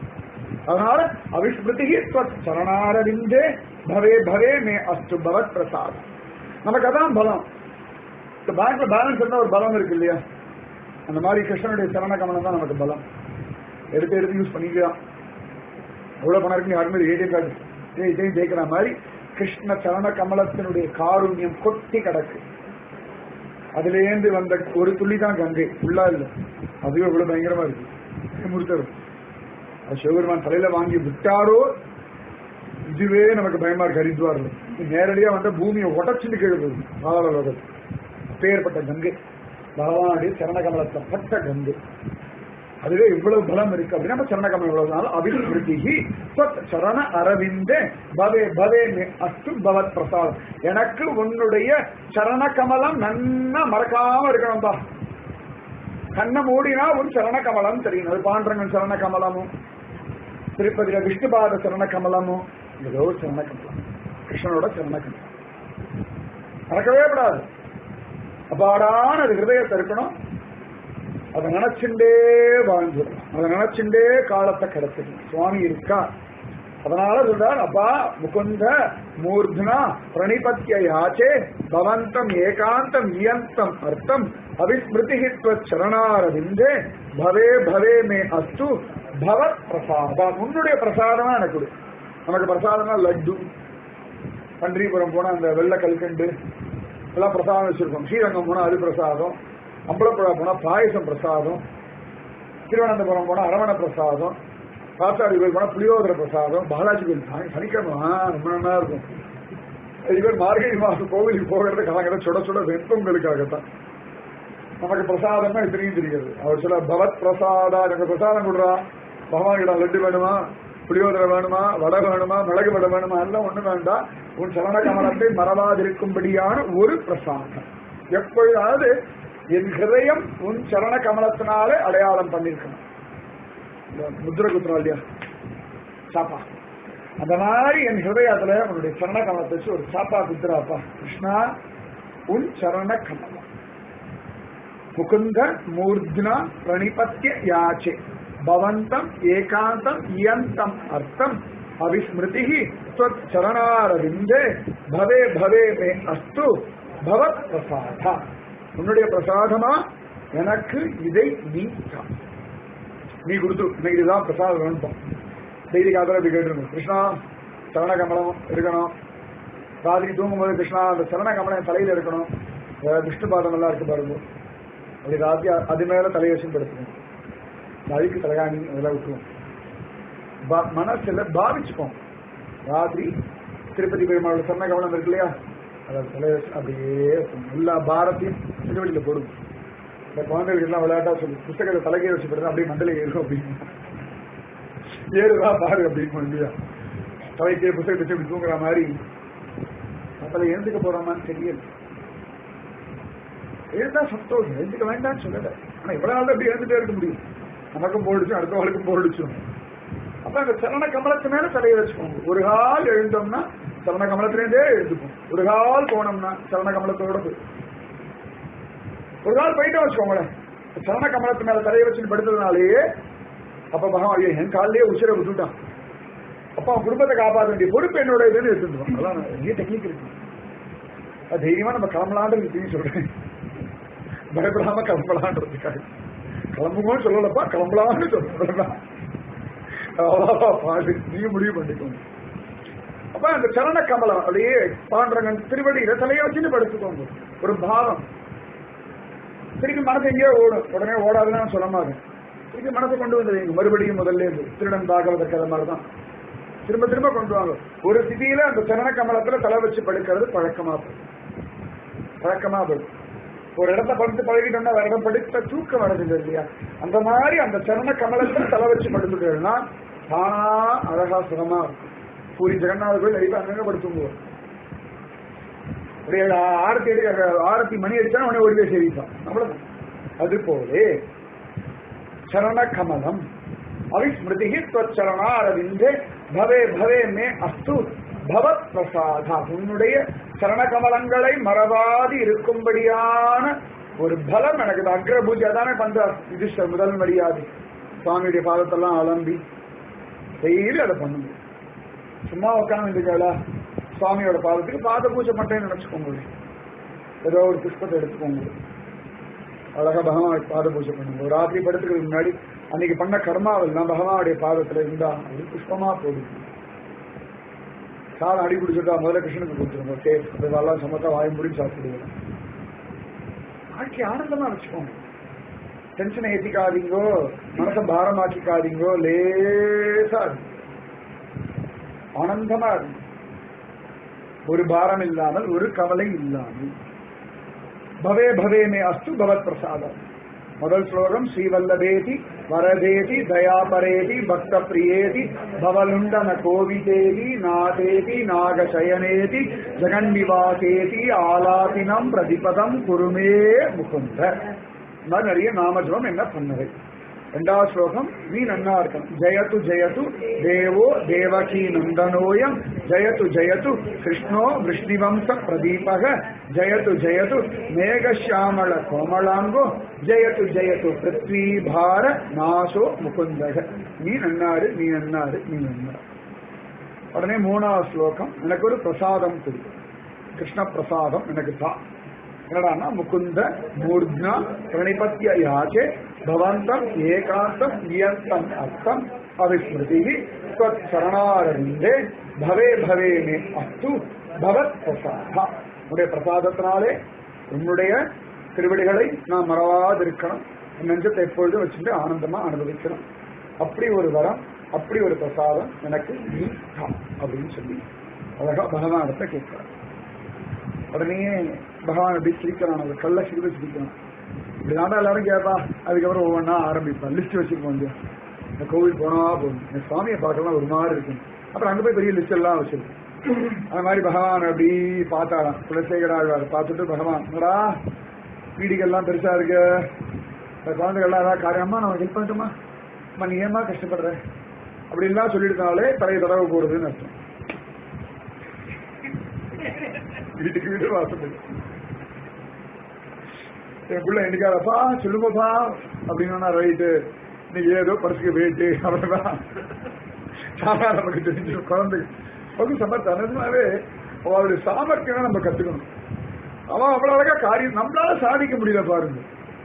[SPEAKER 2] அதனால அவிஸ்மிருதி சரணாரவிந்தே பவே பவே மே அஸ்து பவத் பிரசாத் நமக்கு அதான் பலம் இந்த பேங்க்ல பேலன்ஸ் இருந்தா ஒரு பலம் இருக்கு இல்லையா அந்த மாதிரி கிருஷ்ணனுடைய சரண கமலம் தான் நமக்கு பலம் எடுத்து எடுத்து யூஸ் பண்ணிக்கலாம் எவ்வளவு பணம் இருக்கு யாருமே ஏடிஎம் கார்டு இதையும் ஜெயிக்கிற மாதிரி கிருஷ்ண சரண கமலத்தினுடைய காருண்யம் கொட்டி கிடக்கு அதுலேருந்து வந்த ஒரு துளி தான் கங்கை ஃபுல்லா இல்லை அதுவே இவ்வளவு பயங்கரமா இருக்கு முறுத்தரும் அது சிவபெருமான் தலையில வாங்கி விட்டாரோ இதுவே நமக்கு பயமா இருக்கு ஹரித்வார்ல நேரடியா வந்த பூமியை உடச்சுட்டு கீழே போகுது பாதாள லோகத்தில் அப்பேற்பட்ட கங்கை பகவானுடைய சரணகமலத்தை பட்ட கங்கை அதுவே இவ்வளவு பலம் இருக்கு அப்படின்னா நம்ம சரணகமலம் இவ்வளவு அபிவிருத்தி சரண அரவிந்தே பவே பவே மே அஸ்து பவத் பிரசாத் எனக்கு உன்னுடைய சரண கமலம் நன்னா மறக்காம இருக்கணும்பா கண்ணை மூடினா உன் சரண கமலம் தெரியும் அது பாண்டரங்கன் சரண கமலமும் திருப்பதியில விஷ்ணுபாத சரண கமலமும் ஏதோ ஒரு சரண கமலம் கிருஷ்ணனோட சரண கமலம் மறக்கவே கூடாது அப்பாடான அது ஹிருதயத்தை இருக்கணும் அதை நினைச்சுண்டே வாழ்ந்துடும் அதை நினைச்சுண்டே காலத்தை கடத்திடும் சுவாமி இருக்கா அதனால சொல்றார் அப்பா முகுந்த மூர்த்னா பிரணிபத்திய யாச்சே பவந்தம் ஏகாந்தம் இயந்தம் அர்த்தம் அவிஸ்மிருதிஹித்வ சரணாரவிந்தே பவே பவே மே அஸ்து பவத் பிரசாதா உன்னுடைய பிரசாதமா எனக்கு கொடு நமக்கு பிரசாதம்னா லட்டு பன்றிபுரம் போனா அந்த வெள்ளை கல்கண்டு எல்லாம் பிரசாதம் வச்சிருக்கோம் ஸ்ரீரங்கம் போனா அது பிரசாதம் அம்பலப்புழா போனா பாயசம் பிரசாதம் திருவனந்தபுரம் போனா அரவண பிரசாதம் காத்தாடி கோயில் போனா புளியோதர பிரசாதம் பாலாஜி கோயில் சனி- சனிக்கிழமை ஆ, ரொம்ப நல்லா இருக்கும் இது பேர் மார்கழி மாசம் கோவிலுக்கு போகிறது கலங்கிற சுட சுட வெண்பொங்கலுக்காகத்தான் நமக்கு பிரசாதம்னா இத்தனையும் தெரியாது அவர் சொல்ல பவத் பிரசாதா எனக்கு பிரசாதம் கொடுறா பகவான் கிட்ட லட்டு வேணுமா புளியோதரை வேணுமா வடை வேணுமா மிளகு வடை வேணுமா எல்லாம் ஒண்ணு வேண்டாம் உன் சரண கமலத்தை மறவாதிருக்கும்படியான ஒரு பிரசாதம் எப்பொழுதாவது என் ஹிருதயம் உன் சரண கமலத்தினாலே அடையாளம் பண்ணிருக்கணும் இந்த முத்திர குத்துறோம் இல்லையா சாப்பா அந்த மாதிரி என் ஹிருதயத்துல உன்னுடைய சரண கமலத்தை வச்சு ஒரு சாப்பா குத்துறாப்பா கிருஷ்ணா உன் சரண கமலம் முகுந்த மூர்த்னா பிரணிபத்திய யாச்சே பவந்தம் ஏகாந்தம் இயந்தம் அர்த்தம் அவிஸ்மிருதி சரணாரவிந்தே பவே பவே மே அஸ்து பவத் பிரசாதா உன்னுடைய பிரசாதமா எனக்கு இதை நீ தா. நீ கொடுத்து இன்னைக்கு இதுதான் பிரசாதம் வேணும் டெய்லி காதல அப்படி கேட்டுருங்க கிருஷ்ணா சரண கமலம் இருக்கணும் ராத்திரி தூங்கும்போது கிருஷ்ணா அந்த சரண கமலம் என் தலையில இருக்கணும் அஹ் விஷ்ணு பாதம் எல்லாம் இருக்கு பாருங்க அப்படி ராத்திரி அ- அது மேல தலையை வச்சு படுத்துக்கணும் இந்த அழுக்கு தலைகாணி அதெல்லாம் விட்டுருவோம் பா- மனசுல பாவிச்சுப்போம் ராத்திரி திருப்பதி பெருமாளோட சரண கமலம் இருக்கு இல்லையா அதை தலையை வச்சு அப்படியே வைக்கணும். எல்லா பாரத்தையும் திருவடியில போடுங்க இந்த குழந்தைகளுக்கு எல்லாம் விளையாட்டா சொல்லி புத்தகத்தை தலைகையை வச்சு படுத்தா அப்படியே மண்டல ஏறும் அப்படின்னு ஏறுதா பாரு அப்படின்னு இல்லையா தலைக்கு புத்தகத்தை வச்சு இப்படி தூங்குற மாதிரி அதில் எழுந்துக்க போறோமான்னு தெரியல எழுந்தா சந்தோஷம் எழுந்துக்க வேண்டாம்னு சொல்லல ஆனா இவ்வளவு நாள் எப்படி எழுந்துட்டே இருக்க முடியும் நமக்கும் போடுச்சும் அடுத்த வாழ்க்கும் போடுச்சும் அப்ப அந்த சரண கமலத்து மேல தலையை வச்சுக்கோங்க ஒரு கால் எழுந்தோம்னா சரண கமலத்திலேருந்தே எழுந்துக்கும் ஒரு கால் போனோம்னா சரண கமலத்தோட போய் ஒரு நாள் போயிட்டு வச்சுக்கோங்களேன் சரண கமலத்து மேல தலையை வச்சு படுத்ததுனாலேயே அப்ப பகவான் ஐயோ என் காலிலேயே உசிரை விட்டுட்டான் அப்ப அவன் குடும்பத்தை காப்பாற்ற வேண்டிய பொறுப்பு என்னோட இதுன்னு எடுத்துருவான் அதான் நிறைய டெக்னிக் இருக்கு அது தைரியமா நம்ம கிளம்பலான்றது சொல்றேன் பயப்படாம கிளம்பலான்றதுக்காக கிளம்புங்கன்னு சொல்லலப்பா கிளம்பலாம்னு சொல்றேன் அவ்வளவுதான் பாடு நீங்க முடிவு பண்ணிக்கோங்க அப்ப அந்த சரண கமலம் அப்படியே பாண்டரங்கன் திருவடியில தலையை வச்சுட்டு படுத்துக்கோங்க ஒரு பாவம் திருப்பி மனசு எங்கேயோ ஓடும் உடனே ஓடாதுன்னு நான் சொல்ல மாட்டேன் திருப்பி மனசை கொண்டு வந்து வைங்க மறுபடியும் முதல்ல இருந்து திருடன் தாகவத கதை மாதிரிதான் திரும்ப திரும்ப கொண்டு வாங்க ஒரு திதியில அந்த சரண கமலத்துல தலை வச்சு படுக்கிறது பழக்கமா போகும் பழக்கமா போகும் ஒரு இடத்த படுத்து பழகிட்டோம்னா வேற இடம் படுத்த தூக்கம் வருது இல்லையா அந்த மாதிரி அந்த சரண கமலத்துல தலை வச்சு படுத்துட்டோம்னா தானா அழகா சுகமா இருக்கும் பூரி ஜெகநாத கோயில் நடிப்பா அங்கங்க படுத்துங்குவோம் அப்படியே ஆரத்தி அடி ஆரத்தி மணி அடிச்சா உடனே ஓடி போய் சேவிப்பான் அவ்வளவுதான் அது போலே சரண கமலம் அவிஸ்மிருதி சரணாரவிந்தே பவே பவே மே அஸ்து பவத் பிரசாதா உன்னுடைய சரண கமலங்களை மறவாதி இருக்கும்படியான ஒரு பலம் எனக்கு இந்த அக்ர பூஜை தானே பண்றார் யுதிஷ்டர் முதல் மரியாதை சுவாமியுடைய பாதத்தெல்லாம் அலம்பி டெய்லி அதை பண்ணுங்க சும்மா உட்காந்துருக்காளா சுவாமியோட பாதத்துக்கு பாத பூஜை பண்றேன்னு நினைச்சுக்கோங்க ஏதோ ஒரு புஷ்பத்தை எடுத்துக்கோங்க அழகா பகவான் பாத பூஜை பண்ணுங்க ஒரு ராத்திரி படத்துக்கு முன்னாடி அன்னைக்கு பண்ண கர்மாவெல்லாம் பகவானுடைய பாதத்துல இருந்தா அது புஷ்பமா போடுது சாதம் அடி பிடிச்சிட்டா முதல்ல கிருஷ்ணனுக்கு கொடுத்துருங்க ஓகே அதெல்லாம் சமத்தா வாய் முடி சாப்பிடுவோம் வாழ்க்கை ஆனந்தமா வச்சுக்கோங்க டென்ஷனை ஏத்திக்காதீங்கோ மனசை பாரமாக்கிக்காதீங்கோ லேசா இருக்கும் ஆனந்தமா இருக்கும் ஒரு பாரம் இல்லாமல் ஒரு கவலை இல்லாமல் பவே பவே மே அஸ்து பவத் பிரசாதம் முதல் ஸ்லோகம் ஸ்ரீவல்லபேதி வரதேதி தயாபரேதி பக்த பிரியேதி பவலுண்டன கோவிதேதி நாதேதி நாகசயனேதி ஜெகன்னிவாசேதி ஆலாபினம் பிரதிபதம் குருமே முகுந்த இந்த மாதிரி நிறைய நாமஜபம் என்ன பண்ணது ரெண்டாவது ஸ்லோகம் நீ நன்னா இருக்கணும் ஜெயத்து ஜெயத்து தேவோ தேவகி நந்தனோயம் ஜெயத்து ஜெயத்து கிருஷ்ணோ விஷ்ணிவம்ச பிரதீபக ஜெயத்து ஜெயத்து மேகஷியாமள கோமளாங்கோ ஜெயத்து ஜெயத்து பிருத்வி பார நாசோ முகுந்தக நீ நன்னாரு நீ நன்னாரு நீ நன்னாரு உடனே மூணாவது ஸ்லோகம் எனக்கு ஒரு பிரசாதம் கொடு கிருஷ்ண பிரசாதம் எனக்கு தான் என்னடான்னா முகுந்த மூர்த்னா பிரணிபத்திய யாச்சே பவந்தம் ஏகாந்தம் நியந்தம் அர்த்தம் அவிஸ்மிருதி ஸ்வத் சரணாரவிந்தே பவே பவே மே அஸ்து பவத் பிரசாதா உன்னுடைய பிரசாதத்தினாலே உன்னுடைய திருவடிகளை நான் மறவாதிருக்கணும் என் நெஞ்சத்தை எப்பொழுதும் வச்சுட்டு ஆனந்தமா அனுபவிக்கணும் அப்படி ஒரு வரம் அப்படி ஒரு பிரசாதம் எனக்கு நீ தா அப்படின்னு சொல்லி அழகா பகவானிடத்தை கேட்கிறார் உடனே பகவான் அப்படி சிரிக்கிறான் அந்த கல்ல சிரிக்க சிரிக்கிறான் இப்படிதான் எல்லாரும் கேட்பா அதுக்கப்புறம் ஒவ்வொன்றா ஆரம்பிப்பான் லிஸ்ட் வச்சுருப்போம் இல்லையா இந்த கோவில் போனா போதும் இந்த சுவாமியை பார்க்கலாம் ஒரு மாதிரி இருக்கும் அப்புறம் அங்க போய் பெரிய லிஸ்ட் எல்லாம் வச்சிருக்கோம் அந்த மாதிரி பகவான் அப்படி பார்த்தாராம் குலசேகராழ்வார் பார்த்துட்டு பகவான் என்னடா வீடுகள்லாம் பெருசா இருக்கு இந்த குழந்தைகள்லாம் ஏதாவது காரியமா நான் ஹெல்ப் பண்ணட்டுமா அம்மா நீ ஏமா கஷ்டப்படுற அப்படி எல்லாம் சொல்லியிருந்தாலே தலையை தடவை போடுதுன்னு அர்த்தம் வீட்டுக்கு வீடு வாசப்படி என் பிள்ளை என்னைக்காதப்பா சொல்லுங்கப்பா அப்படின்னா ரைட்டு இன்னைக்கு ஏதோ பரிசுக்கு வெயிட்டு அவ்வளவுதான் சாதாரண நமக்கு தெரிஞ்சு குழந்தை பகு சமர்த்த நிஜமாவே அவளுடைய சாமர்த்தியம் நம்ம கத்துக்கணும் அவன் அவ்வளவு அழகா காரியம் நம்மளால சாதிக்க முடியல பாருங்க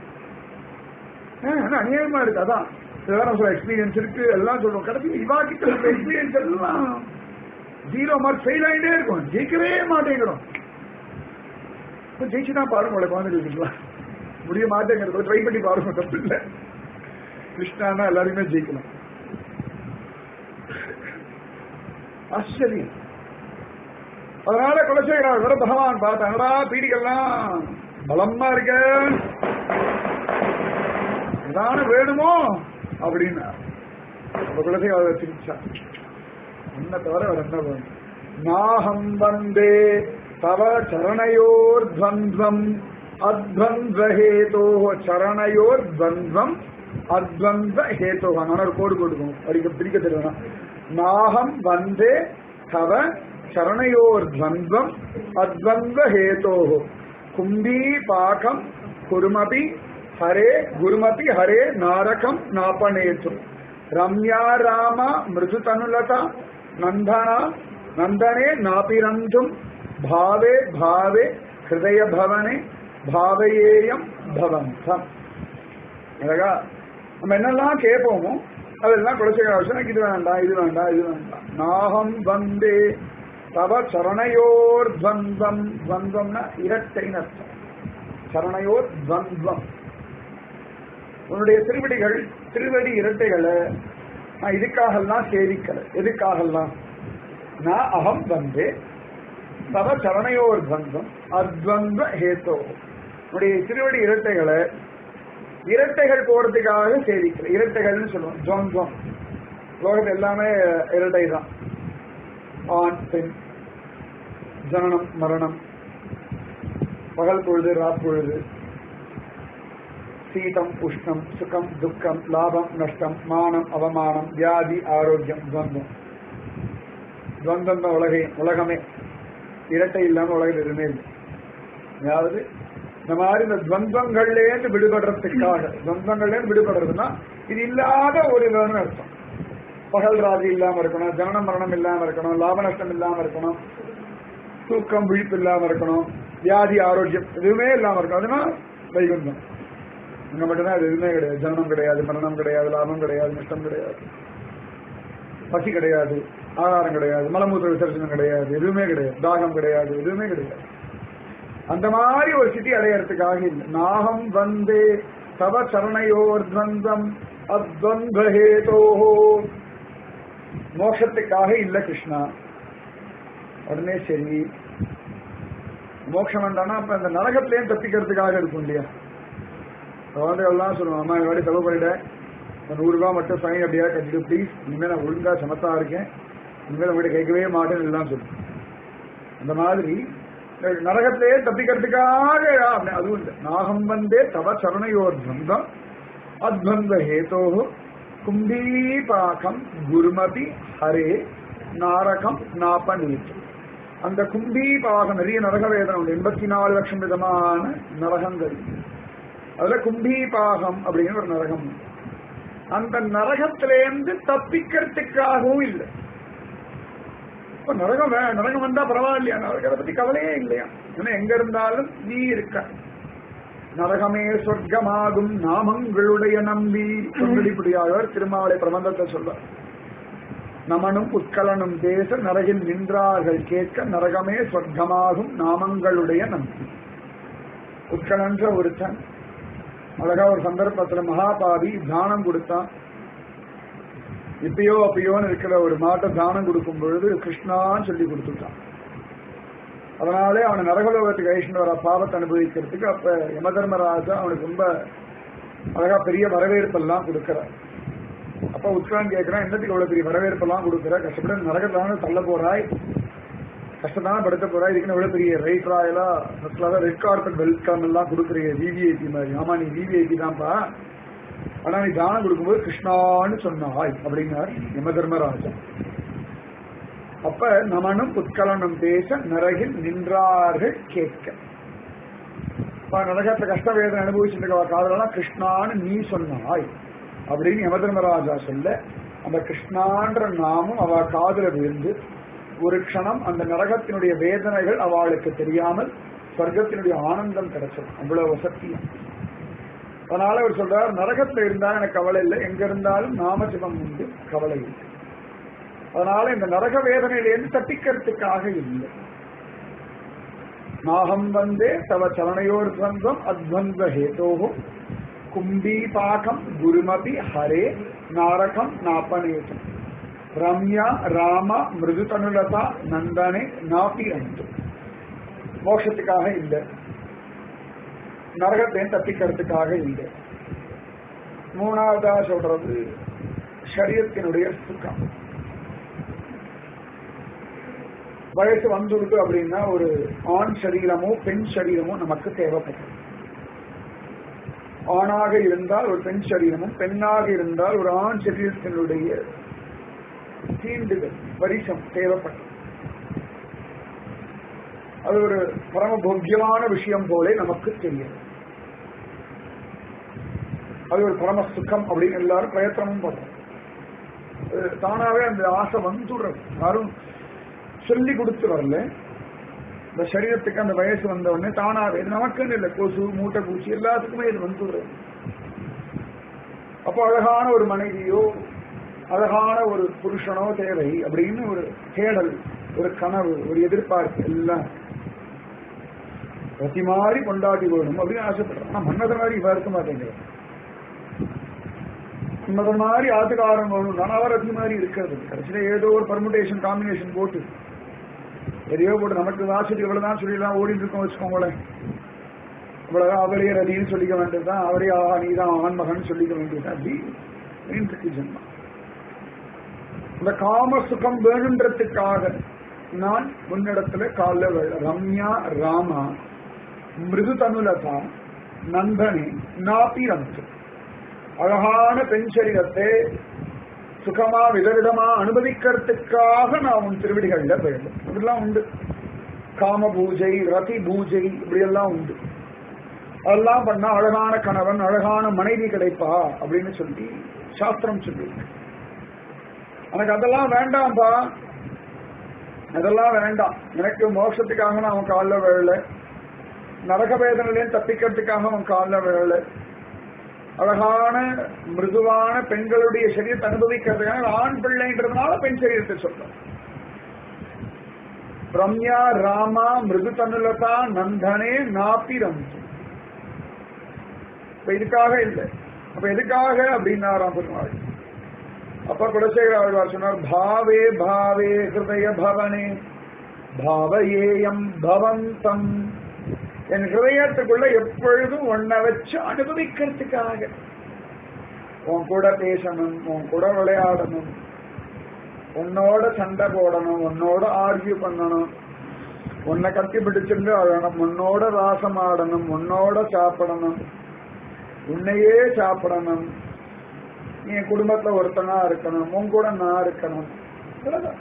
[SPEAKER 2] ஆனா அநியாயமா இருக்கு அதான் இதெல்லாம் சொல்ல எக்ஸ்பீரியன்ஸ் இருக்கு எல்லாம் சொல்றோம் கடைசி இவா கிட்ட எக்ஸ்பீரியன்ஸ் எல்லாம் ஜீரோ மார்க் ஃபெயில் ஆகிட்டே இருக்கும் ஜெயிக்கவே மாட்டேங்கிறோம் இப்ப ஜெயிச்சு தான் பாருங்க உங்களை குழந்தைகளுக்குலாம் முடிய மாட்டேங்கிறது ட்ரை பண்ணி பாருங்க தப்பு இல்லை கிருஷ்ணானா எல்லாருமே ஜெயிக்கலாம் ஆச்சரியம் அதனால குலசேகரார் வர பகவான் பார்த்தாங்கடா பீடிகள்லாம் பலமா இருக்க ஏதான வேணுமோ அப்படின்னா அப்ப குலசேகரார் சிரிச்சா உன்னை தவிர வேற என்ன வேணும் நாகம் வந்தே தவ சரணையோர் துவந்த்வம் அத்வந்த்வ ஹேதோ சரணையோர் துவந்த்வம் அத்வந்த்வ ஹேதோ நான் ஒரு கோடு போட்டுக்கோங்க படிக்க பிரிக்க தெரியணும் நாகம் வந்தே தவ சரணையோர் துவந்த்வம் அத்வந்த்வ ஹேதோ கும்பி பாகம் குருமபி ஹரே குருமபி ஹரே நாரகம் நாபனேத்து ரம்யா ராம மிருதுதனுலதா நந்தனா நந்தனே நாபிரந்தும் பாவே பாவே ஹிருதய பவனே பாவையேயம் பவந்தம் அழகா நம்ம என்னெல்லாம் கேட்போமோ அதெல்லாம் குலசேகர ஆலோசனை எனக்கு இது வேண்டாம் இது வேண்டாம் இது வேண்டாம் நாகம் வந்தே தவ சரணையோர் துவந்தம் துவந்தம்னா இரட்டைன்னு அர்த்தம் சரணையோர் துவந்தம் உன்னுடைய திருவடிகள் திருவடி இரட்டைகளை நான் இதுக்காகலாம் சேவிக்கல எதுக்காகலாம் நான் அகம் வந்தே தவ சரணையோர் துவந்தம் அத்வந்த ஹேத்தோ உன்னுடைய திருவடி இரட்டைகளை இரட்டைகள் போறதுக்காக சேவிக்கல இரட்டைகள்னு சொல்லுவோம் துவந்தம் லோகத்தில் எல்லாமே இரட்டை தான் ஆண் பெண் ஜனனம் மரணம் பகல் பொழுது ராப்பொழுது சீதம் உஷ்ணம் சுகம் துக்கம் லாபம் நஷ்டம் மானம் அவமானம் வியாதி ஆரோக்கியம் துவந்தம் துவந்தம் தான் உலகே உலகமே இரட்டை இல்லாம உலகில் எதுவுமே இல்லை அதாவது இந்த மாதிரி இந்த துவந்தங்கள்லேருந்து விடுபடுறதுக்காக துவந்தங்கள்லேருந்து விடுபடுறதுன்னா இது இல்லாத ஒரு வேணும்னு அர்த்தம் பகல் ராஜி இல்லாம இருக்கணும் ஜனன மரணம் இல்லாம இருக்கணும் லாப நஷ்டம் இல்லாம இருக்கணும் தூக்கம் விழிப்பு இல்லாம இருக்கணும் வியாதி ஆரோக்கியம் எதுவுமே இல்லாம இருக்கணும் அதுனா வைகுந்தம் அங்க மட்டும்தான் அது எதுவுமே கிடையாது ஜனனம் கிடையாது மரணம் கிடையாது லாபம் கிடையாது நஷ்டம் கிடையாது பசி கிடையாது ஆகாரம் கிடையாது மலமூத்திர விசர்ஜனம் கிடையாது எதுவுமே கிடையாது தாகம் கிடையாது எதுவுமே கிடையாது அந்த மாதிரி ஒரு சிட்டி அடையறதுக்காக இல்லை நாகம் வந்தே தவ சரணையோர் துவந்தம் அத்வந்தஹேதோஹோ மோட்சத்துக்காக இல்ல கிருஷ்ணா உடனே சரி மோட்சம் வேண்டாம்னா அப்ப இந்த நரகத்திலேயும் தப்பிக்கிறதுக்காக இருக்கும் இல்லையா குழந்தைகள்லாம் சொல்லுவாங்க அம்மா இந்த மாதிரி தப்பு பண்ணிட்டேன் ஒரு நூறு ரூபாய் மட்டும் ஃபைன் அப்படியா கட்டிட்டு ப்ளீஸ் இனிமேல் நான் ஒழுங்கா சமத்தா இருக்கேன் இனிமேல் உங்கள்கிட்ட கேட்கவே மாட்டேன்னு எல்லாம் சொல்லுவேன் அந்த மாதிரி நரகத்திலேயே தப்பிக்கிறதுக்காக அப்படி அதுவும் இல்லை நாகம் வந்தே தவ சரணையோர் பந்தம் அத்வந்த ஹேதோ கும்பீபாகம் குருமதி ஹரே நாரகம் நாபநீத்து அந்த கும்பீபாகம் நிறைய நரக வேதனை உண்டு எண்பத்தி நாலு லட்சம் விதமான நரகங்கள் அதுல கும்பீபாகம் அப்படிங்கிற ஒரு நரகம் உண்டு. அந்த நரகத்திலேருந்து தப்பிக்கிறதுக்காகவும் இல்லை இப்ப நரகம் வே- நரகம் வந்தா பரவாயில்லையா நரகத்தை பத்தி கவலையே இல்லையா ஏன்னா எங்க இருந்தாலும் நீ இருக்க நரகமே சொர்க்கமாகும் நாமங்களுடைய நம்பி சொல்லிப்படியாளர் திருமாவளை பிரபந்தத்தை சொல்வார் நமனும் உட்கலனும் தேச நரகில் நின்றார்கள் கேட்க நரகமே சொர்க்கமாகும் நாமங்களுடைய நம்பி உட்கலன்ற ஒருத்தன் அழகா ஒரு சந்தர்ப்பத்துல மகாபாவி தானம் கொடுத்தான் இப்பயோ அப்பயோன்னு இருக்கிற ஒரு மாட்டை தானம் கொடுக்கும் பொழுது கிருஷ்ணான்னு சொல்லி கொடுத்துட்டான் அதனாலே அவனை நரகலோகத்துக்கு அழிச்சுட்டு வர பாவத்தை அனுபவிக்கிறதுக்கு அப்ப யமதர்மராஜா அவனுக்கு ரொம்ப அழகா பெரிய வரவேற்பெல்லாம் கொடுக்கிறார் அப்ப உத்ரான் கேட்கிறான் என்னத்துக்கு இவ்வளவு பெரிய வரவேற்பெல்லாம் கொடுக்குற கஷ்டப்பட்டு நரகத்தான தள்ள போறாய் கஷ்டத்தான படுத்த போறாய் இதுக்குன்னு இவ்வளவு பெரிய ரைட் ராயலா ஃபர்ஸ்ட்ல ரெட் கார்பெட் வெல்கம் எல்லாம் கொடுக்குறீங்க விவிஐபி மாதிரி ஆமா நீ விவிஐபி தான்ப்பா ஆனா நீ தானம் கொடுக்கும்போது கிருஷ்ணான்னு சொன்னாய் அப்படின்னார் யமதர்மராஜா அப்ப நமனும் உட்கலனும் பேச நரகில் நின்றார்கள் கேட்க அப்ப நரகத்தை கஷ்ட வேதனை அனுபவிச்சுட்டு இருக்க காதலாம் கிருஷ்ணான்னு நீ சொன்னாய் அப்படின்னு யமதர்மராஜா சொல்ல அந்த கிருஷ்ணான்ற நாமும் அவ காதுல விழுந்து ஒரு க்ஷணம் அந்த நரகத்தினுடைய வேதனைகள் அவளுக்கு தெரியாமல் சொர்க்கத்தினுடைய ஆனந்தம் கிடைச்சது அவ்வளவு வசத்தியம் அதனால அவர் சொல்றார் நரகத்துல இருந்தா எனக்கு கவலை இல்லை எங்க இருந்தாலும் நாமஜபம் உண்டு கவலை இல்லை அதனால இந்த நரக வேதனையிலிருந்து தப்பிக்கிறதுக்காக இல்லை நாகம் வந்தே தவ சரணையோர் துவந்தம் அத்வந்த ஹேதோகும் கும்பீபாகம் குருமபி ஹரே நாரகம் நாபநேசம் ரம்யா ராம மிருதுதனுலதா நந்தனே நாபி அந்து மோட்சத்துக்காக இல்லை நரகத்தையும் தப்பிக்கிறதுக்காக இல்லை மூணாவதா சொல்றது சரீரத்தினுடைய சுகம் வயசு வந்துருக்கு அப்படின்னா ஒரு ஆண் சரீரமோ பெண் சரீரமோ நமக்கு தேவைப்படும் ஆணாக இருந்தால் ஒரு பெண் சரீரமும் பெண்ணாக இருந்தால் ஒரு ஆண் சரீரத்தினுடைய தீண்டுதல் வரிசம் தேவைப்படும் அது ஒரு பரம போக்கியமான விஷயம் போலே நமக்கு தெரியும் அது ஒரு பரம சுகம் அப்படின்னு எல்லாரும் பிரயத்தனமும் பண்றோம் அது தானாவே அந்த ஆசை வந்துடுறது யாரும் சொல்லி கொடுத்து வரல இந்த சரீரத்துக்கு அந்த வயசு வந்த உடனே தானாவே இது நமக்குன்னு இல்லை கொசு மூட்டை பூச்சி எல்லாத்துக்குமே இது வந்துடுறது அப்போ அழகான ஒரு மனைவியோ அழகான ஒரு புருஷனோ தேவை அப்படின்னு ஒரு தேடல் ஒரு கனவு ஒரு எதிர்பார்ப்பு எல்லாம் ரத்தி மாதிரி கொண்டாடி வேணும் அப்படின்னு ஆசைப்படுறோம் ஆனா மன்னத மாதிரி இவ இருக்க மாட்டேங்கிறது மன்னத மாதிரி ஆத்துக்காரன் வேணும் நனவரத்தி மாதிரி இருக்கிறது கடைசியில ஏதோ ஒரு பர்முடேஷன் காம்பினேஷன் போட்டு எதையோ போட்டு நமக்கு வாசல் இவ்வளவுதான் சொல்லிடலாம் ஓடிட்டு இருக்கோம் வச்சுக்கோங்களேன் இவ்வளவுதான் அவரே ரதின்னு சொல்லிக்க வேண்டியதுதான் அவரே ஆஹா நீதான் ஆண் மகன் சொல்லிக்க வேண்டியதுதான் அப்படி இருக்கு ஜென்மம் இந்த காம சுகம் வேணுன்றதுக்காக நான் முன்னிடத்துல கால ரம்யா ராமா மிருது தனுலதா நந்தனி நாப்பி ரந்து அழகான பெண் சரீரத்தை சுகமா விதவிதமா அனுபவிக்கிறதுக்காக நான் உன் திருவிடிகள்ல வேண்டும் இதெல்லாம் உண்டு காம பூஜை ரதி பூஜை இப்படி எல்லாம் உண்டு அதெல்லாம் பண்ணா அழகான கணவன் அழகான மனைவி கிடைப்பா அப்படின்னு சொல்லி சாஸ்திரம் சொல்லியிருக்கு எனக்கு அதெல்லாம் வேண்டாம்ப்பா அதெல்லாம் வேண்டாம் எனக்கு மோட்சத்துக்காக நான் அவன் காலில் விழல நரக வேதனையிலேயும் தப்பிக்கிறதுக்காக அவன் காலில் விழல அழகான மிருதுவான பெண்களுடைய சரீரத்தை அனுபவிக்கிறதுக்காக ஆண் பிள்ளைன்றதுனால பெண் சரீரத்தை சொல்றோம் ரம்யா ராமா மிருது தனுலதா நந்தனே நாப்பி ரம்ஜி இப்ப இதுக்காக இல்லை அப்ப எதுக்காக அப்படின்னாராம் பெருமாள் அப்ப குலசேகர ஆழ்வார் சொன்னார் பாவே பாவே ஹிருதய பவனே பாவயேயம் பவந்தம் என் ஹிருதயத்துக்குள்ள எப்பொழுதும் ஒன்ன வச்சு அனுபவிக்கிறதுக்காக உன் கூட பேசணும் உன் கூட விளையாடணும் உன்னோட சண்டை போடணும் உன்னோட ஆர்கியூ பண்ணணும் உன்னை கத்தி பிடிச்சிருந்து அழணும் உன்னோட ராசம் ஆடணும் உன்னோட சாப்பிடணும் உன்னையே சாப்பிடணும் நீ என் குடும்பத்துல ஒருத்தனா இருக்கணும் உன் கூட நான் இருக்கணும் இவ்வளவுதான்.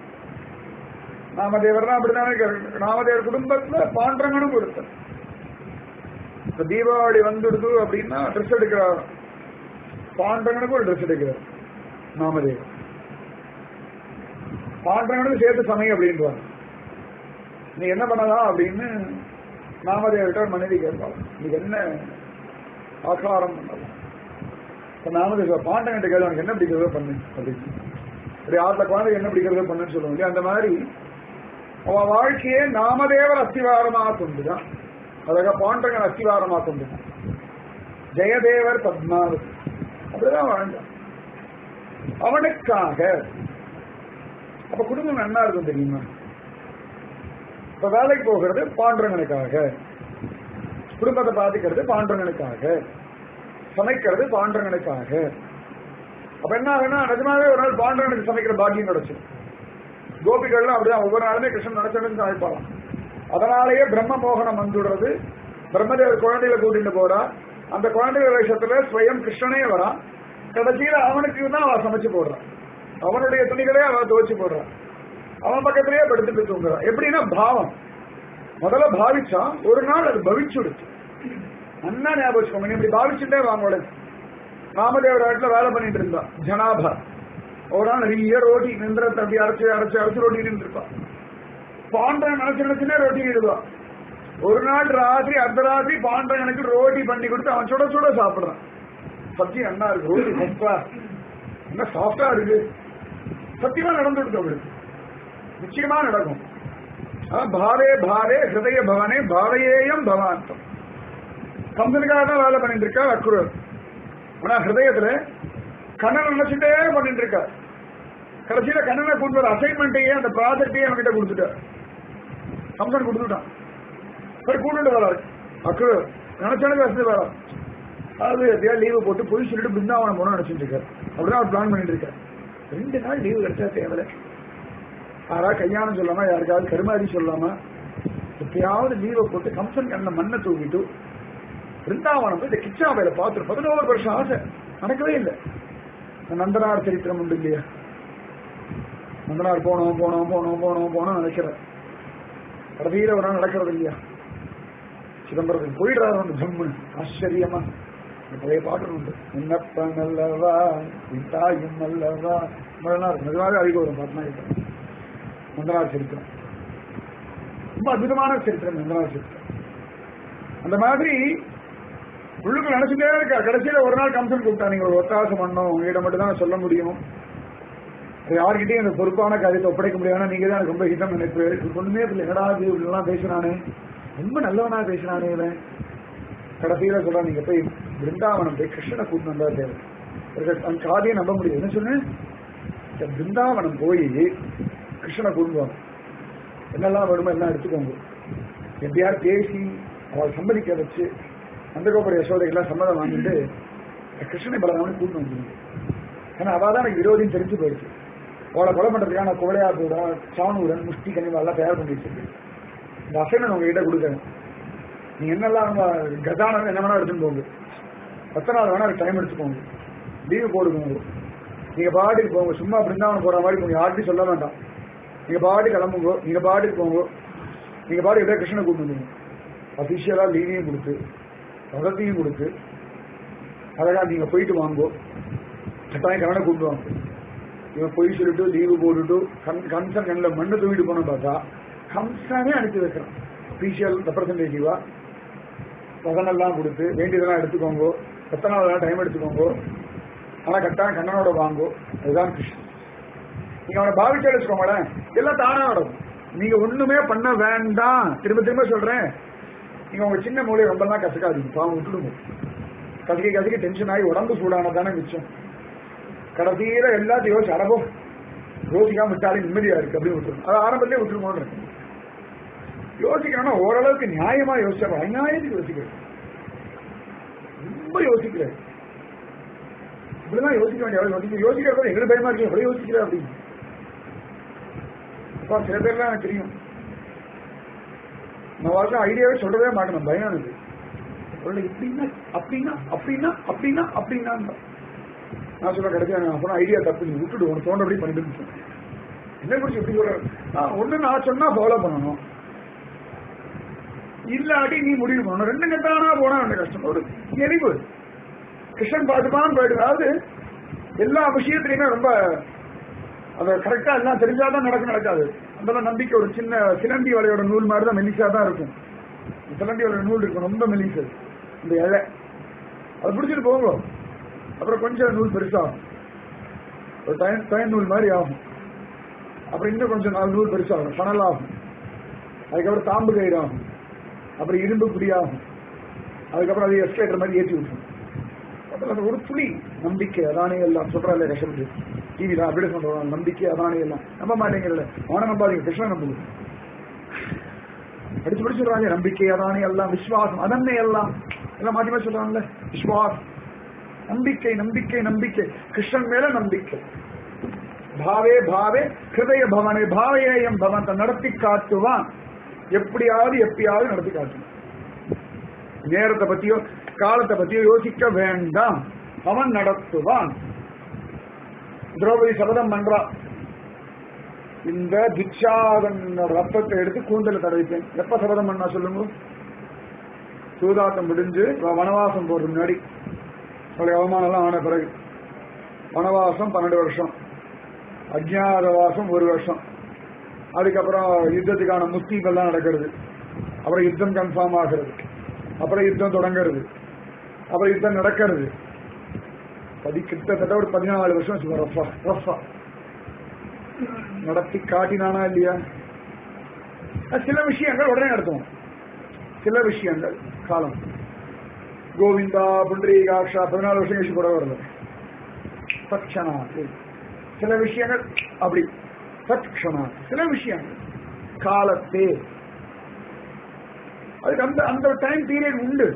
[SPEAKER 2] நாமதேவர் தான் அப்படித்தானே இருக்காரு. நாமதேவர் குடும்பத்துல பாண்டங்கனும் ஒருத்தன் இப்ப தீபாவளி வந்துடுது அப்படின்னா ட்ரெஸ் எடுக்கிறார் பாண்டங்கனுக்கு ஒரு ட்ரெஸ் எடுக்கிறார் நாமதேவர் பாண்டங்கனுக்கு சேர்த்து சமை அப்படின்றாங்க நீ என்ன பண்ணலாம் அப்படின்னு நாமதேவர்கிட்ட ஒரு மனைவி கேட்பாள் நீ என்ன ஆகாரம் பண்ணலாம் இப்ப நாமதேவ பாண்டங்கிட்ட கேள்வி உனக்கு என்ன பிடிக்கிறதோ பண்ணு அப்படின்னு இப்படி ஆத்துல குழந்தை என்ன பிடிக்கிறதோ பண்ணுன்னு சொல்லுவோம் இல்லையா அந்த மாதிரி அவ வாழ்க்கையே நாமதேவர் அஸ்திவாரமா கொண்டுதான் அழகா பாண்டங்கன் அஸ்திவாரமா கொண்டுதான் ஜெயதேவர் பத்மாவதி அப்படிதான் வாழ்ந்தான் அவனுக்காக அப்ப குடும்பம் நல்லா இருக்கும் தெரியுமா இப்ப வேலைக்கு போகிறது பாண்டங்கனுக்காக குடும்பத்தை பாதிக்கிறது பாண்டங்கனுக்காக சமைக்கிறது பாண்டங்கனுக்காக அப்ப என்ன ஆகுன்னா நிஜமாவே ஒரு நாள் பாண்டவனுக்கு சமைக்கிற பாக்கியம் கிடைச்சு கோபிகள்லாம் அப்படிதான் ஒவ்வொரு நாளுமே கிருஷ்ணன் நினைச்சவனுக்கு சமைப்பாராம் அதனாலேயே பிரம்ம மோகனம் வந்துடுறது பிரம்மதேவர் குழந்தைகளை கூட்டிட்டு போறா அந்த குழந்தைகள் வேஷத்துல ஸ்வயம் கிருஷ்ணனே வரான் கடைசியில அவனுக்கு தான் அவ சமைச்சு போடுறான் அவனுடைய துணிகளே அவ துவச்சு போடுறான் அவன் பக்கத்திலேயே படுத்துட்டு தூங்குறான் எப்படின்னா பாவம் முதல்ல பாவிச்சான் ஒரு நாள் அது பவிச்சுடுச்சு நல்லா ஞாபகம் வச்சுக்கோங்க நீ இப்படி பாவிச்சுட்டே வாங்க உடனே ராமதேவர் வீட்டுல வேலை பண்ணிட்டு இருந்தா ஜனாபா ஒரு நாள் நிறைய ரோட்டி நிந்திரத்தை அப்படி அரைச்சு அரைச்சு அரைச்சு ரோட்டி இருப்பா பாண்டன் நினைச்சு நினைச்சுனே ரோட்டி இடுவா ஒரு நாள் ராத்திரி அர்த்தராத்திரி பாண்டன் எனக்கு ரோட்டி பண்ணி கொடுத்து அவன் சுட சுட சாப்பிடுறான் சத்தியம் என்ன இருக்கு ரோட்டி சப்பா என்ன சாஃப்டா இருக்கு சத்தியமா நடந்துடுது அவளுக்கு நிச்சயமா நடக்கும் அதான் பாவே பாவே ஹிருதய பவனே பாவையேயம் பவாந்தம் கம்பெனிக்காக தான் வேலை பண்ணிட்டு இருக்கா அக்குரர் ஆனா ஹிருதயத்துல கண்ணனை நினைச்சுட்டே பண்ணிட்டு இருக்கா கடைசியில கண்ணனை கொண்டு வர அசைன்மெண்ட்டையே அந்த ப்ராஜெக்டையே அவன்கிட்ட கொடுத்துட்டார் கம்பெனி கொடுத்துட்டான் சரி கூட்டிட்டு வராரு அக்குரர் நினைச்சானே வசதி வரா அது எப்படியா லீவு போட்டு போய் சொல்லிட்டு பிருந்தாவனம் போன நினைச்சிட்டு இருக்காரு அப்படிதான் அவர் பிளான் பண்ணிட்டு இருக்காரு ரெண்டு நாள் லீவு கிடைச்சா தேவையில்லை யாராவது கல்யாணம் சொல்லாம யாருக்காவது கருமாதி சொல்லாம எப்பயாவது லீவை போட்டு கம்சன் கண்ணில் மண்ணை தூக்கிட்டு பிருந்தாவனம் போய் இந்த கிச்சாவையில பார்த்துட்டு பதினோரு வருஷம் ஆசை நடக்கவே இல்லை இந்த நந்தனார் சரித்திரம் உண்டு இல்லையா நந்தனார் போனோம் போனோம் போனோம் போனோம் போனோம் நினைக்கிறேன் கடைசியில ஒரு நாள் நடக்கிறது இல்லையா சிதம்பரத்துக்கு போயிடுறாரு அந்த ஜம்மு ஆச்சரியமா இந்த பழைய பாட்டு உண்டு உன்னப்பன் அல்லவா என் தாயும் அல்லவா முதலாம் இருக்கும் நிஜமாவே அதிகம் வரும் பாட்டுனா கேட்கணும் முந்தனார் சரித்திரம் ரொம்ப அற்புதமான சரித்திரம் முந்தனார் சரித்திரம் அந்த மாதிரி உள்ளுக்கு நினைச்சுட்டே இருக்கா கடைசியில ஒரு நாள் கம்சன் கூப்பிட்டா நீங்க ஒரு ஒத்தாசம் பண்ணணும் உங்ககிட்ட மட்டும் தான் சொல்ல முடியும் அது யார்கிட்டயும் அந்த பொறுப்பான காரியத்தை ஒப்படைக்க முடியாது நீங்க தான் எனக்கு ரொம்ப ஹிதம் நினைப்பு இது ஒண்ணுமே இல்லை என்னடா இது இப்படிலாம் பேசுறானே ரொம்ப நல்லவனா பேசுறானே இவன் கடைசியில சொல்றான் நீங்க போய் பிருந்தாவனம் போய் கிருஷ்ணனை கூட்டு வந்தா தேவை இவருக்கு அந்த காதையை நம்ப முடியாது என்ன சொன்னேன் இந்த பிருந்தாவனம் போய் கிருஷ்ணனை கூட்டு வாங்க என்னெல்லாம் வேணுமோ எல்லாம் எடுத்துக்கோங்க எப்படியாவது பேசி அவள் சம்மதிக்க வச்சு நந்தகோபுர யசோதை எல்லாம் சம்மதம் வாங்கிட்டு கிருஷ்ணனை பலராமனை கூட்டு வந்துருங்க ஏன்னா அவள் தான் எனக்கு விரோதின்னு தெரிஞ்சு போயிடுச்சு அவளை கொலை பண்றதுக்கான கோழையாத்தோட சாணூரன் முஷ்டி கனிவா எல்லாம் தயார் பண்ணி வச்சிருக்கு இந்த அசைனை உங்ககிட்ட கொடுக்குறேன் நீங்க என்னெல்லாம் நம்ம கஜானம் என்ன வேணா எடுத்துன்னு போங்க எத்தனை நாள் வேணா டைம் எடுத்துக்கோங்க லீவு போடுங்க நீங்க பாட்டுக்கு போங்க சும்மா பிருந்தாவனம் போற மாதிரி போங்க யார்கிட்டையும் சொல்ல வேண்டாம் நீங்க பாட்டு கிளம்புங்க நீங்க பாட்டுக்கு போங்க நீங்க பாட்டு எப்படியா கிருஷ்ணனை கூட்டு வந்துருங்க அபிஷியலா லீவையும் கொடுத்து வசதியும் கொடுத்து அழகா நீங்க போயிட்டு வாங்கோ கட்டாயம் கண்ணனை கூப்பிட்டு வாங்க இவன் பொய் சொல்லிட்டு லீவு போட்டுட்டு கண் கம்சன் கண்ணில் மண்ணு தூக்கிட்டு போன பார்த்தா கம்சனே அனுப்பி வைக்கிறான் அபிஷியல் ரெப்ரசன்டேட்டிவா பதனெல்லாம் கொடுத்து வேண்டியதெல்லாம் எடுத்துக்கோங்க எத்தனை நாள் டைம் எடுத்துக்கோங்க ஆனா கட்டாயம் கண்ணனோட வாங்கோ அதுதான் கிருஷ்ணன் நீங்க அவனை பாவிச்சு வச்சுக்கோங்களேன் எல்லாம் தானா நடக்கும் நீங்க ஒண்ணுமே பண்ண வேண்டாம் திரும்ப திரும்ப சொல்றேன் நீங்க உங்க சின்ன மூலையை ரொம்ப தான் கசக்காதீங்க பாவம் விட்டுடுங்க கசக்கி கசக்கி டென்ஷன் ஆகி உடம்பு சூடானதானே மிச்சம் கடைசியில எல்லாத்தையும் யோசிச்சு அடப்போ யோசிக்காம விட்டாலே நிம்மதியா இருக்கு அப்படின்னு விட்டுரும் அது ஆரம்பத்திலே விட்டுருமோன்னு யோசிக்கணும்னா ஓரளவுக்கு நியாயமா யோசிச்சா அநியாயத்துக்கு யோசிக்கிறேன் ரொம்ப யோசிக்கிறேன் இப்படிதான் யோசிக்க வேண்டிய யோசிக்க யோசிக்கிறது எங்களுக்கு பயமா இருக்கு எப்படி யோசிக்கிற அப்படின்னு அப்பா சில பேர்லாம் எனக்கு தெரியும் நான் வாழ்க்கை ஐடியாவே சொல்லவே மாட்டேன் பயம் எனக்கு உள்ள இப்படின்னா அப்படின்னா அப்படின்னா அப்படின்னா அப்படின்னா நான் சொல்ல கிடைச்சா நான் சொன்ன ஐடியா தப்பு நீ விட்டுடு உனக்கு தோன்றபடி பண்ணிட்டு சொன்னேன் என்ன குறிச்சு எப்படி சொல்ற நான் ஒண்ணு நான் சொன்னா ஃபாலோ பண்ணணும் இல்லாட்டி நீ முடிவு பண்ணணும் ரெண்டு கட்டானா போனா ரெண்டு கஷ்டம் ஒரு எரிவு கிருஷ்ணன் பார்த்துப்பான்னு போயிடு அதாவது எல்லா விஷயத்திலையுமே ரொம்ப அதை கரெக்டா எல்லாம் தெரிஞ்சாதான் நடக்கும் நடக்காது அந்த நம்பிக்கை ஒரு சின்ன சிலந்தி வலையோட நூல் மாதிரி தான் மெலிசா தான் இருக்கும் சிலந்தி வலையோட நூல் இருக்கும் ரொம்ப மெலிசு இந்த இலை அதை பிடிச்சிட்டு போங்க அப்புறம் கொஞ்சம் நூல் பெருசாகும் ஒரு பயன் பயன் நூல் மாதிரி ஆகும் அப்புறம் இன்னும் கொஞ்சம் நாலு நூல் பெருசாகும் ஃபனல் ஆகும் அதுக்கப்புறம் தாம்பு கயிறு ஆகும் அப்புறம் இரும்பு புடி ஆகும் அதுக்கப்புறம் அது எஸ்கலேட்டர் மாதிரி ஏற்றி விட்டுரும் அப்புறம் அந்த ஒரு துளி நம்பிக்கை அதானே எல்லாம் சொல்றாங்க கஷ்டப்பட்டு டிவில அப்படி சொல்றாங்க நம்பிக்கை அதானே எல்லாம் நம்ப மாட்டேங்கிறல அவனை நம்பாதீங்க கிருஷ்ணன் நம்புது அடிச்சு பிடிச்சு சொல்றாங்க நம்பிக்கை அதானே எல்லாம் விஸ்வாசம் அதன்னை எல்லாம் எல்லாம் மாற்றி மாற்றி சொல்றாங்கல்ல விஸ்வாஸ் நம்பிக்கை நம்பிக்கை நம்பிக்கை கிருஷ்ணன் மேல நம்பிக்கை பாவே பாவே ஹிருதய பவனே பாவையேயம் பவன் நடத்தி காட்டுவான் எப்படியாவது எப்பயாவது நடத்தி காட்டுவான் நேரத்தை பத்தியோ காலத்தை பத்தியோ யோசிக்க வேண்டாம் அவன் நடத்துவான் திரௌபதி சபதம் பண்றா இந்த துச்சாதன் ரத்தத்தை எடுத்து கூந்தல தடவிப்பேன் எப்ப சபதம் பண்ணா சொல்லுங்க சூதாட்டம் முடிஞ்சு வனவாசம் போறது முன்னாடி அவளுடைய அவமானம் எல்லாம் ஆன பிறகு வனவாசம் பன்னெண்டு வருஷம் அஜ்ஞாதவாசம் ஒரு வருஷம் அதுக்கப்புறம் யுத்தத்துக்கான முஸ்தீங்கெல்லாம் நடக்கிறது அப்புறம் யுத்தம் கன்ஃபார்ம் ஆகிறது அப்புறம் யுத்தம் தொடங்கிறது அப்புறம் யுத்தம் நடக்கிறது பதி கிட்டத்தட்ட ஒரு பதினாலு வருஷம் ரஃபா ரஃபா நடத்தி காட்டினானா இல்லையா சில விஷயங்கள் உடனே நடத்துவோம் சில விஷயங்கள் காலம் கோவிந்தா புண்டரீகாட்சா பதினாலு வருஷம் கழிச்சு கூட வரல சட்சணா சில விஷயங்கள் அப்படி சட்சணா சில விஷயங்கள் காலத்தே அதுக்கு அந்த அந்த டைம் பீரியட் உண்டு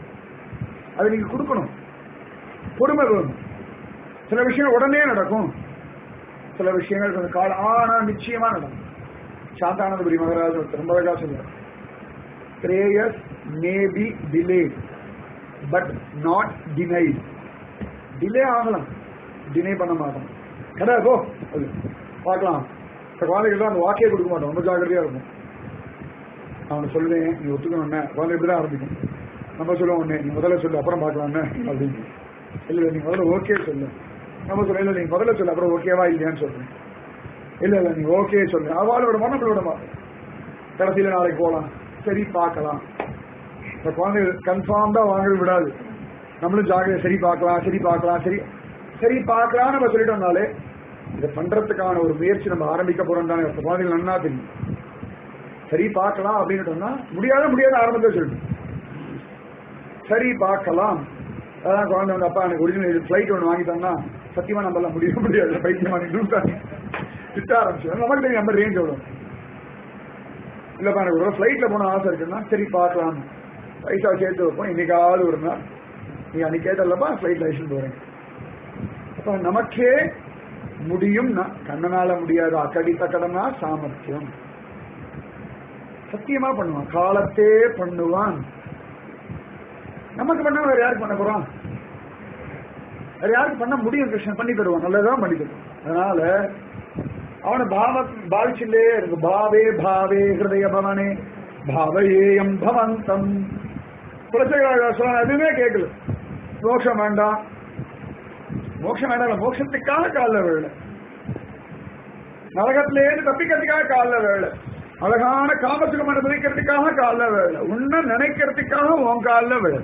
[SPEAKER 2] அது நீங்க கொடுக்கணும் பொறுமை வேணும் சில விஷயம் உடனே நடக்கும் சில விஷயங்கள் கொஞ்சம் காலம் ஆனா நிச்சயமா நடக்கும் சாந்தானந்தபுரி மகராஜ் ரொம்ப அழகா சொல்றார் prayers may be delayed but not denied delay ஆகலாம் டினை பண்ண மாட்டோம் கடை போ அது பார்க்கலாம் இந்த குழந்தைகள் அந்த வாக்கே கொடுக்க மாட்டோம் ரொம்ப ஜாக்கிரதையா இருக்கும் அவனை சொல்லுவேன் நீ ஒத்துக்கணும் என்ன குழந்தை இப்படிதான் ஆரம்பிக்கும் நம்ம சொல்லுவோம் உடனே நீ முதல்ல சொல்லு அப்புறம் பார்க்கலாம்னு அப்படின்னு இல்ல இல்ல நீ முதல்ல ஓகே சொல்லு நம்ம சொல்ல இல்ல நீ முதல்ல சொல்லு அப்புறம் ஓகேவா இல்லையான்னு சொல்றேன் இல்ல இல்ல நீ ஓகே சொல்லு அவளோட மனம் விட மாட்டேன் கடைசியில நாளைக்கு போலாம் சரி பார்க்கலாம் இந்த குழந்தை கன்ஃபார்ம் தான் வாங்க விடாது நம்மளும் ஜாகிரதை சரி பார்க்கலாம் சரி பார்க்கலாம் சரி சரி பார்க்கலாம் நம்ம சொல்லிட்டோம்னாலே இதை பண்றதுக்கான ஒரு முயற்சி நம்ம ஆரம்பிக்க போறோம் தானே இப்ப குழந்தைகள் நன்னா தெரியும் சரி பார்க்கலாம் அப்படின்னுட்டோம்னா முடியாத முடியாத ஆரம்பத்தை சொல்லணும் சரி பார்க்கலாம் அதான் குழந்தை வந்து அப்பா எனக்கு ஒரிஜினல் ஃபிளைட் ஒன்று வாங்கிட்டோம்னா சத்தியமா நம்மளால முடிய முடியாது பைத்தியம் வாங்கிட்டு திட்ட ஆரம்பிச்சு நமக்கு தெரியும் நம்ம ரேஞ்ச் எவ்வளோ இல்லப்பா எனக்கு ஒரு ஃபிளைட்ல போன ஆசை இருக்குன்னா சரி பார்க்கலாம் பைசா சேர்த்து வைப்போம் இன்னைக்காவது ஒரு நாள் நீ அன்னைக்கு கேட்டல்லப்பா ஃபிளைட் லைசன்ஸ் போறேன் அப்ப நமக்கே முடியும்னா கண்ணனால முடியாத அக்கடித்த கடனா சாமர்த்தியம் சத்தியமா பண்ணுவான் காலத்தே பண்ணுவான் நமக்கு பண்ணா வேற யாருக்கு பண்ண போறோம் வேற யாருக்கு பண்ண முடியும் கிருஷ்ணன் பண்ணி தருவான் நல்லதான் பண்ணி தருவான் அதனால அவனை பாவ பாவிச்சுட்டே இருக்கு பாவே பாவே ஹிருதய பவனே பாவையேயம் பவந்தம் குலசேகர சொல்ல எதுவுமே கேட்கல மோட்சம் வேண்டாம் மோட்சம் வேண்டாம் மோட்சத்துக்காக காலில் வேலை நரகத்திலேருந்து தப்பிக்கிறதுக்காக காலில் வேலை அழகான காமசுகம் அனுபவிக்கிறதுக்காக காலில் வேலை உன்ன நினைக்கிறதுக்காக உன் காலில் வேலை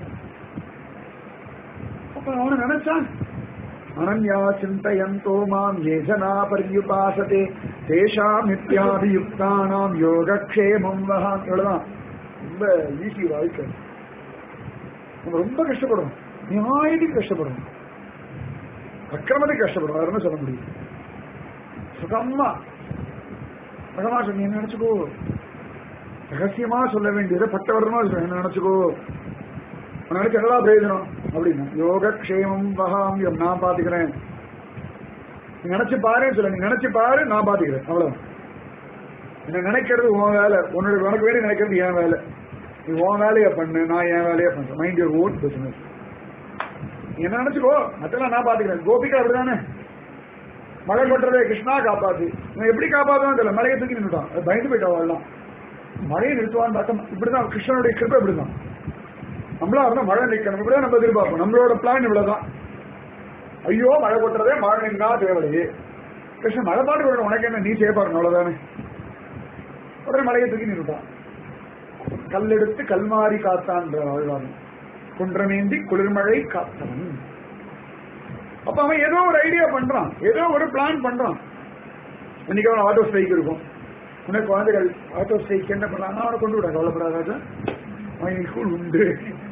[SPEAKER 2] அப்ப அவனை நினைச்சான் அனன்யா சிந்தயந்தோ மாம் ஏ ஜனா பர்யுபாசதே தேஷாம் நித்யாபியுக்தானாம் யோகக்ஷேமம் வகான் இவ்வளவுதான் ரொம்ப ஈஸி வாழ்க்கை நம்ம ரொம்ப கஷ்டப்படுறோம் நியாயத்துக்கு கஷ்டப்படுறோம் அக்கிரமத்துக்கு கஷ்டப்படுறோம் வேற என்ன சொல்ல முடியும் சுகமா சுகமா சொன்ன என்ன நினைச்சுக்கோ ரகசியமா சொல்ல வேண்டியதை பட்டவரமா சொல்ல என்ன நினைச்சுக்கோ உன்னை நினைச்சு என்னடா பிரயோஜனம் அப்படின்னா யோகக்ஷேமம் வகாமியம் நான் பாத்துக்கிறேன் நீ நினைச்சு பாருன்னு சொல்ல நீ நினைச்சு பாரு நான் பாத்துக்கிறேன் அவ்வளவு என்ன நினைக்கிறது உன் வேலை உன்னோட உனக்கு வேண்டி நினைக்கிறது என் வேலை நீ உன் வேலையை பண்ணு நான் என் வேலையை பண்றேன் மைண்ட் யுவர் ஓன் பிசினஸ் என்ன நினைச்சுக்கோ அதெல்லாம் நான் பாத்துக்கிறேன் கோபிகா அப்படிதானே மழை கொட்டுறதே கிருஷ்ணா காப்பாத்து இவன் எப்படி காப்பாத்துவான்னு தெரியல மழையை தூக்கி நின்றுட்டான் அது பயந்து போயிட்டான் எல்லாம் மழையை நிறுத்துவான்னு பார்த்தா இப்படிதான் கிருஷ்ணனுடைய கிருப்பை இப்படிதான் நம்மளா இருந்தா மழை நிக்கணும் இப்படிதான் நம்ம எதிர்பார்ப்போம் நம்மளோட பிளான் இவ்வளவுதான் ஐயோ மழை கொட்டுறதே மழை நின்னா தேவையே கிருஷ்ணன் மழை பாட்டு வரணும் உனக்கு என்ன நீ சேப்பாரு அவ்வளவுதானே உடனே மழையை தூக்கி நின்றுட்டான் கல்லெடுத்து கல்மாரி காத்தான்ற வாழ்வாங்க குன்றமேந்தி குளிர்மழை காத்தவன் அப்ப அவன் ஏதோ ஒரு ஐடியா பண்றான் ஏதோ ஒரு பிளான் பண்றான் இன்னைக்கு அவன் ஆட்டோ ஸ்ட்ரைக் இருக்கும் உனக்கு குழந்தைகள் ஆட்டோ ஸ்ட்ரைக் என்ன பண்றான் அவனை கொண்டு விட கவலைப்படாத அவன் இன்னைக்கு ஸ்கூல் உண்டு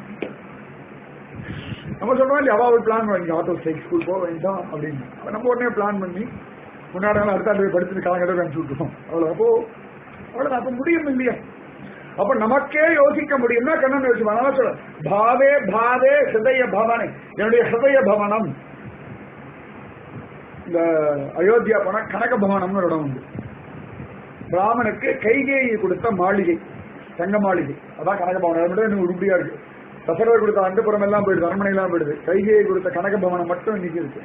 [SPEAKER 2] நம்ம சொல்றோம் இல்லையா அவ ஒரு பிளான் பண்ணி ஆட்டோ ஸ்ட்ரைக் ஸ்கூல் போக வேண்டாம் அப்படின்னு அப்ப நம்ம உடனே பிளான் பண்ணி முன்னாடி நாள் அடுத்த ஆண்டு போய் படிச்சுட்டு காலங்கதை அனுப்பிச்சு விட்டுருவோம் அவ்வளவு அப்போ அவ்வளவு அப்ப முடியும் இல்லையா அப்ப நமக்கே யோசிக்க முடியும்னா கண்ணன் யோசிப்பான் அதனால சொல்ல பாவே பாவே ஹிருதய பவனே என்னுடைய ஹிருதய பவனம் இந்த அயோத்தியா போனா கனக பவனம்னு ஒரு இடம் உண்டு ராமனுக்கு கைகேயை கொடுத்த மாளிகை தங்க மாளிகை அதான் கனக பவனம் அதை விட இன்னும் உருப்படியா இருக்கு தசரவர் கொடுத்த அந்தப்புறம் எல்லாம் போயிடுது அரண்மனை எல்லாம் போயிடுது கைகேயை கொடுத்த கனக பவனம் மட்டும் இன்னைக்கு இருக்கு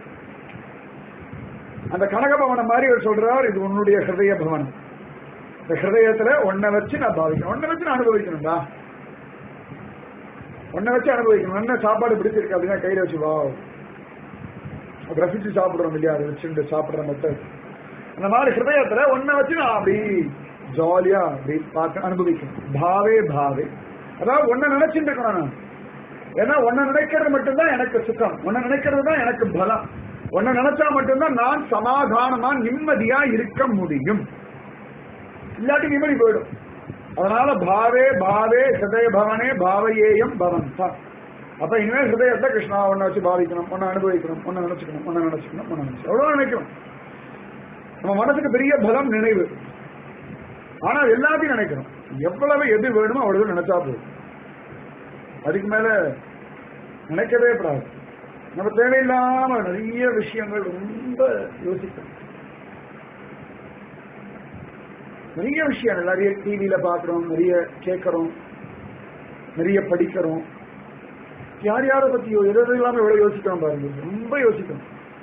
[SPEAKER 2] அந்த கனக பவனம் மாதிரி அவர் சொல்றார் இது உன்னுடைய ஹிருதய பவனம் இந்த ஹிருதயத்துல ஒன்ன வச்சு நான் பாவிக்கணும் ஒன்ன வச்சு நான் அனுபவிக்கணும்டா ஒன்ன வச்சு அனுபவிக்கணும் என்ன சாப்பாடு பிடிச்சிருக்கு அப்படின்னா கையில வச்சு வா ரசிச்சு சாப்பிடுறோம் இல்லையா அதை வச்சுட்டு சாப்பிடுற மெத்தட் அந்த மாதிரி ஹிருதயத்துல ஒன்ன வச்சு நான் அப்படி ஜாலியா அப்படி பார்க்க அனுபவிக்கணும் பாவே பாவே அதாவது ஒன்ன நினைச்சுட்டு இருக்கணும் நான் ஏன்னா ஒன்ன நினைக்கிறது மட்டும்தான் எனக்கு சுத்தம் ஒன்ன நினைக்கிறது தான் எனக்கு பலம் ஒன்ன நினைச்சா மட்டும்தான் நான் சமாதானமா நிம்மதியா இருக்க முடியும் இல்லாட்டி நிம்மதி போயிடும் அதனால பாவே பாவே ஹிருதய பவனே பாவையேயம் பவந்தா அப்ப இனிமேல் ஹிருதயத்தை கிருஷ்ணா ஒன்ன வச்சு பாவிக்கணும் ஒன்ன அனுபவிக்கணும் ஒன்ன நினைச்சுக்கணும் ஒன்ன நினைச்சுக்கணும் ஒன்ன நினைச்சு எவ்வளவு நினைக்கணும் நம்ம மனசுக்கு பெரிய பலம் நினைவு ஆனா எல்லாத்தையும் நினைக்கிறோம் எவ்வளவு எது வேணுமோ அவ்வளவு நினைச்சா போதும் அதுக்கு மேல நினைக்கவே கூடாது நம்ம தேவையில்லாம நிறைய விஷயங்கள் ரொம்ப யோசிக்கணும் நிறைய விஷயம் நிறைய டிவியில பாக்குறோம் நிறைய கேட்கறோம் நிறைய படிக்கிறோம் யார் யாரை பத்தி எது எது இல்லாம எவ்வளவு யோசிக்கிறோம் பாருங்க ரொம்ப யோசிக்கணும்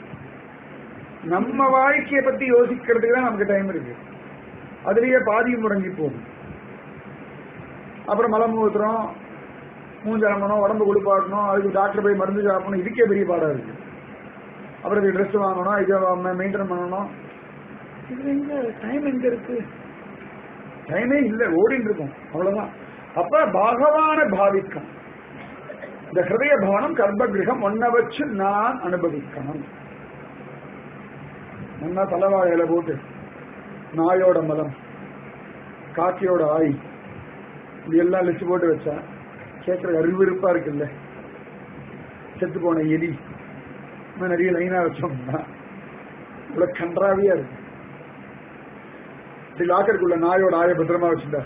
[SPEAKER 2] நம்ம வாழ்க்கையை பத்தி யோசிக்கிறதுக்கு தான் நமக்கு டைம் இருக்கு அதுலயே பாதி முடங்கி போகும் அப்புறம் மலம் ஊத்துறோம் மூஞ்சலம்பணும் உடம்பு குளிப்பாட்டணும் அதுக்கு டாக்டர் போய் மருந்து சாப்பிடணும் இதுக்கே பெரிய பாடா இருக்கு அப்புறம் இதுக்கு ட்ரெஸ் வாங்கணும் இதை மெயின்டைன் பண்ணணும் இது எங்க டைம் எங்க இருக்கு டைமே இல்லை ஓடிட்டு இருக்கும் அவ்வளவுதான் அப்ப பகவான பாவிக்கும் இந்த ஹிருதய பவனம் கர்ப்பகிரகம் ஒன்ன வச்சு நான் அனுபவிக்கணும் நல்லா தலைவாழையில போட்டு நாயோட மலம் காக்கியோட ஆய் இது எல்லாம் லிஸ்ட் போட்டு வச்சா கேட்கற அருவிருப்பா இருக்குல்ல செத்து போன எலி இன்னும் நிறைய லைனா வச்சோம்னா இவ்வளவு கன்றாவியா இருக்கு இப்படி லாக்கருக்குள்ள நாயோட ஆய பத்திரமா வச்சுட்டா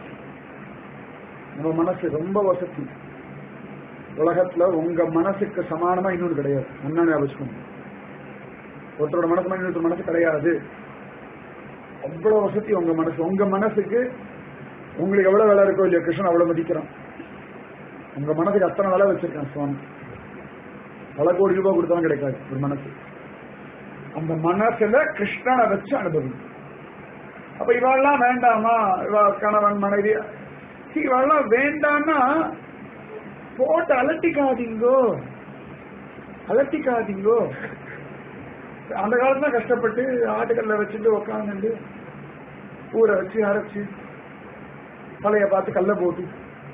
[SPEAKER 2] நம்ம மனசு ரொம்ப வசதி உலகத்துல உங்க மனசுக்கு சமானமா இன்னொன்று கிடையாது என்ன ஞாபகம் ஒருத்தரோட மனசு மாதிரி இன்னொருத்தர் மனசு கிடையாது அவ்வளவு வசதி உங்க மனசு உங்க மனசுக்கு உங்களுக்கு எவ்வளவு வேலை இருக்கோ இல்லையா கிருஷ்ணன் அவ்வளவு மதிக்கிறான் உங்க மனசுக்கு அத்தனை வேலை வச்சிருக்கான் சுவாமி பல கோடி ரூபாய் கொடுத்தாலும் கிடைக்காது ஒரு மனசு அந்த மனசுல கிருஷ்ணனை வச்சு அனுபவி அப்ப இவாள்லாம் வேண்டாமா இவ கணவன் மனைவி சீ, இவாள்லாம் வேண்டாம்னா போட்டு அலட்டிக்காதீங்கோ அலட்டிக்காதீங்கோ அந்த காலத்துல கஷ்டப்பட்டு ஆட்டுக்கல்ல வச்சுட்டு உக்காந்துட்டு ஊரை வச்சு அரைச்சு தலைய பார்த்து கல்ல போட்டு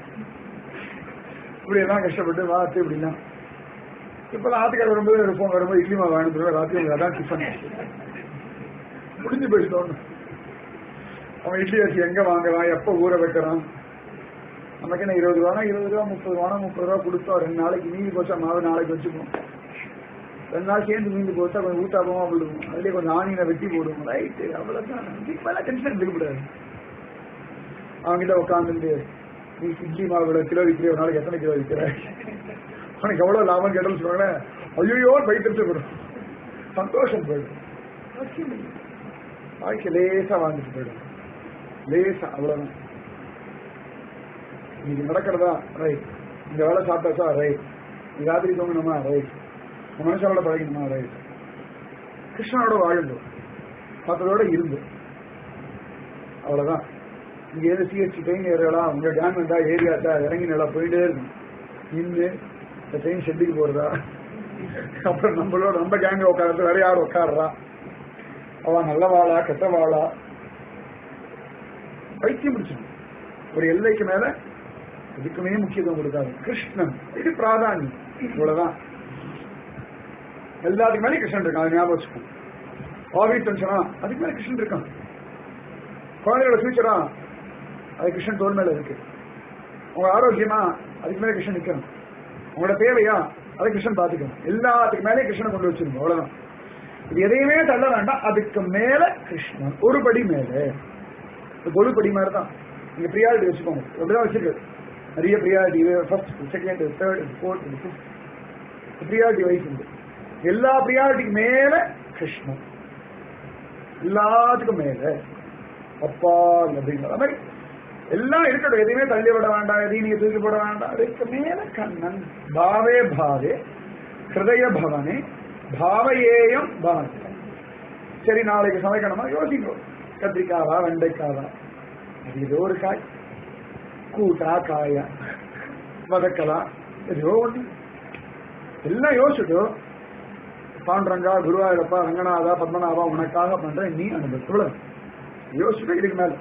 [SPEAKER 2] இப்படி எல்லாம் கஷ்டப்பட்டு வாத்து இப்படிலாம் இப்ப ஆட்டுக்கல் வரும்போது இருப்போம் வரும்போது இட்லி மாவு வாங்கிட்டு ராத்திரி அதான் டிஃபன் முடிஞ்சு போயிட்டோம் அவன் இட்லி அரிசி எங்க வாங்குறான் எப்ப ஊற வைக்கிறான் நமக்கு என்ன இருபது ரூபா இருபது ரூபா முப்பது ரூபா முப்பது ரூபா கொடுத்தோம் ரெண்டு நாளைக்கு மீதி போச்சா மாவு நாளைக்கு வச்சுப்போம் ரெண்டு நாள் சேர்ந்து மீந்து போச்சா கொஞ்சம் ஊத்தாபமா விடுவோம் அதுலயே கொஞ்சம் ஆணியில வெட்டி போடுவோம் ரைட்டு அவ்வளவுதான் இப்பெல்லாம் டென்ஷன் எடுக்கக்கூடாது அவங்கிட்ட உட்காந்துட்டு நீ இட்லி மாவு இவ்வளவு கிலோ விற்கிற ஒரு நாளைக்கு எத்தனை கிலோ விற்கிற உனக்கு எவ்வளவு லாபம் கேட்டோம்னு சொல்லுவாங்க ஐயோ பைத்திருச்சு போயிடும் சந்தோஷம் போயிடும் அவசியம் இல்லை. வாழ்க்கை லேசா வாழ்ந்துட்டு போயிடும் லேசா அவ்வளவுதான் இன்னைக்கு நடக்கிறதா ரைட் இந்த வேலை சாப்பிட்டாச்சா ரைட் நீ ராத்திரி தூங்கணுமா ரைட் மனுஷனோட பழகணுமா ரைட் கிருஷ்ணனோட வாழ்ந்து மற்றதோட இருந்து அவ்வளவுதான் இங்க எது சிஎஸ்சி ட்ரெயின் ஏறலாம் உங்க டேம் இருந்தா ஏரியாட்டா இறங்கி நல்லா போயிட்டே இருக்கும் நின்று இந்த ட்ரெயின் ஷெட்டுக்கு போறதா அப்புறம் நம்மளோட நம்ம கேங்க உட்கார்றது வேற யார் உட்காடுறா அவ நல்லவாளா கெட்டவாளா பைத்தியம் பிடிச்சிடும் ஒரு எல்லைக்கு மேல இதுக்குமே முக்கியத்துவம் கொடுக்காது கிருஷ்ணன் இது பிராதானியம் இவ்வளவுதான் எல்லாத்துக்கு மேலே கிருஷ்ணன் இருக்கான் அது ஞாபகம் வச்சுக்கோ ஆபீஸ் டென்ஷனா அதுக்கு மேல கிருஷ்ணன் இருக்கான் குழந்தைகளோட ஃபியூச்சரா அது கிருஷ்ணன் தோல் மேல இருக்கு உங்க ஆரோக்கியமா அதுக்கு மேல கிருஷ்ணன் நிக்கணும் உங்களோட தேவையா அதை கிருஷ்ணன் பாத்துக்கணும் எல்லாத்துக்கு மேலே கிருஷ்ணனை கொண்டு வச்சிருக்கோம் அவ்வளவுதான் இது எதையுமே தள்ள வேண்டாம் அதுக்கு மேல கிருஷ்ணன் ஒரு படி மேல இது ஒரு படி மாதிரி தான் நீங்க ப்ரியாரிட்டி வச்சுக்கோங்க அப்படிதான் வச்சிருக்கு நிறைய priority first second third fourth fifth priority wise உண்டு எல்லா ப்ரியாரிட்டிக்கு மேல கிருஷ்ணன் எல்லாத்துக்கும் மேல அப்பா அப்படிங்கிற மாதிரி எல்லாம் இருக்கட்டும் எதையுமே தள்ளி விட வேண்டாம் எதையும் நீங்க தூக்கி போட வேண்டாம் அதுக்கு மேல கண்ணன் பாவே பாவே ஹிருதய பவனே பாவையேயம் பவனம் சரி நாளைக்கு சமைக்கணுமா யோசிக்கும் கத்திரிக்காவா வெண்டைக்காவா அது ஏதோ ஒரு காய் கூட்டா காயா வதக்கலாம் ஏதோ ஒண்ணு எல்லாம் யோசிச்சுட்டு பாண்டரங்கா குருவாயூரப்பா ரங்கநாதா பத்மநாபா உனக்காக பண்றேன் நீ அனுபவி இவ்வளவு யோசிச்சுட்டு இதுக்கு மேல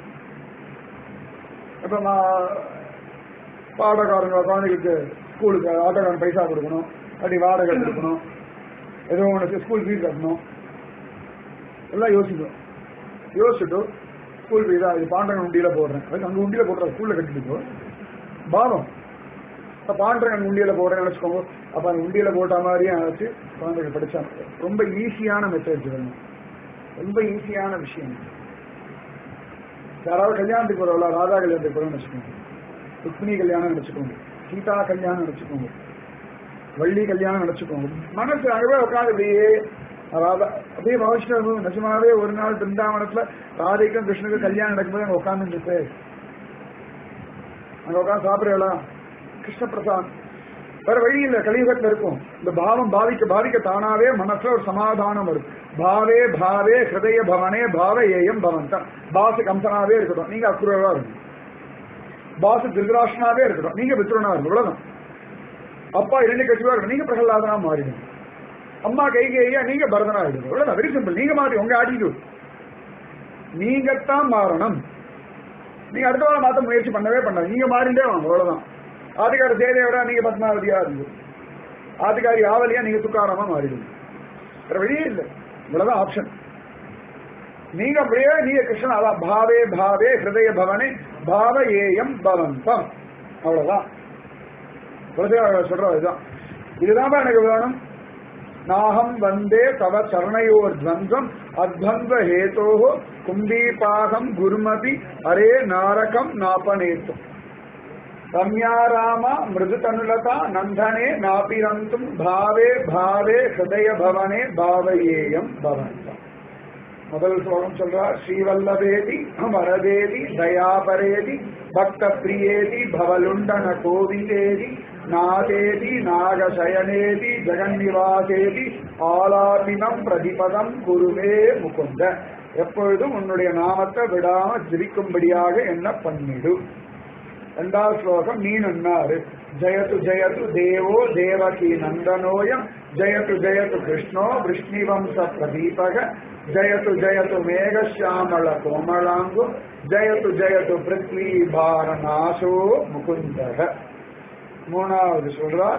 [SPEAKER 2] இப்ப நான் ஆட்டோக்காரங்க குழந்தைகளுக்கு ஸ்கூலுக்கு ஆட்டோக்காரன் பைசா கொடுக்கணும் அப்படி வாடகை கொடுக்கணும் ஏதோ உனக்கு ஸ்கூல் ஃபீஸ் கட்டணும் எல்லாம் யோசிக்கும் யோசிச்சுட்டு ஸ்கூல் ஃபீஸா இது பாண்டரங்கன் உண்டியில போடுறேன் அதுக்கு அங்க உண்டியில போடுற ஸ்கூல்ல கட்டிட்டு பாவம் இப்ப பாண்டரங்கன் உண்டியில போடுறேன்னு நினைச்சுக்கோங்க அப்ப அந்த உண்டியில போட்ட மாதிரியே ஆச்சு குழந்தைகள் படிச்சாங்க ரொம்ப ஈஸியான மெத்தட் வேணும் ரொம்ப ஈஸியான விஷயம் யாராவது கல்யாணத்துக்கு போறவங்களா ராதா கல்யாணத்துக்கு போறோம்னு வச்சுக்கோங்க ருக்மிணி கல்யாணம் நினைச்சுக்கோங்க சீதா கல்யாணம் நினைச்சுக்கோங்க வள்ளி கல்யாணம் நினைச்சுக்கோங்க மனசு அங்கவே உட்காந்து அப்படியே ராதா அப்படியே மகிழ்ச்சி நிஜமாவே ஒரு நாள் பிருந்தாவனத்துல ராதைக்கும் கிருஷ்ணனுக்கும் கல்யாணம் நடக்கும்போது அங்க உட்கார்ந்து இருக்கு அங்க உட்காந்து சாப்பிடலாம் கிருஷ்ண பிரசாத் வேற வழி இல்ல கலியுகத்துல இருக்கும் இந்த பாவம் பாதிக்க பாதிக்க தானாவே மனசுல ஒரு சமாதானம் வரும் பாவே பாவே ஹிருதய பவனே பாவ ஏயம் பவந்தம் பாசு கம்சனாவே இருக்கட்டும் நீங்க அக்குறவா இருக்கும் பாசு திருதராஷ்டனாவே இருக்கட்டும் நீங்க வித்ருனா இருக்கணும் இவ்வளவுதான் அப்பா இரண்டு கட்சிவா இருக்கட்டும் நீங்க பிரகலாதனா மாறிடுங்க அம்மா கைகேயா நீங்க பரதனா ஆயிடுங்க இவ்வளவுதான் வெரி சிம்பிள் நீங்க மாறி உங்க ஆட்டிடியூட் நீங்கத்தான் மாறணும் நீங்க அடுத்த வாரம் மாத்த முயற்சி பண்ணவே பண்ணாது நீங்க மாறிண்டே வாங்க அவ்வளவுதான் ஆதிகாரி ஜெயதேவரா நீங்க பத்மாவதியா இருந்து ஆதிகாரி ஆவலியா நீங்க துக்காராமா மாறிடுங்க வேற வழியே இல்லை இவ்வளவுதான் ஆப்ஷன் நீங்க அப்படியே நீங்க கிருஷ்ணன் அதான் பாவே பாவே ஹிருதய பவனே பாவ ஏயம் பவந்தம் அவ்வளவுதான் துளசியார் சொல்றது இதுதான் இதுதான் எனக்கு வேணும் நாகம் வந்தே தவ சரணையோர் துவந்தம் அத்வந்த ஹேதோ கும்பீபாகம் குருமதி அரே நாரகம் நாபனேத்தும் ரம்யாராம மிருதுதனுலதா நந்தனே நாபிரந்தும் பாவே பாவே ஹிருதய பவனே பாவயேயம் பவந்தம் முதல் ஸ்லோகம் சொல்றார் ஸ்ரீவல்லபேதி வரதேதி தயாபரேதி பக்த பிரியேதி பவலுண்டன கோவிதேதி நாதேதி நாகசயனேதி ஜெகன்னிவாசேதி ஆலாபினம் பிரதிபதம் குருவே முகுந்த எப்பொழுதும் உன்னுடைய நாமத்தை விடாம ஜிரிக்கும்படியாக என்ன பண்ணிடு ரெண்டாவது ஸ்லோகம் நீ நன்னாரு ஜயத்து ஜயத்து தேவோ தேவகி நந்தனோயம் ஜயத்து ஜயத்து கிருஷ்ணோ விஷ்ணிவம்ச பிரதீபக ஜயத்து ஜயத்து மேகஷாமள கோமளாங்கு ஜயத்து ஜயத்து பிருத்வி பாரநாசோ முகுந்தக மூணாவது சொல்றார்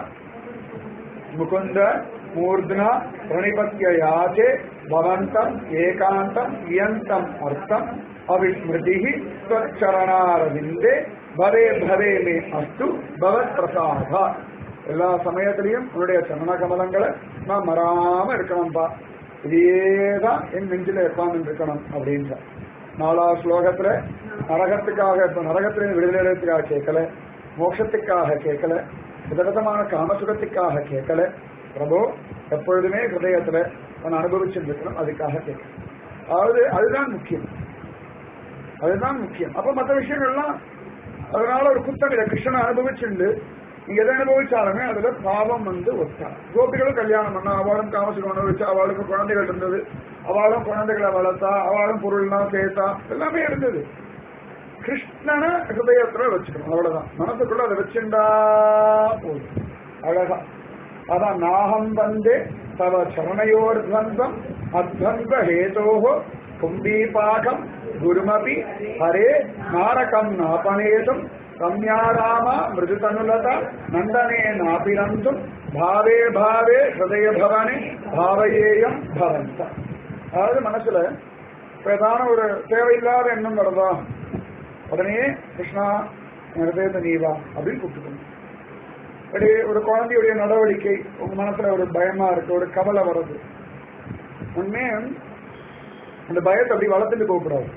[SPEAKER 2] முகுந்த மூர்த்னா பிரணிபத்திய யாச்சே பவந்தம் ஏகாந்தம் இயந்தம் அர்த்தம் அவிஸ்மிருதி ஸ்வச்சரணாரவிந்தே பவே பவே மே அஸ்து பவத் பிரசாதா எல்லா சமயத்திலையும் உன்னுடைய சரண கமலங்களை நான் மறாம இருக்கணும்பா இதேதான் என் நெஞ்சில உட்கார்ந்து இருக்கணும் அப்படின்ற நாலாவது ஸ்லோகத்துல நரகத்துக்காக இப்ப நரகத்திலிருந்து விடுதலை அடையறதுக்காக கேட்கல மோட்சத்துக்காக கேட்கல விதவிதமான காமசுகத்துக்காக கேட்கல பிரபு எப்பொழுதுமே ஹிருதயத்துல நான் அனுபவிச்சுட்டு இருக்கணும் அதுக்காக கேட்கணும் அதாவது அதுதான் முக்கியம் அதுதான் முக்கியம் அப்ப மற்ற விஷயங்கள்லாம் அதனால ஒரு குத்தம் இல்லை கிருஷ்ணனை அனுபவிச்சுண்டு நீங்க எதை அனுபவிச்சாலுமே அதுல பாவம் வந்து ஒத்தா கோபிகளும் கல்யாணம் பண்ணா அவளும் காமசுகம் அனுபவிச்சா அவளுக்கு குழந்தைகள் இருந்தது அவளும் குழந்தைகளை வளர்த்தா அவளும் பொருள்லாம் சேர்த்தா எல்லாமே இருந்தது கிருஷ்ணனை ஹிருதயத்துல வச்சுக்கணும் அவ்வளவுதான் மனசுக்குள்ள அதை வச்சுண்டா போதும் அழகா அதான் நாகம் வந்தே தவ சரணையோர் துவந்தம் அத்வந்த ஹேதோஹோ கும்பீபாகம் குருமபி ஹரே நாரகம் நாபனேதும் ரம்யாராம மிருதுதனுலதா நந்தனே நாபிரந்தும் பாவே பாவே ஹிருதய பவனே பாவையேயம் பவந்த அதாவது மனசுல இப்ப ஏதான ஒரு தேவையில்லாத எண்ணம் வருதா உடனே கிருஷ்ணா ஹிருதயத்தை நீவா அப்படின்னு கூப்பிட்டுக்கணும் அப்படி ஒரு குழந்தையுடைய நடவடிக்கை உங்க மனசுல ஒரு பயமா இருக்கு ஒரு கவலை வருது உண்மே அந்த பயத்தை அப்படி வளர்த்துட்டு போகக்கூடாது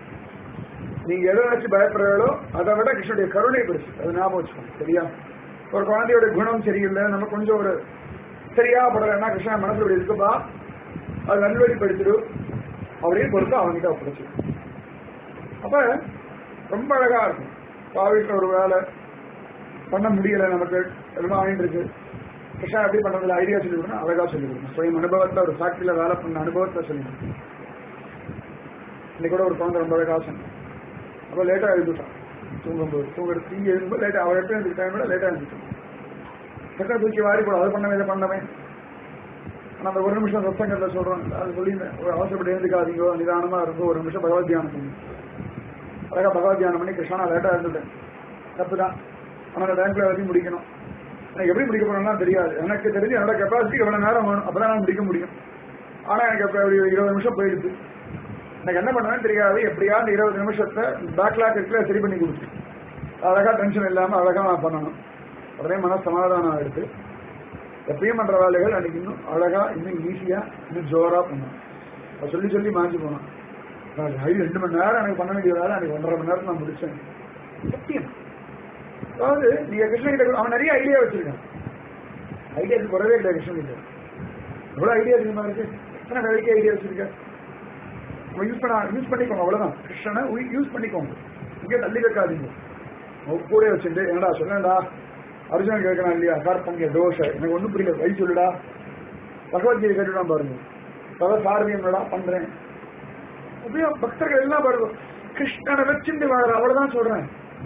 [SPEAKER 2] நீங்க எதை நினைச்சு பயப்படுறீங்களோ அதை விட கிருஷ்ணனுடைய கருணை பெருசு அது ஞாபகம் வச்சுக்கணும் சரியா ஒரு குழந்தையோட குணம் சரியில்லை நம்ம கொஞ்சம் ஒரு சரியா படலைன்னா கிருஷ்ணா மனசுல இப்படி இருக்குப்பா அது நல்வழிப்படுத்திடு அப்படியே பொறுத்து அவன்கிட்ட ஒப்படைச்சு அப்ப ரொம்ப அழகா இருக்கும் வீட்டில் ஒரு வேலை பண்ண முடியல நமக்கு எல்லாம் ஆயிட்டு இருக்கு கிருஷ்ணா எப்படி பண்றதுல ஐடியா சொல்லி கொடுக்கணும் அழகா சொல்லி கொடுக்கணும் சுயம் அனுபவத்துல ஒரு ஃபேக்டரியில வேலை பண்ண அனுபவத்தை சொல்லி கொடுக்கணும் இன்னைக்கு கூட ஒரு குழந்தை ரொம்ப அழகா சொன்னேன் அப்ப லேட்டா எழுந்துட்டான் தூங்கும்போது தூங்குற தீ எழுதும்போது லேட்டா அவள் எப்பயும் எழுந்துக்க டைம் விட லேட்டா எழுந்துட்டான் கிருஷ்ணா தூக்கி வாரி போட அதை பண்ணவே இதை பண்ணவே ஆனா அந்த ஒரு நிமிஷம் சத்தங்கள்ல சொல்றோம் அது சொல்லியிருந்தேன் ஒரு அவசரப்பட்டு எழுந்துக்காதீங்க நிதானமா இருக்கும் ஒரு நிமிஷம் பகவத் தியானம் பண்ணுங்க அழகா பகவத் தியானம் பண்ணி கிருஷ்ணா லேட்டா இருந்துட்டேன் தப்பு தான் ஆனா அந்த டைம்ல வரைக்கும் முடிக்கணும் எனக்கு எப்படி முடிக்க போறோம்னா தெரியாது எனக்கு தெரிஞ்சு என்னோட கெப்பாசிட்டி எவ்வளவு நேரம் வேணும் அப்பதான் நான் முடிக்க முடியும் ஆனா எனக்கு இப்ப ஒரு இருபது நிமிஷம் போயிடுது எனக்கு என்ன பண்ணுவேன்னு தெரியாது எப்படியா அந்த இருபது நிமிஷத்தை பேக்லாக் இருக்குல்ல சரி பண்ணி கொடுத்து அழகா டென்ஷன் இல்லாம அழகா நான் பண்ணணும் உடனே மன சமாதானம் ஆயிடுது எப்பயும் பண்ற வேலைகள் அன்னைக்கு இன்னும் அழகா இன்னும் ஈஸியா இன்னும் ஜோரா பண்ணணும் அதை சொல்லி சொல்லி மாஞ்சி போனோம் நான் ஐ ரெண்டு மணி நேரம் எனக்கு பண்ண வேண்டிய வேலை அன்னைக்கு ஒன்றரை மணி நேரம் நான் முடிச்சேன் சத்தியம் அதாவது நீங்க கிருஷ்ணன் கிட்ட அவன் நிறைய ஐடியா வச்சிருக்கான் ஐடியாக்கு குறவே இல்லை கிருஷ்ணன் கிட்ட எவ்வளவு ஐடியா அதிகமா இருக்கு எத்தனை வேலைக்கு ஐடியா வச்சிருக்க நம்ம யூஸ் பண்ண யூஸ் பண்ணிக்கோங்க அவ்வளவுதான் கிருஷ்ணனை யூஸ் பண்ணிக்கோங்க இங்கே தள்ளி வைக்காதீங்க உங்க கூட வச்சுட்டு என்னடா சொன்னேன்டா அர்ஜுனன் கேட்கறான் இல்லையா சார் பங்க தோஷ எனக்கு ஒண்ணும் புரியல வழி சொல்லுடா பகவத்கீதை கேட்டுதான் பாருங்க தவ சாரதியம்டா பண்றேன் அப்படியே பக்தர்கள் எல்லாம் பாருங்க கிருஷ்ணனை வச்சுட்டு வாழ அவ்வளவுதான் சொல்றேன்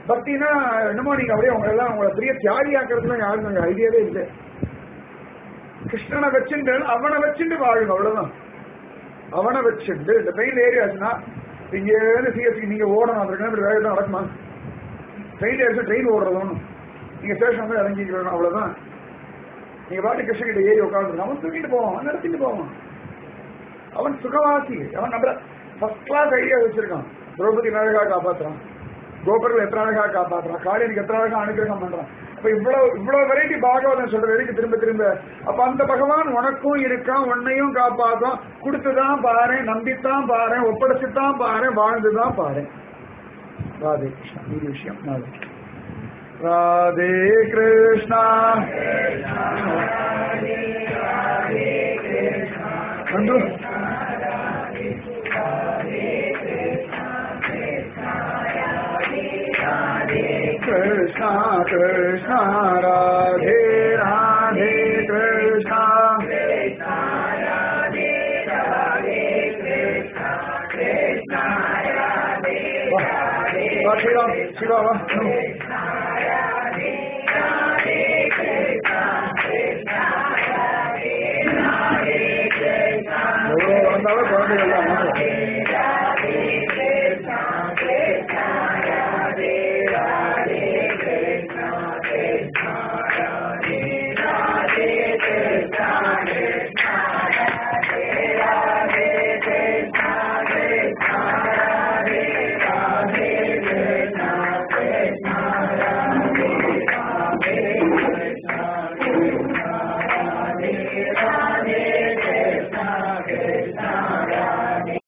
[SPEAKER 2] பக்தினா என்னமோ நீங்க அப்படியே உங்களை எல்லாம் உங்களை பெரிய தியாகி ஆக்கிறதுலாம் யாருக்கும் ஐடியாவே இல்லை கிருஷ்ணனை வச்சுட்டு அவனை வச்சுட்டு வாழுங்க அவ்வளவுதான் அவனை வச்சுட்டு இந்த ட்ரெயின் ஏரியாச்சுன்னா இங்க இருந்து சிஎஸ்சி நீங்க ஓடணும் அந்த கிலோமீட்டர் வேகத்தில் நடக்குமா ட்ரெயின் ஏறிச்சு ட்ரெயின் ஓடுறது ஒண்ணும் நீங்க ஸ்டேஷன் வந்து இறங்கிக்கிறோம் அவ்வளவுதான் நீங்க பாட்டு கிருஷ்ணகிட்ட ஏறி உட்காந்து அவன் தூக்கிட்டு போவான் அவன் நடத்திட்டு போவான் அவன் சுகவாசி அவன் நம்மள ஃபர்ஸ்ட் கிளாஸ் ஐடியா வச்சிருக்கான் திரௌபதி அழகா காப்பாத்துறான் கோபுரங்கள் எத்தனை அழகா காப்பாத்துறான் காளியனுக்கு எத்தனை அழகா அனுகிரகம் பண்றான் அப்ப இவ்வளவு இவ்வளவு வெரைட்டி பாகவதன் சொல்ற வரைக்கும் திரும்ப திரும்ப அப்ப அந்த பகவான் உனக்கும் இருக்கான் உன்னையும் காப்பாத்தும் கொடுத்துதான் பாரு நம்பித்தான் பாரு ஒப்படைச்சுதான் பாரு வாழ்ந்துதான் பாரு ராதே கிருஷ்ணா இது விஷயம் நாளை ராதே கிருஷ்ணா அன்று कृष्णा कृष्णा राधे राधे कृष्णा वाह वाह, श्रीराम शिवा वाह